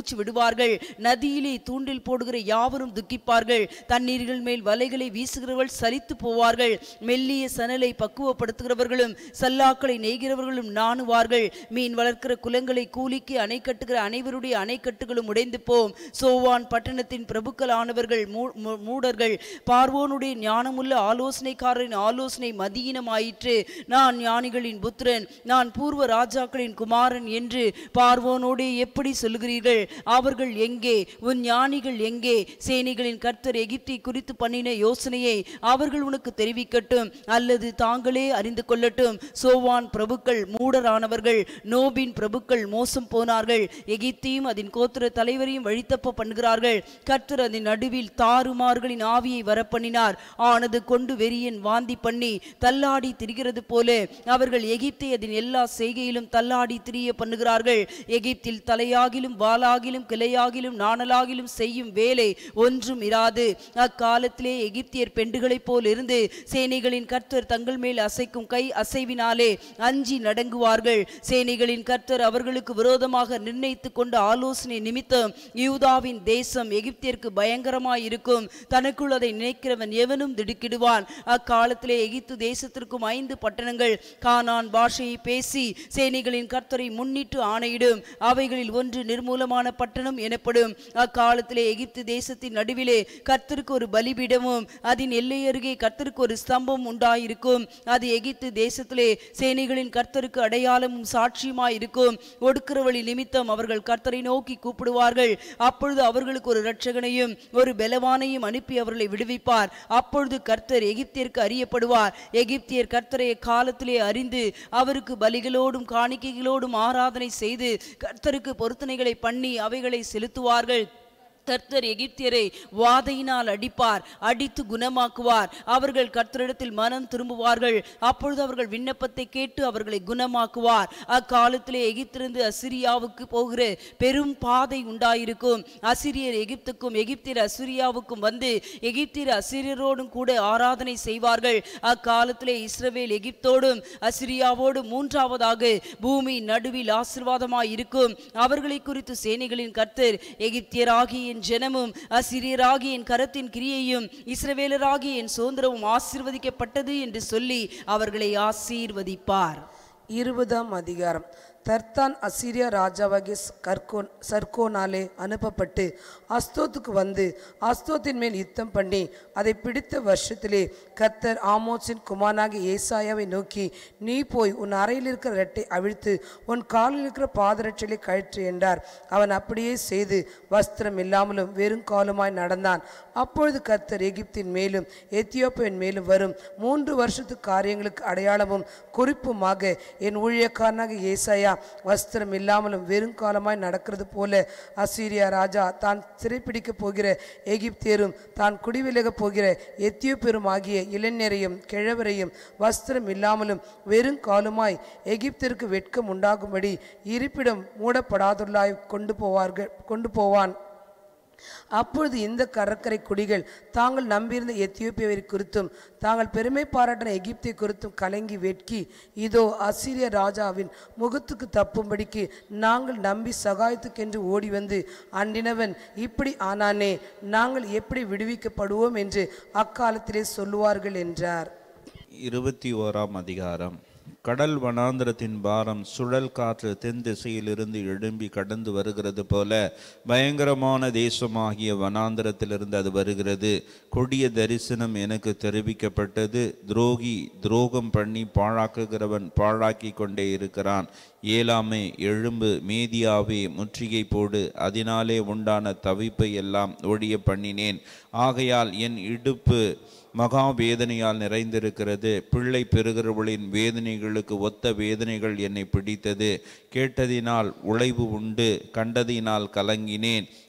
பெருமூச்சு விடுவார்கள் நதியிலே தூண்டில் போடுகிற யாவரும் துக்கிப்பார்கள் தண்ணீர்கள் மேல் வலைகளை வீசுகிறவர்கள் சலித்து போவார்கள் மெல்லிய சணலை பக்குவப்படுத்துகிறவர்களும் சல்லாக்களை நெய்கிறவர்களும் நாணுவார்கள் மீன் வளர்க்கிற குலங்களை கூலிக்கு அணை கட்டுகிற அனைவருடைய அணைக்கட்டுகளும் உடைந்து போம் சோவான் பட்டணத்தின் பிரபுக்களானவர்கள் மூ- மூ- மூடர்கள் பார்வோனுடைய ஞானமுள்ள ஆலோசனைக்காரரின் ஆலோசனை மதியினமாயிற்று நான் ஞானிகளின் புத்திரன் நான் பூர்வ ராஜாக்களின் குமாரன் என்று பார்வோனோடே எப்படி சொல்லுகிறீர்கள் அவர்கள் எங்கே உன் ஞானிகள் எங்கே சேனைகளின் கர்த்தர் எகிப்தை குறித்து பண்ணின யோசனையை அவர்கள் உனக்கு தெரிவிக்கட்டும் அல்லது தாங்களே அறிந்து கொள்ளட்டும் சோவான் பிரபுக்கள் மூடரானவர்கள் நோபின் பிரபுக்கள் மோசம் போனார்கள் எகிப்தையும் அதன் கோத்திர தலைவரையும் வழித்தப்ப பண்ணுகிறார்கள் கர்த்தர் அதன் நடுவில் தாறுமார்களின் ஆவியை வரப்பண்ணினார் ஆனது கொண்டு வெறியன் வாந்தி பண்ணி தள்ளாடி திரிகிறது போல அவர்கள் எகிப்தை அதன் எல்லா செய்கையிலும் தள்ளாடி திரிய பண்ணுகிறார்கள் எகிப்தில் தலையாகிலும் வாளாகிலும் கிளையாகிலும் நாணலாகிலும் செய்யும் வேலை ஒன்றும் இராது அக்காலத்திலே எகிப்தியர் பெண்டுகளைப் போல் இருந்து சேனைகளின் கர்த்தர் தங்கள் மேல் அசைக்கும் கை அசைவினாலே அஞ்சி நடங்குவார்கள் சேனைகளின் கர்த்தர் அவர்களுக்கு விரோதமாக நிர்ணயித்து கொண்ட ஆலோசனை நிமித்தம் யூதாவின் தேசம் எகிப்தியருக்கு பயங்கரமாய் இருக்கும் தனக்குள் அதை நினைக்கிறவன் எவனும் திடுக்கிடுவான் அக்காலத்திலே எகிப்து தேசத்திற்கும் ஐந்து பட்டணங்கள் கானான் பாஷையை பேசி சேனைகளின் கர்த்தரை முன்னிட்டு ஆணையிடும் அவைகளில் ஒன்று நிர்மூலமான பட்டணம் எனப்படும் அக்காலத்திலே எகிப்து தேசத்தின் நடுவிலே கர்த்தருக்கு ஒரு பலிபீடமும் அதன் எல்லை அருகே கர்த்தருக்கு ஒரு ஸ்தம்பம் உண்டாயிருக்கும் அது எகிப்து தேசத்திலே சேனைகளின் கர்த்தருக்கு அடையாளமும் சாட்சியுமாய் இருக்கும் ஒடுக்கிறவழி நிமித்தம் அவர்கள் கர்த்தரை நோக்கி கூப்பிடுவார்கள் அப்பொழுது அவர்களுக்கு ஒரு இரட்சகனையும் ஒரு பலவானையும் அனுப்பி அவர்களை விடுவிப்பார் அப்பொழுது கர்த்தர் எகிப்தியருக்கு அறியப்படுவார் எகிப்தியர் கர்த்தரை காலத்திலே அறிந்து அவருக்கு பலிகளோடும் காணிக்கைகளோடும் ஆராதனை செய்து கர்த்தருக்கு பொருத்தனைகளை பண்ணி அவைகளை செலுத்துவார்கள் கர்த்தர் எகிப்தியரை வாதையினால் அடிப்பார் அடித்து குணமாக்குவார் அவர்கள் கர்த்தரிடத்தில் மனம் திரும்புவார்கள் அப்பொழுது அவர்கள் விண்ணப்பத்தை கேட்டு அவர்களை குணமாக்குவார் அக்காலத்திலே எகிப்திலிருந்து அசிரியாவுக்கு போகிற பெரும் பாதை உண்டாயிருக்கும் அசிரியர் எகிப்துக்கும் எகிப்தியர் அசிரியாவுக்கும் வந்து எகிப்தியர் அசிரியரோடும் கூட ஆராதனை செய்வார்கள் அக்காலத்திலே இஸ்ரவேல் எகிப்தோடும் அசிரியாவோடும் மூன்றாவதாக பூமி நடுவில் ஆசீர்வாதமாய் இருக்கும் அவர்களை குறித்து சேனைகளின் கர்த்தர் எகிப்தியராகிய என் ஜனமும் அசிரியராகிய என் கரத்தின் கிரியையும் இஸ்ரவேலராகிய என் சுதந்திரமும் ஆசீர்வதிக்கப்பட்டது என்று சொல்லி அவர்களை ஆசீர்வதிப்பார் இருபதாம் அதிகாரம் தர்தான் அசீரியா ராஜாவாகிய கர்கோன் சர்கோனாலே அனுப்பப்பட்டு அஸ்தோத்துக்கு வந்து அஸ்தோத்தின் மேல் யுத்தம் பண்ணி அதை பிடித்த வருஷத்திலே கர்த்தர் ஆமோஸின் குமாரனாகிய ஏசாயாவை நோக்கி நீ போய் உன் அறையில் இருக்கிற ரெட்டை அவிழ்த்து உன் காலில் இருக்கிற பாதரட்சலை கழற்று என்றார் அவன் அப்படியே செய்து வஸ்திரம் இல்லாமலும் வெறும் காலுமாய் நடந்தான் அப்பொழுது கர்த்தர் எகிப்தின் மேலும் எத்தியோப்பியன் மேலும் வரும் மூன்று வருஷத்து காரியங்களுக்கு அடையாளமும் குறிப்புமாக என் ஊழியக்காரனாக ஏசாயா வஸ்திரம் இல்லாமலும் வெறும் காலமாய் நடக்கிறது போல அசீரியா ராஜா தான் சிறைப்பிடிக்கப் போகிற எகிப்தியரும் தான் குடிவிலகப் போகிற எத்தியோப்பியரும் ஆகிய இளைஞரையும் கிழவரையும் வஸ்திரம் இல்லாமலும் வெறும் காலுமாய் எகிப்திற்கு வெட்கம் உண்டாகும்படி இருப்பிடம் மூடப்படாதுள்ளாய் கொண்டு போவார்கள் கொண்டு போவான் அப்பொழுது இந்த கடற்கரை குடிகள் தாங்கள் நம்பியிருந்த எத்தியோப்பியாவை குறித்தும் தாங்கள் பெருமை பாராட்டின எகிப்தை குறித்தும் கலங்கி வெட்கி இதோ அசீரிய ராஜாவின் முகத்துக்கு தப்பும்படிக்கு நாங்கள் நம்பி சகாயத்துக்கென்று ஓடி வந்து அண்டினவன் இப்படி ஆனானே நாங்கள் எப்படி விடுவிக்கப்படுவோம் என்று அக்காலத்திலே சொல்லுவார்கள் என்றார் இருபத்தி ஓராம் அதிகாரம் கடல் வனாந்திரத்தின் பாரம் சுழல் காற்று தென் திசையிலிருந்து எழும்பி கடந்து வருகிறது போல பயங்கரமான தேசமாகிய வனாந்திரத்திலிருந்து அது வருகிறது கொடிய தரிசனம் எனக்கு தெரிவிக்கப்பட்டது துரோகி துரோகம் பண்ணி பாழாக்குகிறவன் பாழாக்கி கொண்டே இருக்கிறான் ஏலாமே எழும்பு மேதியாவே முற்றுகை போடு அதனாலே உண்டான தவிப்பை எல்லாம் ஒழிய பண்ணினேன் ஆகையால் என் இடுப்பு மகா வேதனையால் நிறைந்திருக்கிறது பிள்ளை பெறுகிறவளின் வேதனைகளுக்கு ஒத்த வேதனைகள் என்னை பிடித்தது கேட்டதினால் உழைவு உண்டு கண்டதினால் கலங்கினேன்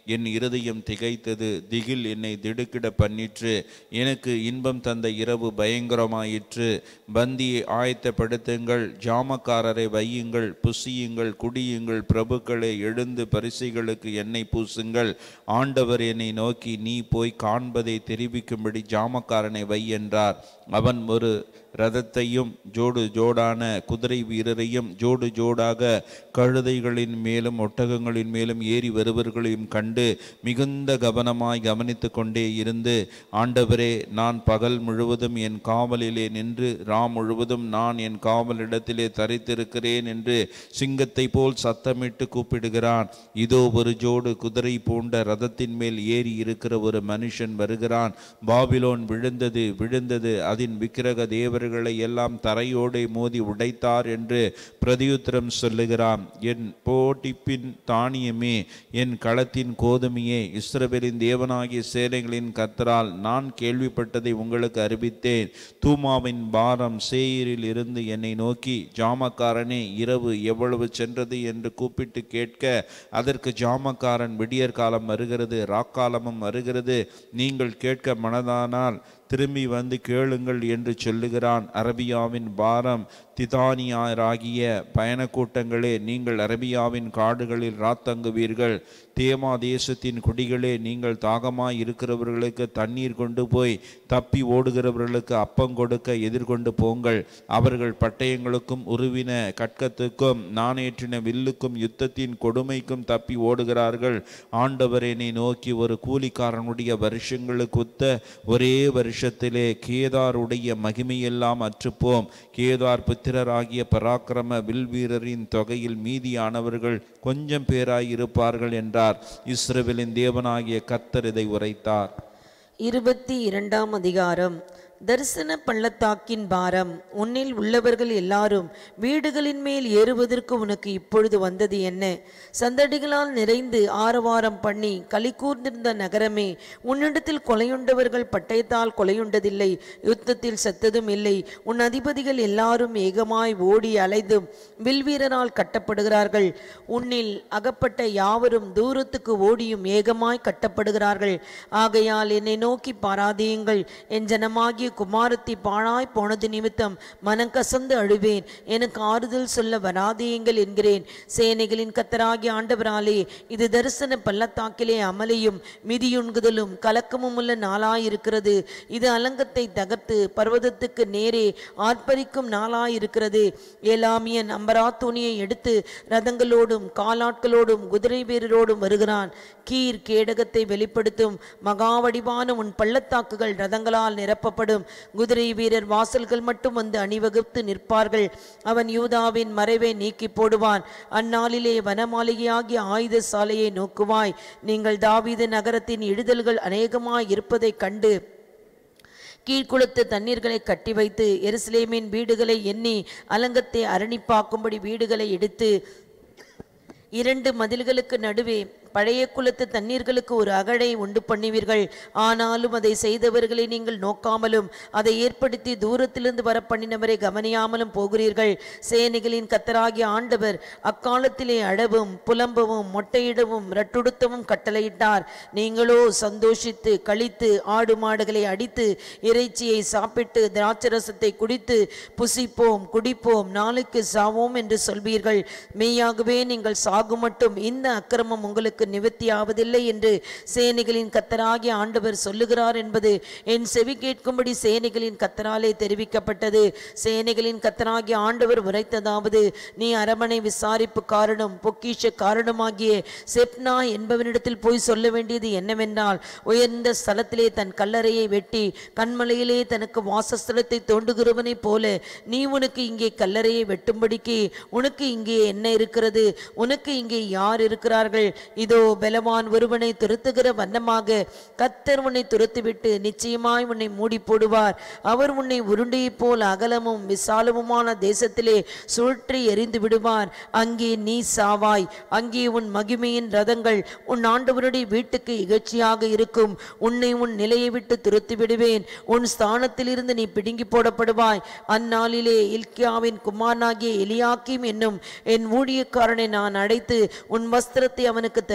என் இருதயம் திகைத்தது திகில் என்னை திடுக்கிட பண்ணிற்று எனக்கு இன்பம் தந்த இரவு பயங்கரமாயிற்று பந்தியை ஆயத்தப்படுத்துங்கள் ஜாமக்காரரை வையுங்கள் புசியுங்கள் குடியுங்கள் பிரபுக்களே எழுந்து பரிசைகளுக்கு எண்ணெய் பூசுங்கள் ஆண்டவர் என்னை நோக்கி நீ போய் காண்பதை தெரிவிக்கும்படி ஜாமக்காரனை வை என்றார் அவன் ஒரு ரதத்தையும் ஜோடு ஜோடான குதிரை வீரரையும் ஜோடு ஜோடாக கழுதைகளின் மேலும் ஒட்டகங்களின் மேலும் ஏறி வருவர்களையும் கண்டு மிகுந்த கவனமாய் கவனித்து கொண்டே இருந்து ஆண்டவரே நான் பகல் முழுவதும் என் காவலிலே நின்று ராம் முழுவதும் நான் என் காவலிடத்திலே தரித்திருக்கிறேன் என்று சிங்கத்தை போல் சத்தமிட்டு கூப்பிடுகிறான் இதோ ஒரு ஜோடு குதிரை பூண்ட ரதத்தின் மேல் ஏறி இருக்கிற ஒரு மனுஷன் வருகிறான் பாபிலோன் விழுந்தது விழுந்தது அதன் விக்கிரக தேவர்களை எல்லாம் தரையோடே மோதி உடைத்தார் என்று பிரதியுத்தரம் சொல்லுகிறான் என் போட்டிப்பின் தானியமே என் களத்தின் கோதுமையே இஸ்ரவேலின் தேவனாகிய சேனைகளின் கத்தரால் நான் கேள்விப்பட்டதை உங்களுக்கு அறிவித்தேன் தூமாவின் பாரம் சேயரில் இருந்து என்னை நோக்கி ஜாமக்காரனே இரவு எவ்வளவு சென்றது என்று கூப்பிட்டு கேட்க அதற்கு ஜாமக்காரன் விடியற் காலம் வருகிறது ராக்காலமும் வருகிறது நீங்கள் கேட்க மனதானால் திரும்பி வந்து கேளுங்கள் என்று சொல்லுகிறான் அரபியாவின் பாரம் திதானியாராகிய பயணக்கூட்டங்களே நீங்கள் அரபியாவின் காடுகளில் ராத்தங்குவீர்கள் தேமா தேசத்தின் குடிகளே நீங்கள் தாகமாய் இருக்கிறவர்களுக்கு தண்ணீர் கொண்டு போய் தப்பி ஓடுகிறவர்களுக்கு அப்பம் கொடுக்க எதிர்கொண்டு போங்கள் அவர்கள் பட்டயங்களுக்கும் உருவின கட்கத்துக்கும் நாணேற்றின வில்லுக்கும் யுத்தத்தின் கொடுமைக்கும் தப்பி ஓடுகிறார்கள் ஆண்டவரேனை நோக்கி ஒரு கூலிக்காரனுடைய வருஷங்களுக்கு ஒத்த ஒரே வருஷத்திலே கேதாருடைய மகிமையெல்லாம் அற்றுப்போம் கேதார் புத்திரராகிய பராக்கிரம வில்வீரரின் தொகையில் மீதியானவர்கள் கொஞ்சம் பேராய் இருப்பார்கள் என்றார் இஸ்ரவேலின் தேவனாகிய கர்த்தர் இதை உரைத்தார் இருபத்தி இரண்டாம் அதிகாரம் தரிசன பள்ளத்தாக்கின் பாரம் உன்னில் உள்ளவர்கள் எல்லாரும் வீடுகளின் மேல் ஏறுவதற்கு உனக்கு இப்பொழுது வந்தது என்ன சந்தடிகளால் நிறைந்து ஆரவாரம் பண்ணி களி கூர்ந்திருந்த நகரமே உன்னிடத்தில் கொலையுண்டவர்கள் பட்டயத்தால் கொலையுண்டதில்லை யுத்தத்தில் செத்ததும் இல்லை உன் அதிபதிகள் எல்லாரும் ஏகமாய் ஓடி அலைந்தும் வில்வீரரால் கட்டப்படுகிறார்கள் உன்னில் அகப்பட்ட யாவரும் தூரத்துக்கு ஓடியும் ஏகமாய் கட்டப்படுகிறார்கள் ஆகையால் என்னை நோக்கி பாராதியுங்கள் என் ஜனமாகிய குமாரத்தி பாழாய் போனது நிமித்தம் மனங்கசந்து அழுவேன் எனக்கு ஆறுதல் சொல்ல வராதேயுங்கள் என்கிறேன் சேனைகளின் கத்தராகிய ஆண்டவராலே இது தரிசன பள்ளத்தாக்கிலே அமளியும் மிதியுண்குதலும் கலக்கமும் உள்ள நாளாயிருக்கிறது இது அலங்கத்தை தகர்த்து பர்வதத்துக்கு நேரே ஆர்ப்பரிக்கும் நாளாயிருக்கிறது ஏலாமியன் அம்பராத்தூணியை எடுத்து ரதங்களோடும் காலாட்களோடும் குதிரை வீரரோடும் வருகிறான் கீர் கேடகத்தை வெளிப்படுத்தும் மகாவடிவான உன் பள்ளத்தாக்குகள் ரதங்களால் நிரப்பப்படும் குதிரை வீரர் வாசல்கள் மட்டும் வந்து அணிவகுத்து நிற்பார்கள் அவன் யூதாவின் மறைவை நீக்கி போடுவான் அந்நாளிலே வனமாளிகையாகிய ஆயுத சாலையை நோக்குவாய் நீங்கள் தாவீது நகரத்தின் இடுதல்கள் அநேகமாய் இருப்பதைக் கண்டு கீழ்குளத்து தண்ணீர்களை கட்டி வைத்து எருசலேமின் வீடுகளை எண்ணி அலங்கத்தை அரணிப்பாக்கும்படி வீடுகளை எடுத்து இரண்டு மதில்களுக்கு நடுவே பழைய குலத்து தண்ணீர்களுக்கு ஒரு அகழை உண்டு பண்ணுவீர்கள் ஆனாலும் அதை செய்தவர்களை நீங்கள் நோக்காமலும் அதை ஏற்படுத்தி தூரத்திலிருந்து வர பண்ணினவரை கவனியாமலும் போகிறீர்கள் சேனைகளின் கத்தராகிய ஆண்டவர் அக்காலத்திலே அழவும் புலம்பவும் மொட்டையிடவும் ரட்டுடுத்தவும் கட்டளையிட்டார் நீங்களோ சந்தோஷித்து கழித்து ஆடு மாடுகளை அடித்து இறைச்சியை சாப்பிட்டு திராட்சரசத்தை குடித்து புசிப்போம் குடிப்போம் நாளுக்கு சாவோம் என்று சொல்வீர்கள் மெய்யாகவே நீங்கள் சாகும் மட்டும் இந்த அக்கிரமம் உங்களுக்கு நிவர்த்தியாவதில்லை என்று சேனைகளின் கத்தராகிய ஆண்டவர் சொல்லுகிறார் என்பது என் செவி கேட்கும்படி சேனைகளின் கத்தராலே தெரிவிக்கப்பட்டது சேனைகளின் கத்தராகிய ஆண்டவர் உரைத்ததாவது நீ அரமனை விசாரிப்பு காரணம் பொக்கிஷ காரணமாகிய செப்னா என்பவனிடத்தில் போய் சொல்ல வேண்டியது என்னவென்றால் உயர்ந்த ஸ்தலத்திலே தன் கல்லறையை வெட்டி கண்மலையிலே தனக்கு வாசஸ்தலத்தை தோண்டுகிறவனைப் போல நீ உனக்கு இங்கே கல்லறையை வெட்டும்படிக்கு உனக்கு இங்கே என்ன இருக்கிறது உனக்கு இங்கே யார் இருக்கிறார்கள் இதோ பலவான் ஒருவனை துரத்துகிற வண்ணமாக கத்தர் உன்னை துரத்துவிட்டு நிச்சயமாய் உன்னை மூடி போடுவார் அவர் உன்னை உருண்டையைப் போல் அகலமும் விசாலமுமான தேசத்திலே சுழற்றி எறிந்து விடுவார் அங்கே நீ சாவாய் அங்கே உன் மகிமையின் ரதங்கள் உன் ஆண்டவருடைய வீட்டுக்கு இகழ்ச்சியாக இருக்கும் உன்னை உன் நிலையை விட்டு துரத்தி விடுவேன் உன் ஸ்தானத்திலிருந்து நீ பிடுங்கி போடப்படுவாய் அந்நாளிலே இல்கியாவின் குமாரனாகிய எலியாக்கிம் என்னும் என் ஊழியக்காரனை நான் அடைத்து உன் வஸ்திரத்தை அவனுக்கு தருவேன்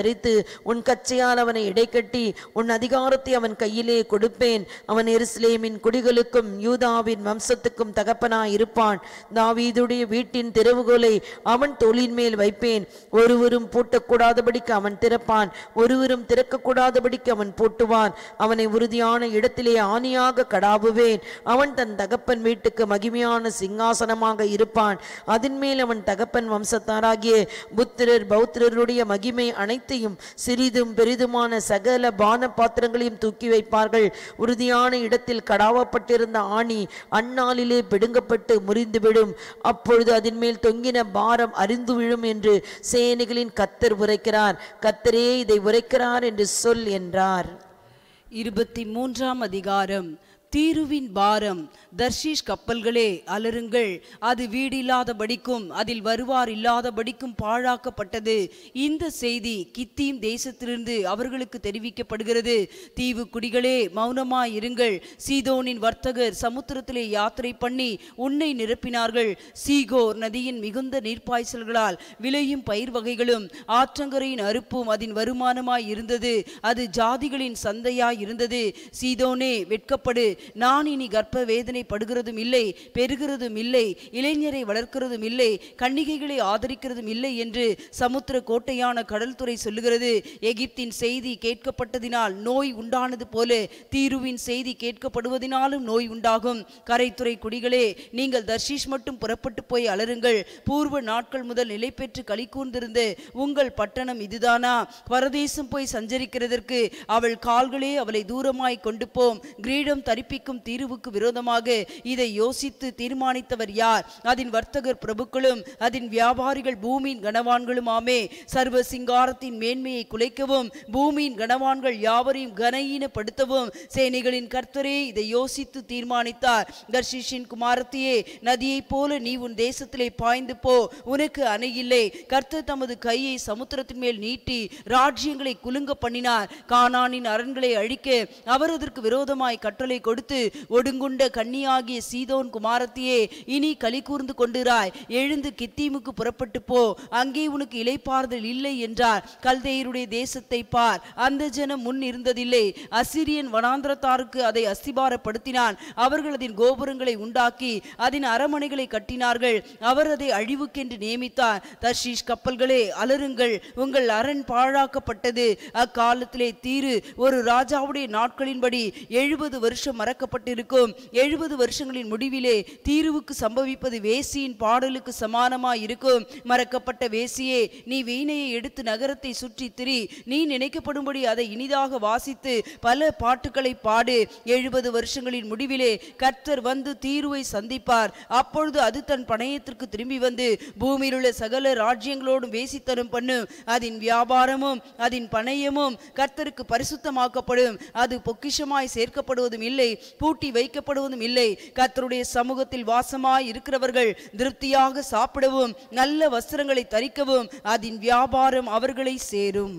தரித்து உன் கச்சையால் அவனை இடைக்கட்டி உன் அதிகாரத்தை அவன் கையிலே கொடுப்பேன் அவன் எருசலேமின் குடிகளுக்கும் யூதாவின் வம்சத்துக்கும் தகப்பனாய் இருப்பான் தாவீதுடைய வீட்டின் திறவுகோலை அவன் தோளின் மேல் வைப்பேன் ஒருவரும் பூட்டக்கூடாதபடிக்கு அவன் திறப்பான் ஒருவரும் திறக்கக்கூடாதபடிக்கு அவன் பூட்டுவான் அவனை உறுதியான இடத்திலே ஆணியாக கடாவுவேன் அவன் தன் தகப்பன் வீட்டுக்கு மகிமையான சிங்காசனமாக இருப்பான் அதன் மேல் அவன் தகப்பன் வம்சத்தாராகிய புத்திரர் பௌத்திரருடைய மகிமை அனைத்தையும் சிறிதும் பெரிதுமான சகல பான பாத்திரங்களையும் தூக்கி வைப்பார்கள் உறுதியான இடத்தில் கடாவப்பட்டிருந்த ஆணி அந்நாளிலே பிடுங்கப்பட்டு முறிந்துவிடும் அப்பொழுது அதன் மேல் தொங்கின பாரம் அரிந்து விழும் என்று சேனைகளின் கத்தர் உரைக்கிறார் கத்தரே இதை உரைக்கிறார் என்று சொல் என்றார் இருபத்தி மூன்றாம் அதிகாரம் தீருவின் பாரம் தர்ஷீஷ் கப்பல்களே அலருங்கள் அது வீடில்லாதபடிக்கும் அதில் வருவார் இல்லாதபடிக்கும் பாழாக்கப்பட்டது இந்த செய்தி கித்தீம் தேசத்திலிருந்து அவர்களுக்கு தெரிவிக்கப்படுகிறது தீவு குடிகளே மௌனமாய் இருங்கள் சீதோனின் வர்த்தகர் சமுத்திரத்திலே யாத்திரை பண்ணி உன்னை நிரப்பினார்கள் சீகோர் நதியின் மிகுந்த நீர்ப்பாய்ச்சல்களால் விளையும் பயிர் வகைகளும் ஆற்றங்கரையின் அறுப்பும் அதன் வருமானமாய் இருந்தது அது ஜாதிகளின் சந்தையாய் இருந்தது சீதோனே வெட்கப்படு நான் இனி கர்ப்ப வேதனைப்படுகிறதும் இல்லை பெறுகிறதும் இல்லை இளைஞரை வளர்க்கிறதும் இல்லை கன்னிகைகளை ஆதரிக்கிறதும் இல்லை என்று சமுத்திர கோட்டையான கடல்துறை சொல்லுகிறது எகிப்தின் செய்தி கேட்கப்பட்டதினால் நோய் உண்டானது போல தீருவின் செய்தி கேட்கப்படுவதினாலும் நோய் உண்டாகும் கரைத்துறை குடிகளே நீங்கள் தர்ஷீஷ் மட்டும் புறப்பட்டு போய் அலருங்கள் பூர்வ நாட்கள் முதல் நிலை பெற்று களி கூர்ந்திருந்த உங்கள் பட்டணம் இதுதானா பரதேசம் போய் சஞ்சரிக்கிறதற்கு அவள் கால்களே அவளை தூரமாய் கொண்டு போம் கிரீடம் தரிப்பிக்கும் தீர்வுக்கு விரோதமாக இதை யோசித்து தீர்மானித்தவர் யார் அதன் வர்த்தகர் பிரபுக்களும் அதன் வியாபாரிகள் பூமியின் கனவான்களுமாமே சர்வ சிங்காரத்தின் மேன்மையை குலைக்கவும் பூமியின் கனவான்கள் யாவரையும் கனஈனப்படுத்தவும் சேனைகளின் கர்த்தரே இதை யோசித்து தீர்மானித்தார் தர்ஷிஷின் குமாரத்தியே நதியைப் போல நீ உன் தேசத்திலே பாய்ந்து போ உனக்கு அணை இல்லை கர்த்தர் தமது கையை சமுத்திரத்தின் மேல் நீட்டி ராஜ்யங்களை குலுங்க பண்ணினார் கானானின் அரண்களை அழிக்க அவர் அதற்கு விரோதமாய் கட்டளை கொடுத்து ஒடுங்குண்ட கன்னியாகிய சீதோன் குமாரத்தியே இனி களி கூர்ந்து கொண்டிராய் எழுந்து கித்தீமுக்கு புறப்பட்டு போ அங்கே உனக்கு இளைப்பாறுதல் இல்லை என்றார் கல்தேயருடைய தேசத்தை பார் அந்த ஜனம் முன் இருந்ததில்லை அசிரியன் வனாந்திரத்தாருக்கு அதை அஸ்திபாரப்படுத்தினான் அவர்கள் அதன் கோபுரங்களை உண்டாக்கி அதன் அரமனைகளை கட்டினார்கள் அவர் அதை அழிவுக்கென்று நியமித்தார் தர்ஷீஷ் கப்பல்களே அலருங்கள் உங்கள் அரண் பாழாக்கப்பட்டது அக்காலத்திலே தீரு ஒரு ராஜாவுடைய நாட்களின்படி எழுபது வருஷம் மறக்கப்பட்டிருக்கும் எழுபது வருஷங்களின் முடிவிலே தீருவுக்கு சம்பவிப்பது வேசியின் பாடலுக்கு சமானமாய் இருக்கும் மறக்கப்பட்ட வேசியே நீ வீணையை எடுத்து நகரத்தை சுற்றி திரி நீ நினைக்கப்படும்படி அதை இனிதாக வாசித்து பல பாட்டுகளை பாடு எழுபது வருஷங்களின் முடிவிலே கர்த்தர் வந்து தீருவை சந்திப்பார் அப்பொழுது அது தன் பணயத்திற்கு திரும்பி வந்து பூமியில் உள்ள சகல ராஜ்யங்களோடும் வேசித்தனம் பண்ணும் அதன் வியாபாரமும் அதன் பணயமும் கர்த்தருக்கு பரிசுத்தமாக்கப்படும் அது பொக்கிஷமாய் சேர்க்கப்படுவதும் இல்லை பூட்டி வைக்கப்படுவதும் இல்லை கர்த்தருடைய சமூகத்தில் வாசமாய் இருக்கிறவர்கள் திருப்தியாக சாப்பிடவும் நல்ல வஸ்திரங்களை தரிக்கவும் அதன் வியாபாரம் அவர்களை சேரும்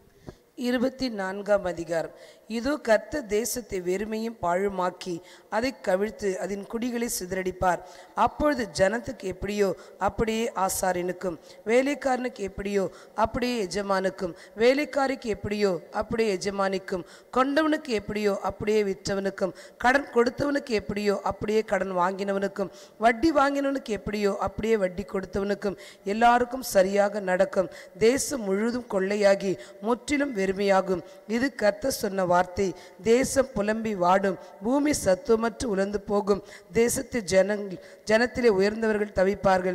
இருபத்தி நான்காம் அதிகாரம் இதோ கர்த்த தேசத்தை வெறுமையும் பாழுமாக்கி அதை கவிழ்த்து அதன் குடிகளை சிதறடிப்பார் அப்பொழுது ஜனத்துக்கு எப்படியோ அப்படியே ஆசாரியனுக்கும் வேலைக்காரனுக்கு எப்படியோ அப்படியே எஜமானுக்கும் வேலைக்காரிக்கு எப்படியோ அப்படியே எஜமானிக்கும் கொண்டவனுக்கு எப்படியோ அப்படியே விற்றவனுக்கும் கடன் கொடுத்தவனுக்கு எப்படியோ அப்படியே கடன் வாங்கினவனுக்கும் வட்டி வாங்கினவனுக்கு எப்படியோ அப்படியே வட்டி கொடுத்தவனுக்கும் எல்லாருக்கும் சரியாக நடக்கும் தேசம் முழுதும் கொள்ளையாகி முற்றிலும் வெறுமையாகும் இது கர்த்தர் சொன்ன வார்த்தை தேசம் புலம்பி வாடும் பூமி சத்துவமற்று உலர்ந்து போகும் தேசத்து ஜனங்கள் ஜனத்திலே உயர்ந்தவர்கள் தவிப்பார்கள்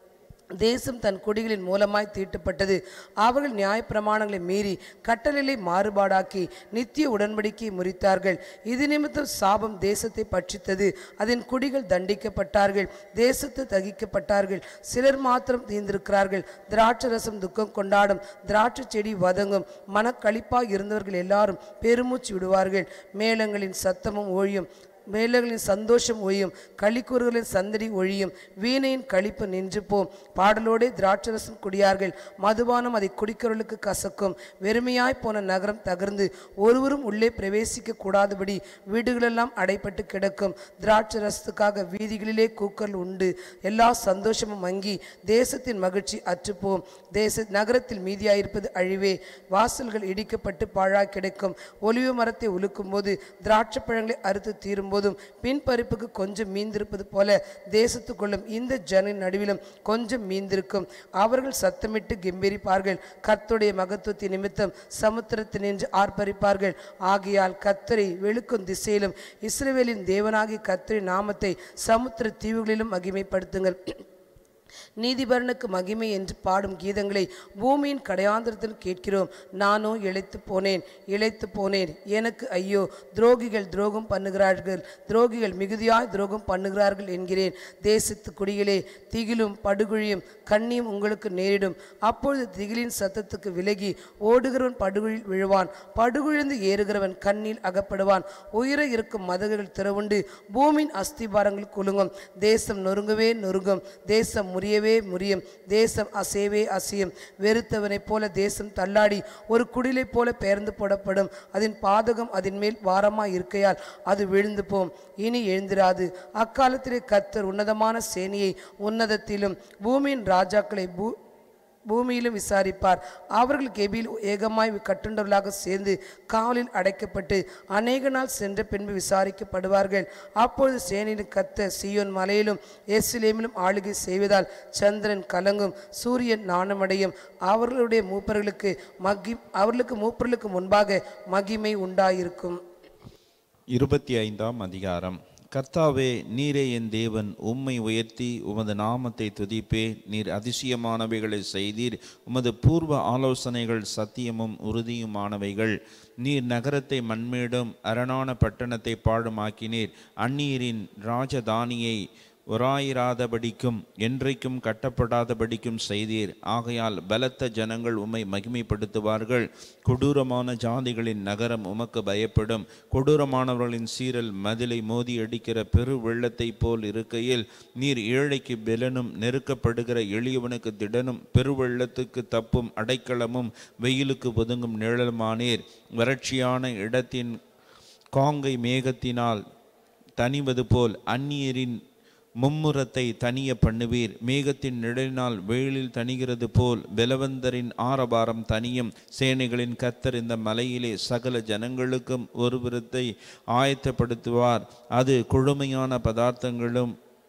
தேசம் தன் குடிகளின் மூலமாய் தீட்டப்பட்டது அவர்கள் நியாயப்பிரமாணங்களை மீறி கட்டளைகளை மாறுபாடாக்கி நித்திய உடன்படிக்கையை முறித்தார்கள் இது நிமித்தம் சாபம் தேசத்தை பட்சித்தது அதன் குடிகள் தண்டிக்கப்பட்டார்கள் தேசத்து தகிக்கப்பட்டார்கள் சிலர் மாத்திரம் தீர்ந்திருக்கிறார்கள் திராட்சை ரசம் துக்கம் கொண்டாடும் திராட்சை செடி வதங்கும் மனக்களிப்பாய் இருந்தவர்கள் எல்லாரும் பெருமூச்சு விடுவார்கள் மேளங்களின் சத்தமும் ஒழியும் மேலர்களின் சந்தோஷம் ஒழியும் களிக்கூறுகளின் சந்தடி ஒழியும் வீணையின் களிப்பு நின்று போம் பாடலோடே திராட்சரசம் குடியார்கள் மதுபானம் அதை குடிக்கிறவர்களுக்கு கசக்கும் வெறுமையாய் போன நகரம் தகர்ந்து ஒருவரும் உள்ளே பிரவேசிக்க கூடாதபடி வீடுகளெல்லாம் அடைப்பட்டு கிடக்கும் திராட்சரசத்துக்காக வீதிகளிலே கூக்கல் உண்டு எல்லா சந்தோஷமும் மங்கி தேசத்தின் மகிழ்ச்சி அற்றுப்போம் தேச நகரத்தில் மீதியாயிருப்பது அழிவே வாசல்கள் இடிக்கப்பட்டு பாழாய் கிடைக்கும் ஒலிவு மரத்தை உலுக்கும் போது திராட்சை பழங்களை அறுத்து தீரும் போதும் பின்பறிப்புக்கு கொஞ்சம் மீந்திருப்பது போல தேசத்துக்குள்ளும் இந்த ஜனின் நடுவிலும் கொஞ்சம் மீந்திருக்கும் அவர்கள் சத்தமிட்டு கெம்பீரிப்பார்கள் கர்த்தருடைய மகத்துவத்தின் நிமித்தம் சமுத்திரத்தினின்று ஆர்ப்பரிப்பார்கள் ஆகையால் கர்த்தரை வெளுக்கும் திசையிலும் இஸ்ரவேலின் தேவனாகி கர்த்தரின் நாமத்தை சமுத்திர தீவுகளிலும் மகிமைப்படுத்துங்கள் நீதிபரனுக்கு மகிமை என்று பாடும் கீதங்களை பூமியின் கடையாந்திரத்தில் கேட்கிறோம் நானோ இழைத்து போனேன் இழைத்து போனேன் எனக்கு ஐயோ துரோகிகள் துரோகம் பண்ணுகிறார்கள் துரோகிகள் மிகுதியாய் துரோகம் பண்ணுகிறார்கள் என்கிறேன் தேசத்து குடிகளே திகிலும் படுகுழியும் கண்ணியும் உங்களுக்கு நேரிடும் அப்பொழுது திகிலின் சத்தத்துக்கு விலகி ஓடுகிறவன் படுகுழியில் விழுவான் படுகுழிந்து ஏறுகிறவன் கண்ணில் அகப்படுவான் உயிர இருக்கும் மதகுகள் திறவுண்டு பூமியின் அஸ்திபாரங்கள் குலுங்கும் தேசம் நொறுங்கவே நொறுங்கும் தேசம் முறியவே முறியும் தேசம் அசையவே அசையும் வெறுத்தவனைப் போல தேசம் தள்ளாடி ஒரு குடிலைப் போல பெயர்ந்து போடப்படும் அதன் பாதகம் அதன் மேல் வாரமாய் இருக்கையால் அது விழுந்து போம் இனி எழுந்திராது அக்காலத்திலே கர்த்தர் உன்னதமான சேனையை உன்னதத்திலும் பூமியின் ராஜாக்களை பூ பூமியிலும் விசாரிப்பார் அவர்கள் கெபியில் ஏகமாய் கட்டுண்டவர்களாக சேர்ந்து காவலில் அடைக்கப்பட்டு அநேக நாள் சென்ற பின்பு விசாரிக்கப்படுவார்கள் அப்பொழுது சேனையின் கத்த சியோன் மலையிலும் எஸ்லேமிலும் ஆளுகை செய்வதால் சந்திரன் கலங்கும் சூரியன் நாணமடையும் அவர்களுடைய மூப்பர்களுக்கு மகி அவர்களுக்கு மூப்பர்களுக்கு முன்பாக மகிமை உண்டாயிருக்கும் இருபத்தி ஐந்தாம் அதிகாரம் கர்த்தாவே நீரே என் தேவன் உம்மை உயர்த்தி உமது நாமத்தை துதிப்பே நீர் அதிசயமானவைகளை செய்தீர் உமது பூர்வ ஆலோசனைகள் சத்தியமும் உறுதியுமானவைகள் நீர் நகரத்தை மண்மேடும் அரணான பட்டணத்தை பாழுமாக்கினீர் அந்நீரின் ராஜதானியை உராயிராதபடிக்கும் என்றைக்கும் கட்டப்படாதபடிக்கும் செய்தீர் ஆகையால் பலத்த ஜனங்கள் உம்மை மகிமைப்படுத்துவார்கள் கொடூரமான ஜாதிகளின் நகரம் உமக்கு பயப்படும் கொடூரமானவர்களின் சீரல் மதிலை மோதி அடிக்கிற பெரு வெள்ளத்தைப் போல் இருக்கையில் நீர் ஏழைக்கு பெலனும் நெருக்கப்படுகிற எளியவனுக்கு திடனும் பெருவெள்ளத்துக்கு தப்பும் அடைக்கலமும் வெயிலுக்கு ஒதுங்கும் நிழலுமானீர் வறட்சியான இடத்தின் காங்கை மேகத்தினால் தணிவது போல் அந்நியரின் மும்முரத்தை தனிய பண்ணுவீர் மேகத்தின் நிழலினால் வெயிலில் தணிகிறது போல் பெலவந்தரின் ஆரபாரம் தனியும் சேனைகளின் கத்தர் இந்த மலையிலே சகல ஜனங்களுக்கும் ஒரு விருத்தை ஆயத்தப்படுத்துவார் அது கொழுமையான பதார்த்தங்களும்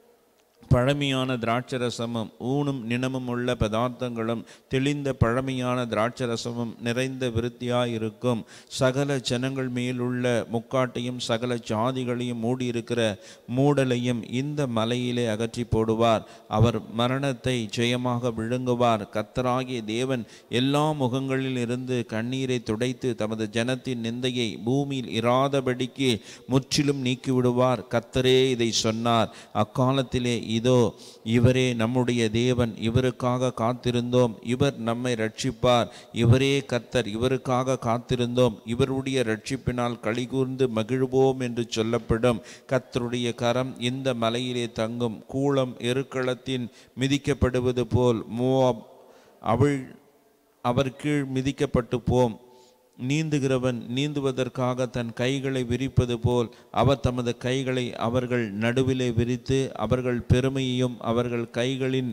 பழமையான திராட்சரசமும் ஊனும் நினமும் உள்ள பதார்த்தங்களும் தெளிந்த பழமையான திராட்சரசமும் நிறைந்த விருத்தியாயிருக்கும் சகல ஜனங்கள் மேலுள்ள முக்காட்டையும் சகல ஜாதிகளையும் மூடியிருக்கிற மூடலையும் இந்த மலையிலே அகற்றி போடுவார் அவர் மரணத்தை ஜெயமாக விழுங்குவார் கத்தராகிய தேவன் எல்லா முகங்களில் இருந்து கண்ணீரை துடைத்து தமது ஜனத்தின் நிந்தையை பூமியில் இராதபடிக்கு முற்றிலும் நீக்கிவிடுவார் கத்தரே இதை சொன்னார் அக்காலத்திலே இதோ இவரே நம்முடைய தேவன் இவருக்காக காத்திருந்தோம் இவர் நம்மை ரட்சிப்பார் இவரே கர்த்தர் இவருக்காக காத்திருந்தோம் இவருடைய ரட்சிப்பினால் கலிகூர்ந்து மகிழ்வோம் என்று சொல்லப்படும் கர்த்தருடைய கரம் இந்த மலையிலே தங்கும் கூளம் எருக்களத்தின் மிதிக்கப்படுவது போல் மோவாப் அவள் அவர் கீழ் மிதிக்கப்பட்டு போம் நீந்துகிறவன் நீந்துவதற்காக தன் கைகளை விரிப்பது போல் அவர் தமது கைகளை அவர்கள் நடுவிலே விரித்து அவர்கள் பெருமையையும் அவர்கள் கைகளின்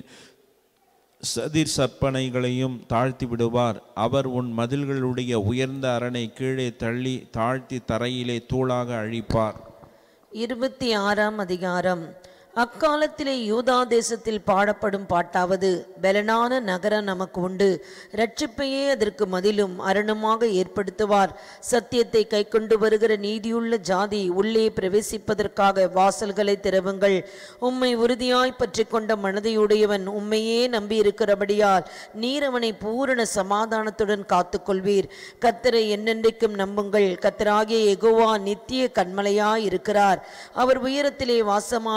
சதிர் சற்பனைகளையும் தாழ்த்தி விடுவார் அவர் உன் மதில்களுடைய உயர்ந்த அரணை கீழே தள்ளி தாழ்த்தி தரையிலே தூளாக அழிப்பார் இருபத்தி ஆறாம் அதிகாரம் அக்காலத்திலே யூதா தேசத்தில் பாடப்படும் பாட்டாவது பெலனான நகரம் நமக்கு உண்டு இரட்சிப்பையே அதற்கு மதிலும் அரணுமாக ஏற்படுத்துவார் சத்தியத்தை கைக்கொண்டு வருகிற நீதியுள்ள ஜாதி உள்ளே பிரவேசிப்பதற்காக வாசல்களை திறவுங்கள் உம்மை உறுதியாய் பற்றி கொண்ட மனதையுடையவன் உம்மையே நம்பி இருக்கிறபடியால் நீர் அவனை பூரண சமாதானத்துடன் காத்துக்கொள்வீர் கத்தரை என்னென்றைக்கும் நம்புங்கள் கத்தராகிய எகோவா நித்திய கண்மலையாய் இருக்கிறார் அவர் உயரத்திலே வாசமாய் இருக்கிற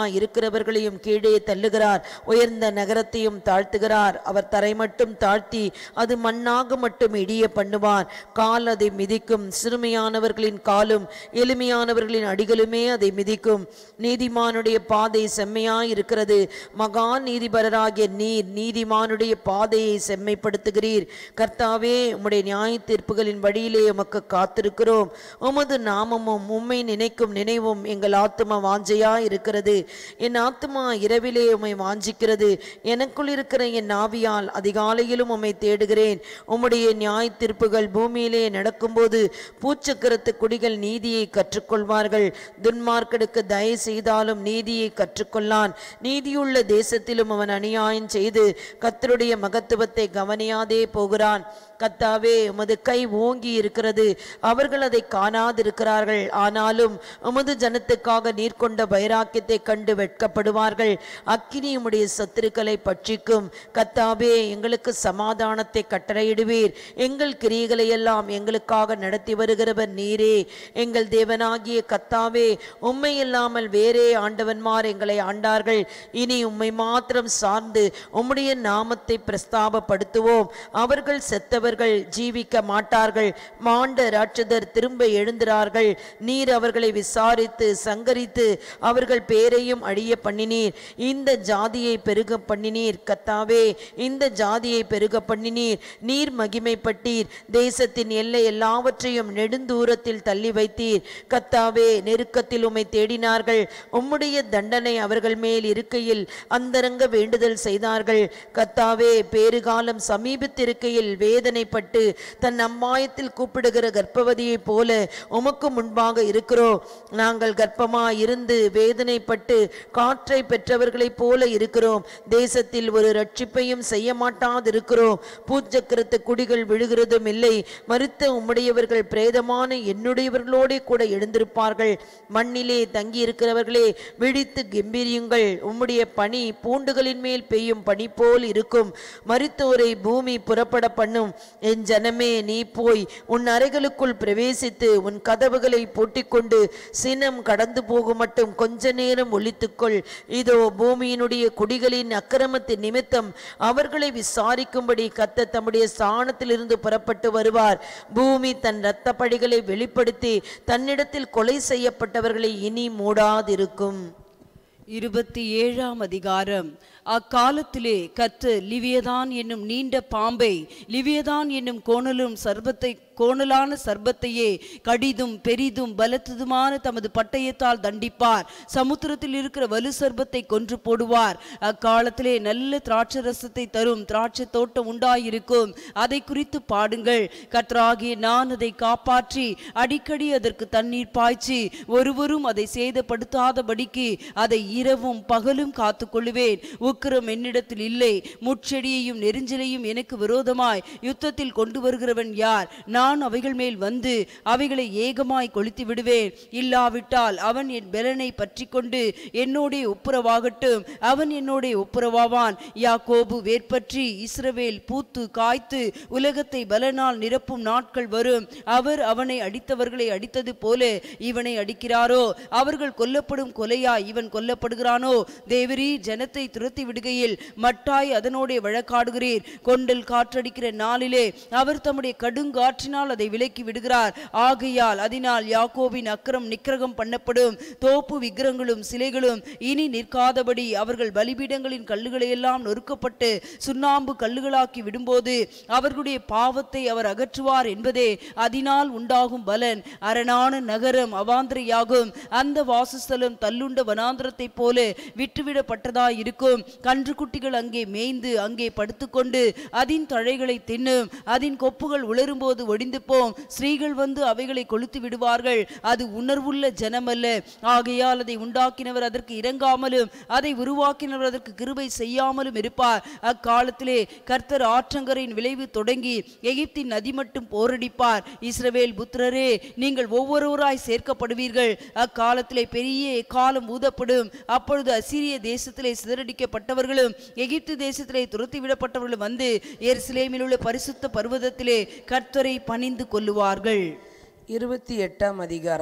இருக்கிறவர்களையும் கீழே தள்ளுகிறார் உயர்ந்த நகரத்தையும் தாழ்த்துகிறார் அவர் தரை மட்டும் தாழ்த்தி அது மண்ணாக மட்டும் இடிய பண்ணுவார் கால் அதை மிதிக்கும் சிறுமையானவர்களின் காலும் எளிமையானவர்களின் அடிகளுமே அதை மிதிக்கும் நீதிமானுடைய பாதை செம்மையாய் இருக்கிறது மகா நீதிபரராகிய நீர் நீதிமானுடைய பாதையை செம்மைப்படுத்துகிறீர் கர்த்தாவே உம்முடைய நியாய தீர்ப்புகளின் வழியிலே உமக்கு காத்திருக்கிறோம் உமது நாமமும் உம்மை நினைக்கும் நினைவும் எங்கள் ஆத்தும வாஞ்சையா இருக்கிறது என் ஆத்துமா இரவிலே உம்மை வாஞ்சிக்கிறது எனக்குள் இருக்கிற என் ஆவியால் அதிகாலையிலும் உம்மை தேடுகிறேன் உம்முடைய நியாய தீர்ப்புகள் பூமியிலே நடக்கும்போது பூச்சக்கரத்து குடிகள் நீதியை கற்றுக்கொள்வார்கள் துன்மார்க்கனுக்கு தயவு செய்தாலும் நீதியை கற்றுக்கொள்ளான் நீதியுள்ள தேசத்திலும் அவன் அநியாயம் செய்து கர்த்தருடைய மகத்துவத்தை கவனியாதே போகிறான் கத்தாவே உமது கை ஓங்கி இருக்கிறது அவர்கள் அதை காணாதிருக்கிறார்கள் ஆனாலும் உமது ஜனத்துக்காக நீர் கொண்ட வைராக்கியத்தை கண்டு வெட்கப்படுவார்கள் அக்கினி உம்முடைய சத்துருக்களை பட்சிக்கும் கத்தாவே எங்களுக்கு சமாதானத்தை கட்டளையிடுவீர் எங்கள் கிரியைகளை எல்லாம் எங்களுக்காக நடத்தி வருகிறவர் நீரே எங்கள் தேவனாகிய கத்தாவே உம்மை இல்லாமல் வேறே ஆண்டவன்மார் எங்களை ஆண்டார்கள் இனி உம்மை மாத்திரம் சார்ந்து உம்முடைய நாமத்தை பிரஸ்தாபப்படுத்துவோம் அவர்கள் செத்தவர்கள் ஜீவிக்க மாட்டார்கள் மாண்ட ராட்சதர் திரும்ப எழுந்திரார்கள் நீர் அவர்களை விசாரித்து சங்கரித்து அவர்கள் பேரையும் அழிய பண்ணினீர் இந்த ஜாதியை பெருக பண்ணினீர் கத்தாவே இந்த ஜாதியை பெருக பண்ணினீர் நீர் மகிமைப்பட்டீர் தேசத்தின் எல்லை எல்லாவற்றையும் நெடுந்தூரத்தில் தள்ளி வைத்தீர் கத்தாவே நெருக்கத்தில் உம்மை தேடினார்கள் உம்முடைய தண்டனை அவர்கள் மேல் இருக்கையில் அந்தரங்க வேண்டுதல் செய்தார்கள் கத்தாவே பேறுகாலம் சமீபித்திருக்கையில் வேதனைப்பட்டு தன் அம்மாயத்தில் கூப்பிடுகிற கர்ப்பவதியைப் போல உமக்கு முன்பாக இருக்கிறோம் நாங்கள் கர்ப்பமாய் இருந்து வேதனைப்பட்டு காற்றை பெற்றவர்களைப் போல இருக்கிறோம் தேசத்தில் ஒரு ரட்சிப்பையும் செய்ய மாட்டாதிருக்கிறோம் பூச்சக்கரத்து குடிகள் விழுகிறதும் இல்லை மறுத்த உம்முடையவர்கள் பிரேதமான என்னுடையவர்களோடே கூட எழுந்திருப்பார்கள் மண்ணிலே தங்கி இருக்கிறவர்களே விழித்து கெம்பீரியுங்கள் உம்முடைய பனி பூண்டுகளின் மேல் பெய்யும் பனி போல் இருக்கும் மரித்தோரை பூமி புறப்பட பண்ணும் என் ஜனமே நீ போய் உன் அறைகளுக்குள் பிரவேசித்து உன் கதவுகளை பூட்டிக்கொண்டு சினம் கடந்து போகும் மட்டும் கொஞ்ச நேரம் ஒழித்துக்கொள் இதோ பூமியினுடைய குடிகளின் அக்கிரமத்தின் நிமித்தம் அவர்களை விசாரிக்கும்படி கத்த தம்முடைய ஸ்தானத்திலிருந்து புறப்பட்டு வருவார் பூமி தன் இரத்த பழிகளை வெளிப்படுத்தி தன்னிடத்தில் கொலை செய்யப்பட்டவர்களை இனி மூடாதிருக்கும் இருபத்தி ஏழாம் அதிகாரம் அக்காலத்திலே கர்த்தர் லிவியதான் என்னும் நீண்ட பாம்பை லிவியதான் என்னும் கோணலும் சர்பத்தை கோணலான சர்பத்தையே கடிதும் பெரிதும் பலத்ததுமான தமது பட்டயத்தால் தண்டிப்பார் சமுத்திரத்தில் இருக்கிற வலு சர்பத்தை கொன்று போடுவார் அக்காலத்திலே நல்ல திராட்சை ரசத்தை தரும் திராட்சை தோட்டம் உண்டாயிருக்கும் அதை குறித்து பாடுங்கள் கர்த்தராகிய நான் அதை காப்பாற்றி அடிக்கடி அதற்கு தண்ணீர் பாய்ச்சி ஒருவரும் அதை சேதப்படுத்தாதபடிக்கு அதை இரவும் பகலும் காத்துக்கொள்ளுவேன் உக்கிரம் என்னிடத்தில் இல்லை முட்செடியையும் நெரிஞ்சலையும் எனக்கு விரோதமாய் யுத்தத்தில் கொண்டு வருகிறவன் யார் நான் அவைகள் மேல் வந்து அவைகளை ஏகமாய் கொளுத்தி விடுவேன் இல்லாவிட்டால் அவன் என் பெலனை பற்றி கொண்டு என்னோடே ஒப்புரவாகட்டும் அவன் என்னோடே ஒப்புரவாவான் யாக்கோபு வேர்பற்றி இஸ்ரவேல் பூத்து காய்த்து உலகத்தை பலனால் நிரப்பும் நாட்கள் வரும் அவர் அவனை அடித்தவர்களை அடித்தது போல இவனை அடிக்கிறாரோ அவர்கள் கொல்லப்படும் கொலையாய் இவன் கொல்லப்படுகிறானோ தேவரீ ஜனத்தை துரத்தி விடுகையில் மட்டாய் அதனோடே வழக்காடுகிறீர் கொண்டல் காற்றடிக்கிற நாளிலே அவர் தம்முடைய கடுங்காற்றினால் அதை விலக்கி விடுகிறார் ஆகையால் அதனால் யாக்கோபின் அக்கிரம் நிக்கிரகம் பண்ணப்படும் தோப்பு விக்கிரங்களும் சிலைகளும் இனி நிற்காதபடி அவர்கள் பலிபீடங்களின் கல்லுகளை எல்லாம் நொறுக்கப்பட்டு சுண்ணாம்பு கல்லுகளாக்கி விடும்போது அவர்களுடைய பாவத்தை அவர் அகற்றுவார் என்பதே அதனால் உண்டாகும் பலன் அரணான நகரம் அவாந்திரையாகும் அந்த வாசஸ்தலம் தள்ளுண்ட வனாந்திரத்தைப் போல விட்டுவிடப்பட்டதாய் இருக்கும் கன்றுக்குட்டிகள் அங்கே மேய்ந்து அங்கே படுத்துக்கொண்டு அதின் தழைகளை தின்னும் அதின் கொப்புகள் உளரும்போது ஒடிந்து போம் ஸ்திரீகள் வந்து அவைகளை கொளுத்து விடுவார்கள் அது உணர்வுள்ள ஜனமல்ல ஆகையால் அதை உண்டாக்கினவர் அதற்கு இறங்காமலும் அதை உருவாக்கினவர் அதற்கு கிருபை செய்யாமலும் இருப்பார் அக்காலத்திலே கர்த்தர் ஆற்றங்கரையின் விளைவு தொடங்கி எகிப்தின் நதி மட்டும் போரடிப்பார் இஸ்ரவேல் புத்திரரே நீங்கள் ஒவ்வொருவராய் சேர்க்கப்படுவீர்கள் அக்காலத்திலே பெரிய எக்காலம் ஊதப்படும் அப்பொழுது அசீரிய தேசத்திலே சிதறடிக்கப்பட்டவர்களும் எகிப்து தேசத்திலே துரத்தி விடப்பட்டவர்களும் வந்து எருசலேமில் உள்ள பரிசுத்த பர்வதத்திலே கர்த்தரை பணிந்து கொள்ளுவார்கள் இருபத்தி எட்டாம் அதிகாரம்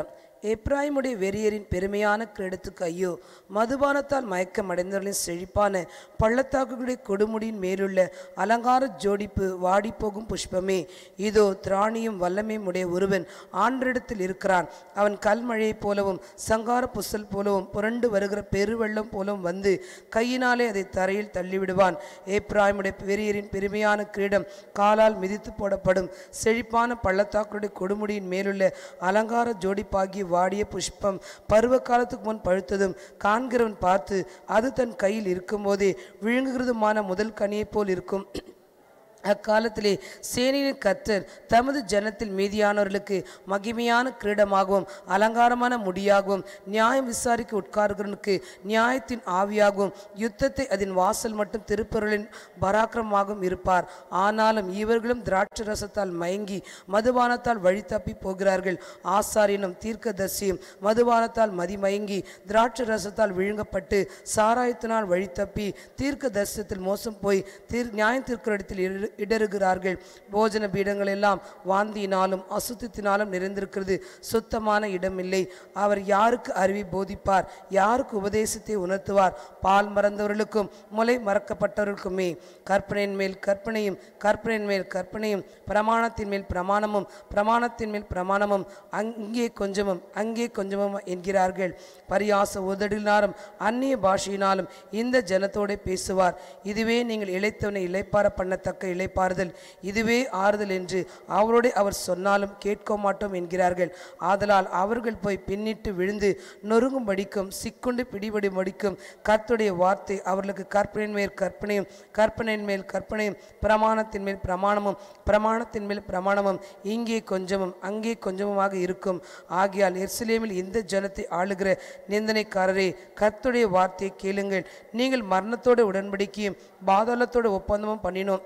எப்ராயிமுடைய வெறியரின் பெருமையான கிரீடத்துக்கு ஐயோ மதுபானத்தால் மயக்கம் அடைந்தவர்களின் செழிப்பான பள்ளத்தாக்குகளுடைய கொடுமுடியின் மேலுள்ள அலங்கார ஜோடிப்பு வாடிப்போகும் புஷ்பமே இதோ திராணியும் வல்லமையும் உடைய ஒருவன் ஆண்டிடத்தில் இருக்கிறான் அவன் கல்மழையைப் போலவும் சங்கார புசல் போலவும் புரண்டு வருகிற பெருவெள்ளம் போலவும் வந்து கையினாலே அதை தரையில் தள்ளிவிடுவான் ஏப்ராயிமுடைய பெரியரின் பெருமையான கிரீடம் காலால் மிதித்து போடப்படும் செழிப்பான பள்ளத்தாக்குடைய கொடுமுடியின் மேலுள்ள அலங்கார ஜோடிப்பாகிய வாடிய புஷ்பம் பருவ காலத்துக்கு முன் பழுத்ததும் காண்கிறவன் பார்த்து அது தன் கையில் இருக்கும்போதே விழுங்குகிறதுமான முதல் கனியைப் போல் இருக்கும் அக்காலத்திலே சேனையின் கர்த்தர் தமது ஜனத்தில் மீதியானவர்களுக்கு மகிமையான கிரீடமாகவும் அலங்காரமான முடியாகவும் நியாயம் விசாரிக்க உட்கார்கிறவனுக்கு நியாயத்தின் ஆவியாகவும் யுத்தத்தை அதன் வாசல் மட்டும் திருப்பொருளின் பராக்கிரமாகவும் இருப்பார் ஆனாலும் இவர்களும் திராட்சை ரசத்தால் மயங்கி மதுபானத்தால் வழி தப்பி போகிறார்கள் ஆசாரியனும் தீர்க்கதரிசியும் மதுபானத்தால் மதிமயங்கி திராட்சை ரசத்தால் விழுங்கப்பட்டு சாராயத்தினால் வழி தப்பி தீர்க்க தரிசனத்தில் மோசம் போய் தீர் நியாய தீர்க்கரிடத்தில் இரு- இடறுகிறார்கள் போஜன பீடங்கள் எல்லாம் வாந்தியினாலும் அசுத்தத்தினாலும் நிறைந்திருக்கிறது சுத்தமான இடமில்லை அவர் யாருக்கு அறிவி போதிப்பார் யாருக்கு உபதேசத்தை உணர்த்துவார் பால் மறந்தவர்களுக்கும் முலை மறக்கப்பட்டவர்களுக்குமே கற்பனையின் மேல் கற்பனையும் கற்பனையின் மேல் கற்பனையும் பிரமாணத்தின் மேல் பிரமாணமும் பிரமாணத்தின் மேல் பிரமாணமும் அங்கே கொஞ்சமும் அங்கே கொஞ்சமும் என்கிறார்கள் பரியாச உதடினாலும் அந்நிய பாஷையினாலும் இந்த ஜனத்தோட பேசுவார் இதுவே நீங்கள் இளைத்தவனை இளைப்பார பண்ணத்தக்க இளைப்பாறுதல் இதுவே ஆறுதல் என்று அவரோடு அவர் சொன்னாலும் கேட்க மாட்டோம் என்கிறார்கள் ஆதலால் அவர்கள் போய் பின்னிட்டு விழுந்து நொறுங்கும் படிக்கும் சிக்குண்டு பிடிபடி மடிக்கும் கர்த்தருடைய வார்த்தை அவர்களுக்கு கற்பனையின் மேல் கற்பனையும் கற்பனையின் மேல் கற்பனையும் பிரமாணத்தின் மேல் பிரமாணமும் பிரமாணத்தின் மேல் பிரமாணமும் இங்கே கொஞ்சமும் அங்கே கொஞ்சமுமாக இருக்கும் ஆகையால் எருசலேமில் இந்த ஜனத்தை ஆளுகிற நிந்தனைக்காரரே கர்த்தருடைய வார்த்தையை கேளுங்கள் நீங்கள் மரணத்தோட உடன்படிக்கையும் பாதாளத்தோட ஒப்பந்தமும் பண்ணினோம்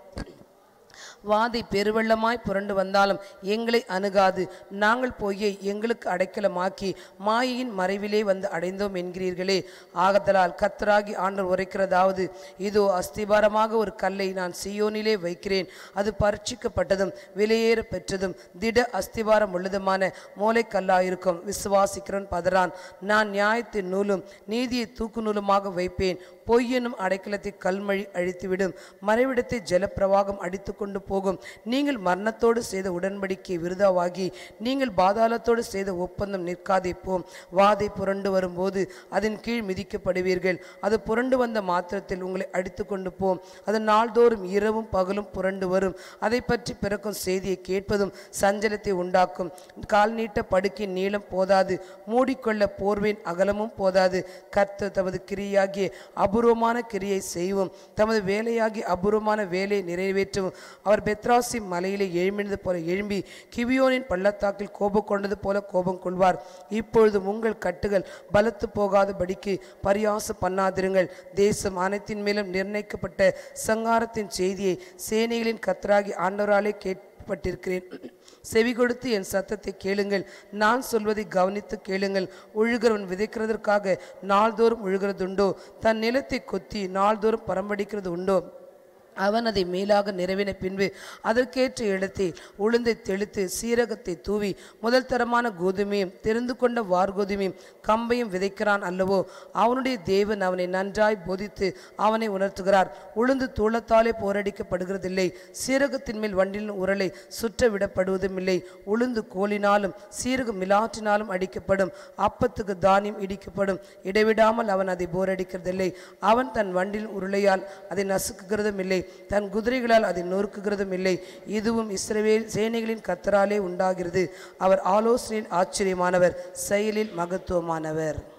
வாதை பெருவெள்ளமாய் புரண்டு வந்தாலும் எங்களை அணுகாது நாங்கள் பொய்யை எங்களுக்கு அடைக்கலமாக்கி மாயையின் மறைவிலே வந்து அடைந்தோம் என்கிறீர்களே ஆகதலால் கத்தராகி ஆண்டவர் உரைக்கிறதாவது இதோ அஸ்திபாரமாக ஒரு கல்லை நான் சியோனிலே வைக்கிறேன் அது பரீட்சிக்கப்பட்டதும் விலையேற பெற்றதும் திட அஸ்திபாரம் உள்ளதுமான மூளைக்கல்லாயிருக்கும் விசுவாசிக்கிறவன் பதறான் நான் நியாயத்தின் நூலும் நீதியை தூக்கு நூலுமாக வைப்பேன் பொய் எனும் அடைக்கலத்தை கல்மழி அழித்துவிடும் மறைவிடத்தை ஜலப்பிரவாகம் அடித்து கொண்டு போகும் நீங்கள் மரணத்தோடு செய்த உடன்படிக்கை விருதாவாகி நீங்கள் பாதாளத்தோடு செய்த ஒப்பந்தம் நிற்காதே போம் வாதை புரண்டு வரும்போது அதன் கீழ் மிதிக்கப்படுவீர்கள் அது புரண்டு வந்த மாத்திரத்தில் உங்களை அடித்து கொண்டு போம் அது நாள்தோறும் இரவும் பகலும் புரண்டு வரும் அதை பற்றி பிறக்கும் செய்தியை கேட்பதும் சஞ்சலத்தை உண்டாக்கும் கால் நீட்ட படுக்கையின் நீளம் போதாது மூடிக்கொள்ள போர்வையின் அகலமும் போதாது கர்த்தர் தமது கிரியாகிய அபூர்வமான கிரியை செய்வோம் தமது வேலையாகி அபூர்வமான வேலையை நிறைவேற்றவும் அவர் பெத்ராசி மலையிலே எழும்பினது போல எழும்பி கிவியோனின் பள்ளத்தாக்கில் கோபம் கொண்டது போல கோபம் கொள்வார் இப்பொழுது உங்கள் கட்டுகள் பலத்து போகாதபடிக்கு பரியாச பண்ணாதிருங்கள் தேசம் அனைத்தின் மேலும் நிர்ணயிக்கப்பட்ட சங்காரத்தின் செய்தியை சேனைகளின் கத்தராகி ஆண்டவராலே கேட்பட்டிருக்கிறேன் செவி கொடுத்து என் சத்தத்தை கேளுங்கள் நான் சொல்வதை கவனித்து கேளுங்கள் உழுகிறவன் விதைக்கிறதற்காக நாள்தோறும் உழுகிறதுண்டோ தன் நிலத்தை கொத்தி நாள்தோறும் பரம்படிக்கிறது உண்டோ அவன் அதை மேலாக நிறைவின பின்பு அதற்கேற்ற இடத்தில் உளுந்தை தெளித்து சீரகத்தை தூவி முதல் தரமான கோதுமையும் தெரிந்து கொண்ட வார்கோதுமையும் கம்பையும் விதைக்கிறான் அல்லவோ அவனுடைய தேவன் அவனை நன்றாய் போதித்து அவனை உணர்த்துகிறார் உளுந்து தூளத்தாலே போரடிக்கப்படுகிறதில்லை சீரகத்தின் மேல் வண்டின் உரலை சுற்ற விடப்படுவதும் இல்லை உளுந்து கோலினாலும் சீரகம் மிலாற்றினாலும் அடிக்கப்படும் அப்பத்துக்கு தானியம் இடிக்கப்படும் இடைவிடாமல் அவன் அதை போரடிக்கிறதில்லை அவன் தன் வண்டில் உருளையால் அதை நசுக்குகிறதும் இல்லை தன் குதிரைகளால் அதை நொறுக்குகிறதும் இல்லை இதுவும் இஸ்ரவேல் சேனைகளின் கத்தராலே உண்டாகிறது அவர் ஆலோசனையில் ஆச்சரியமானவர் செயலில் மகத்துவமானவர்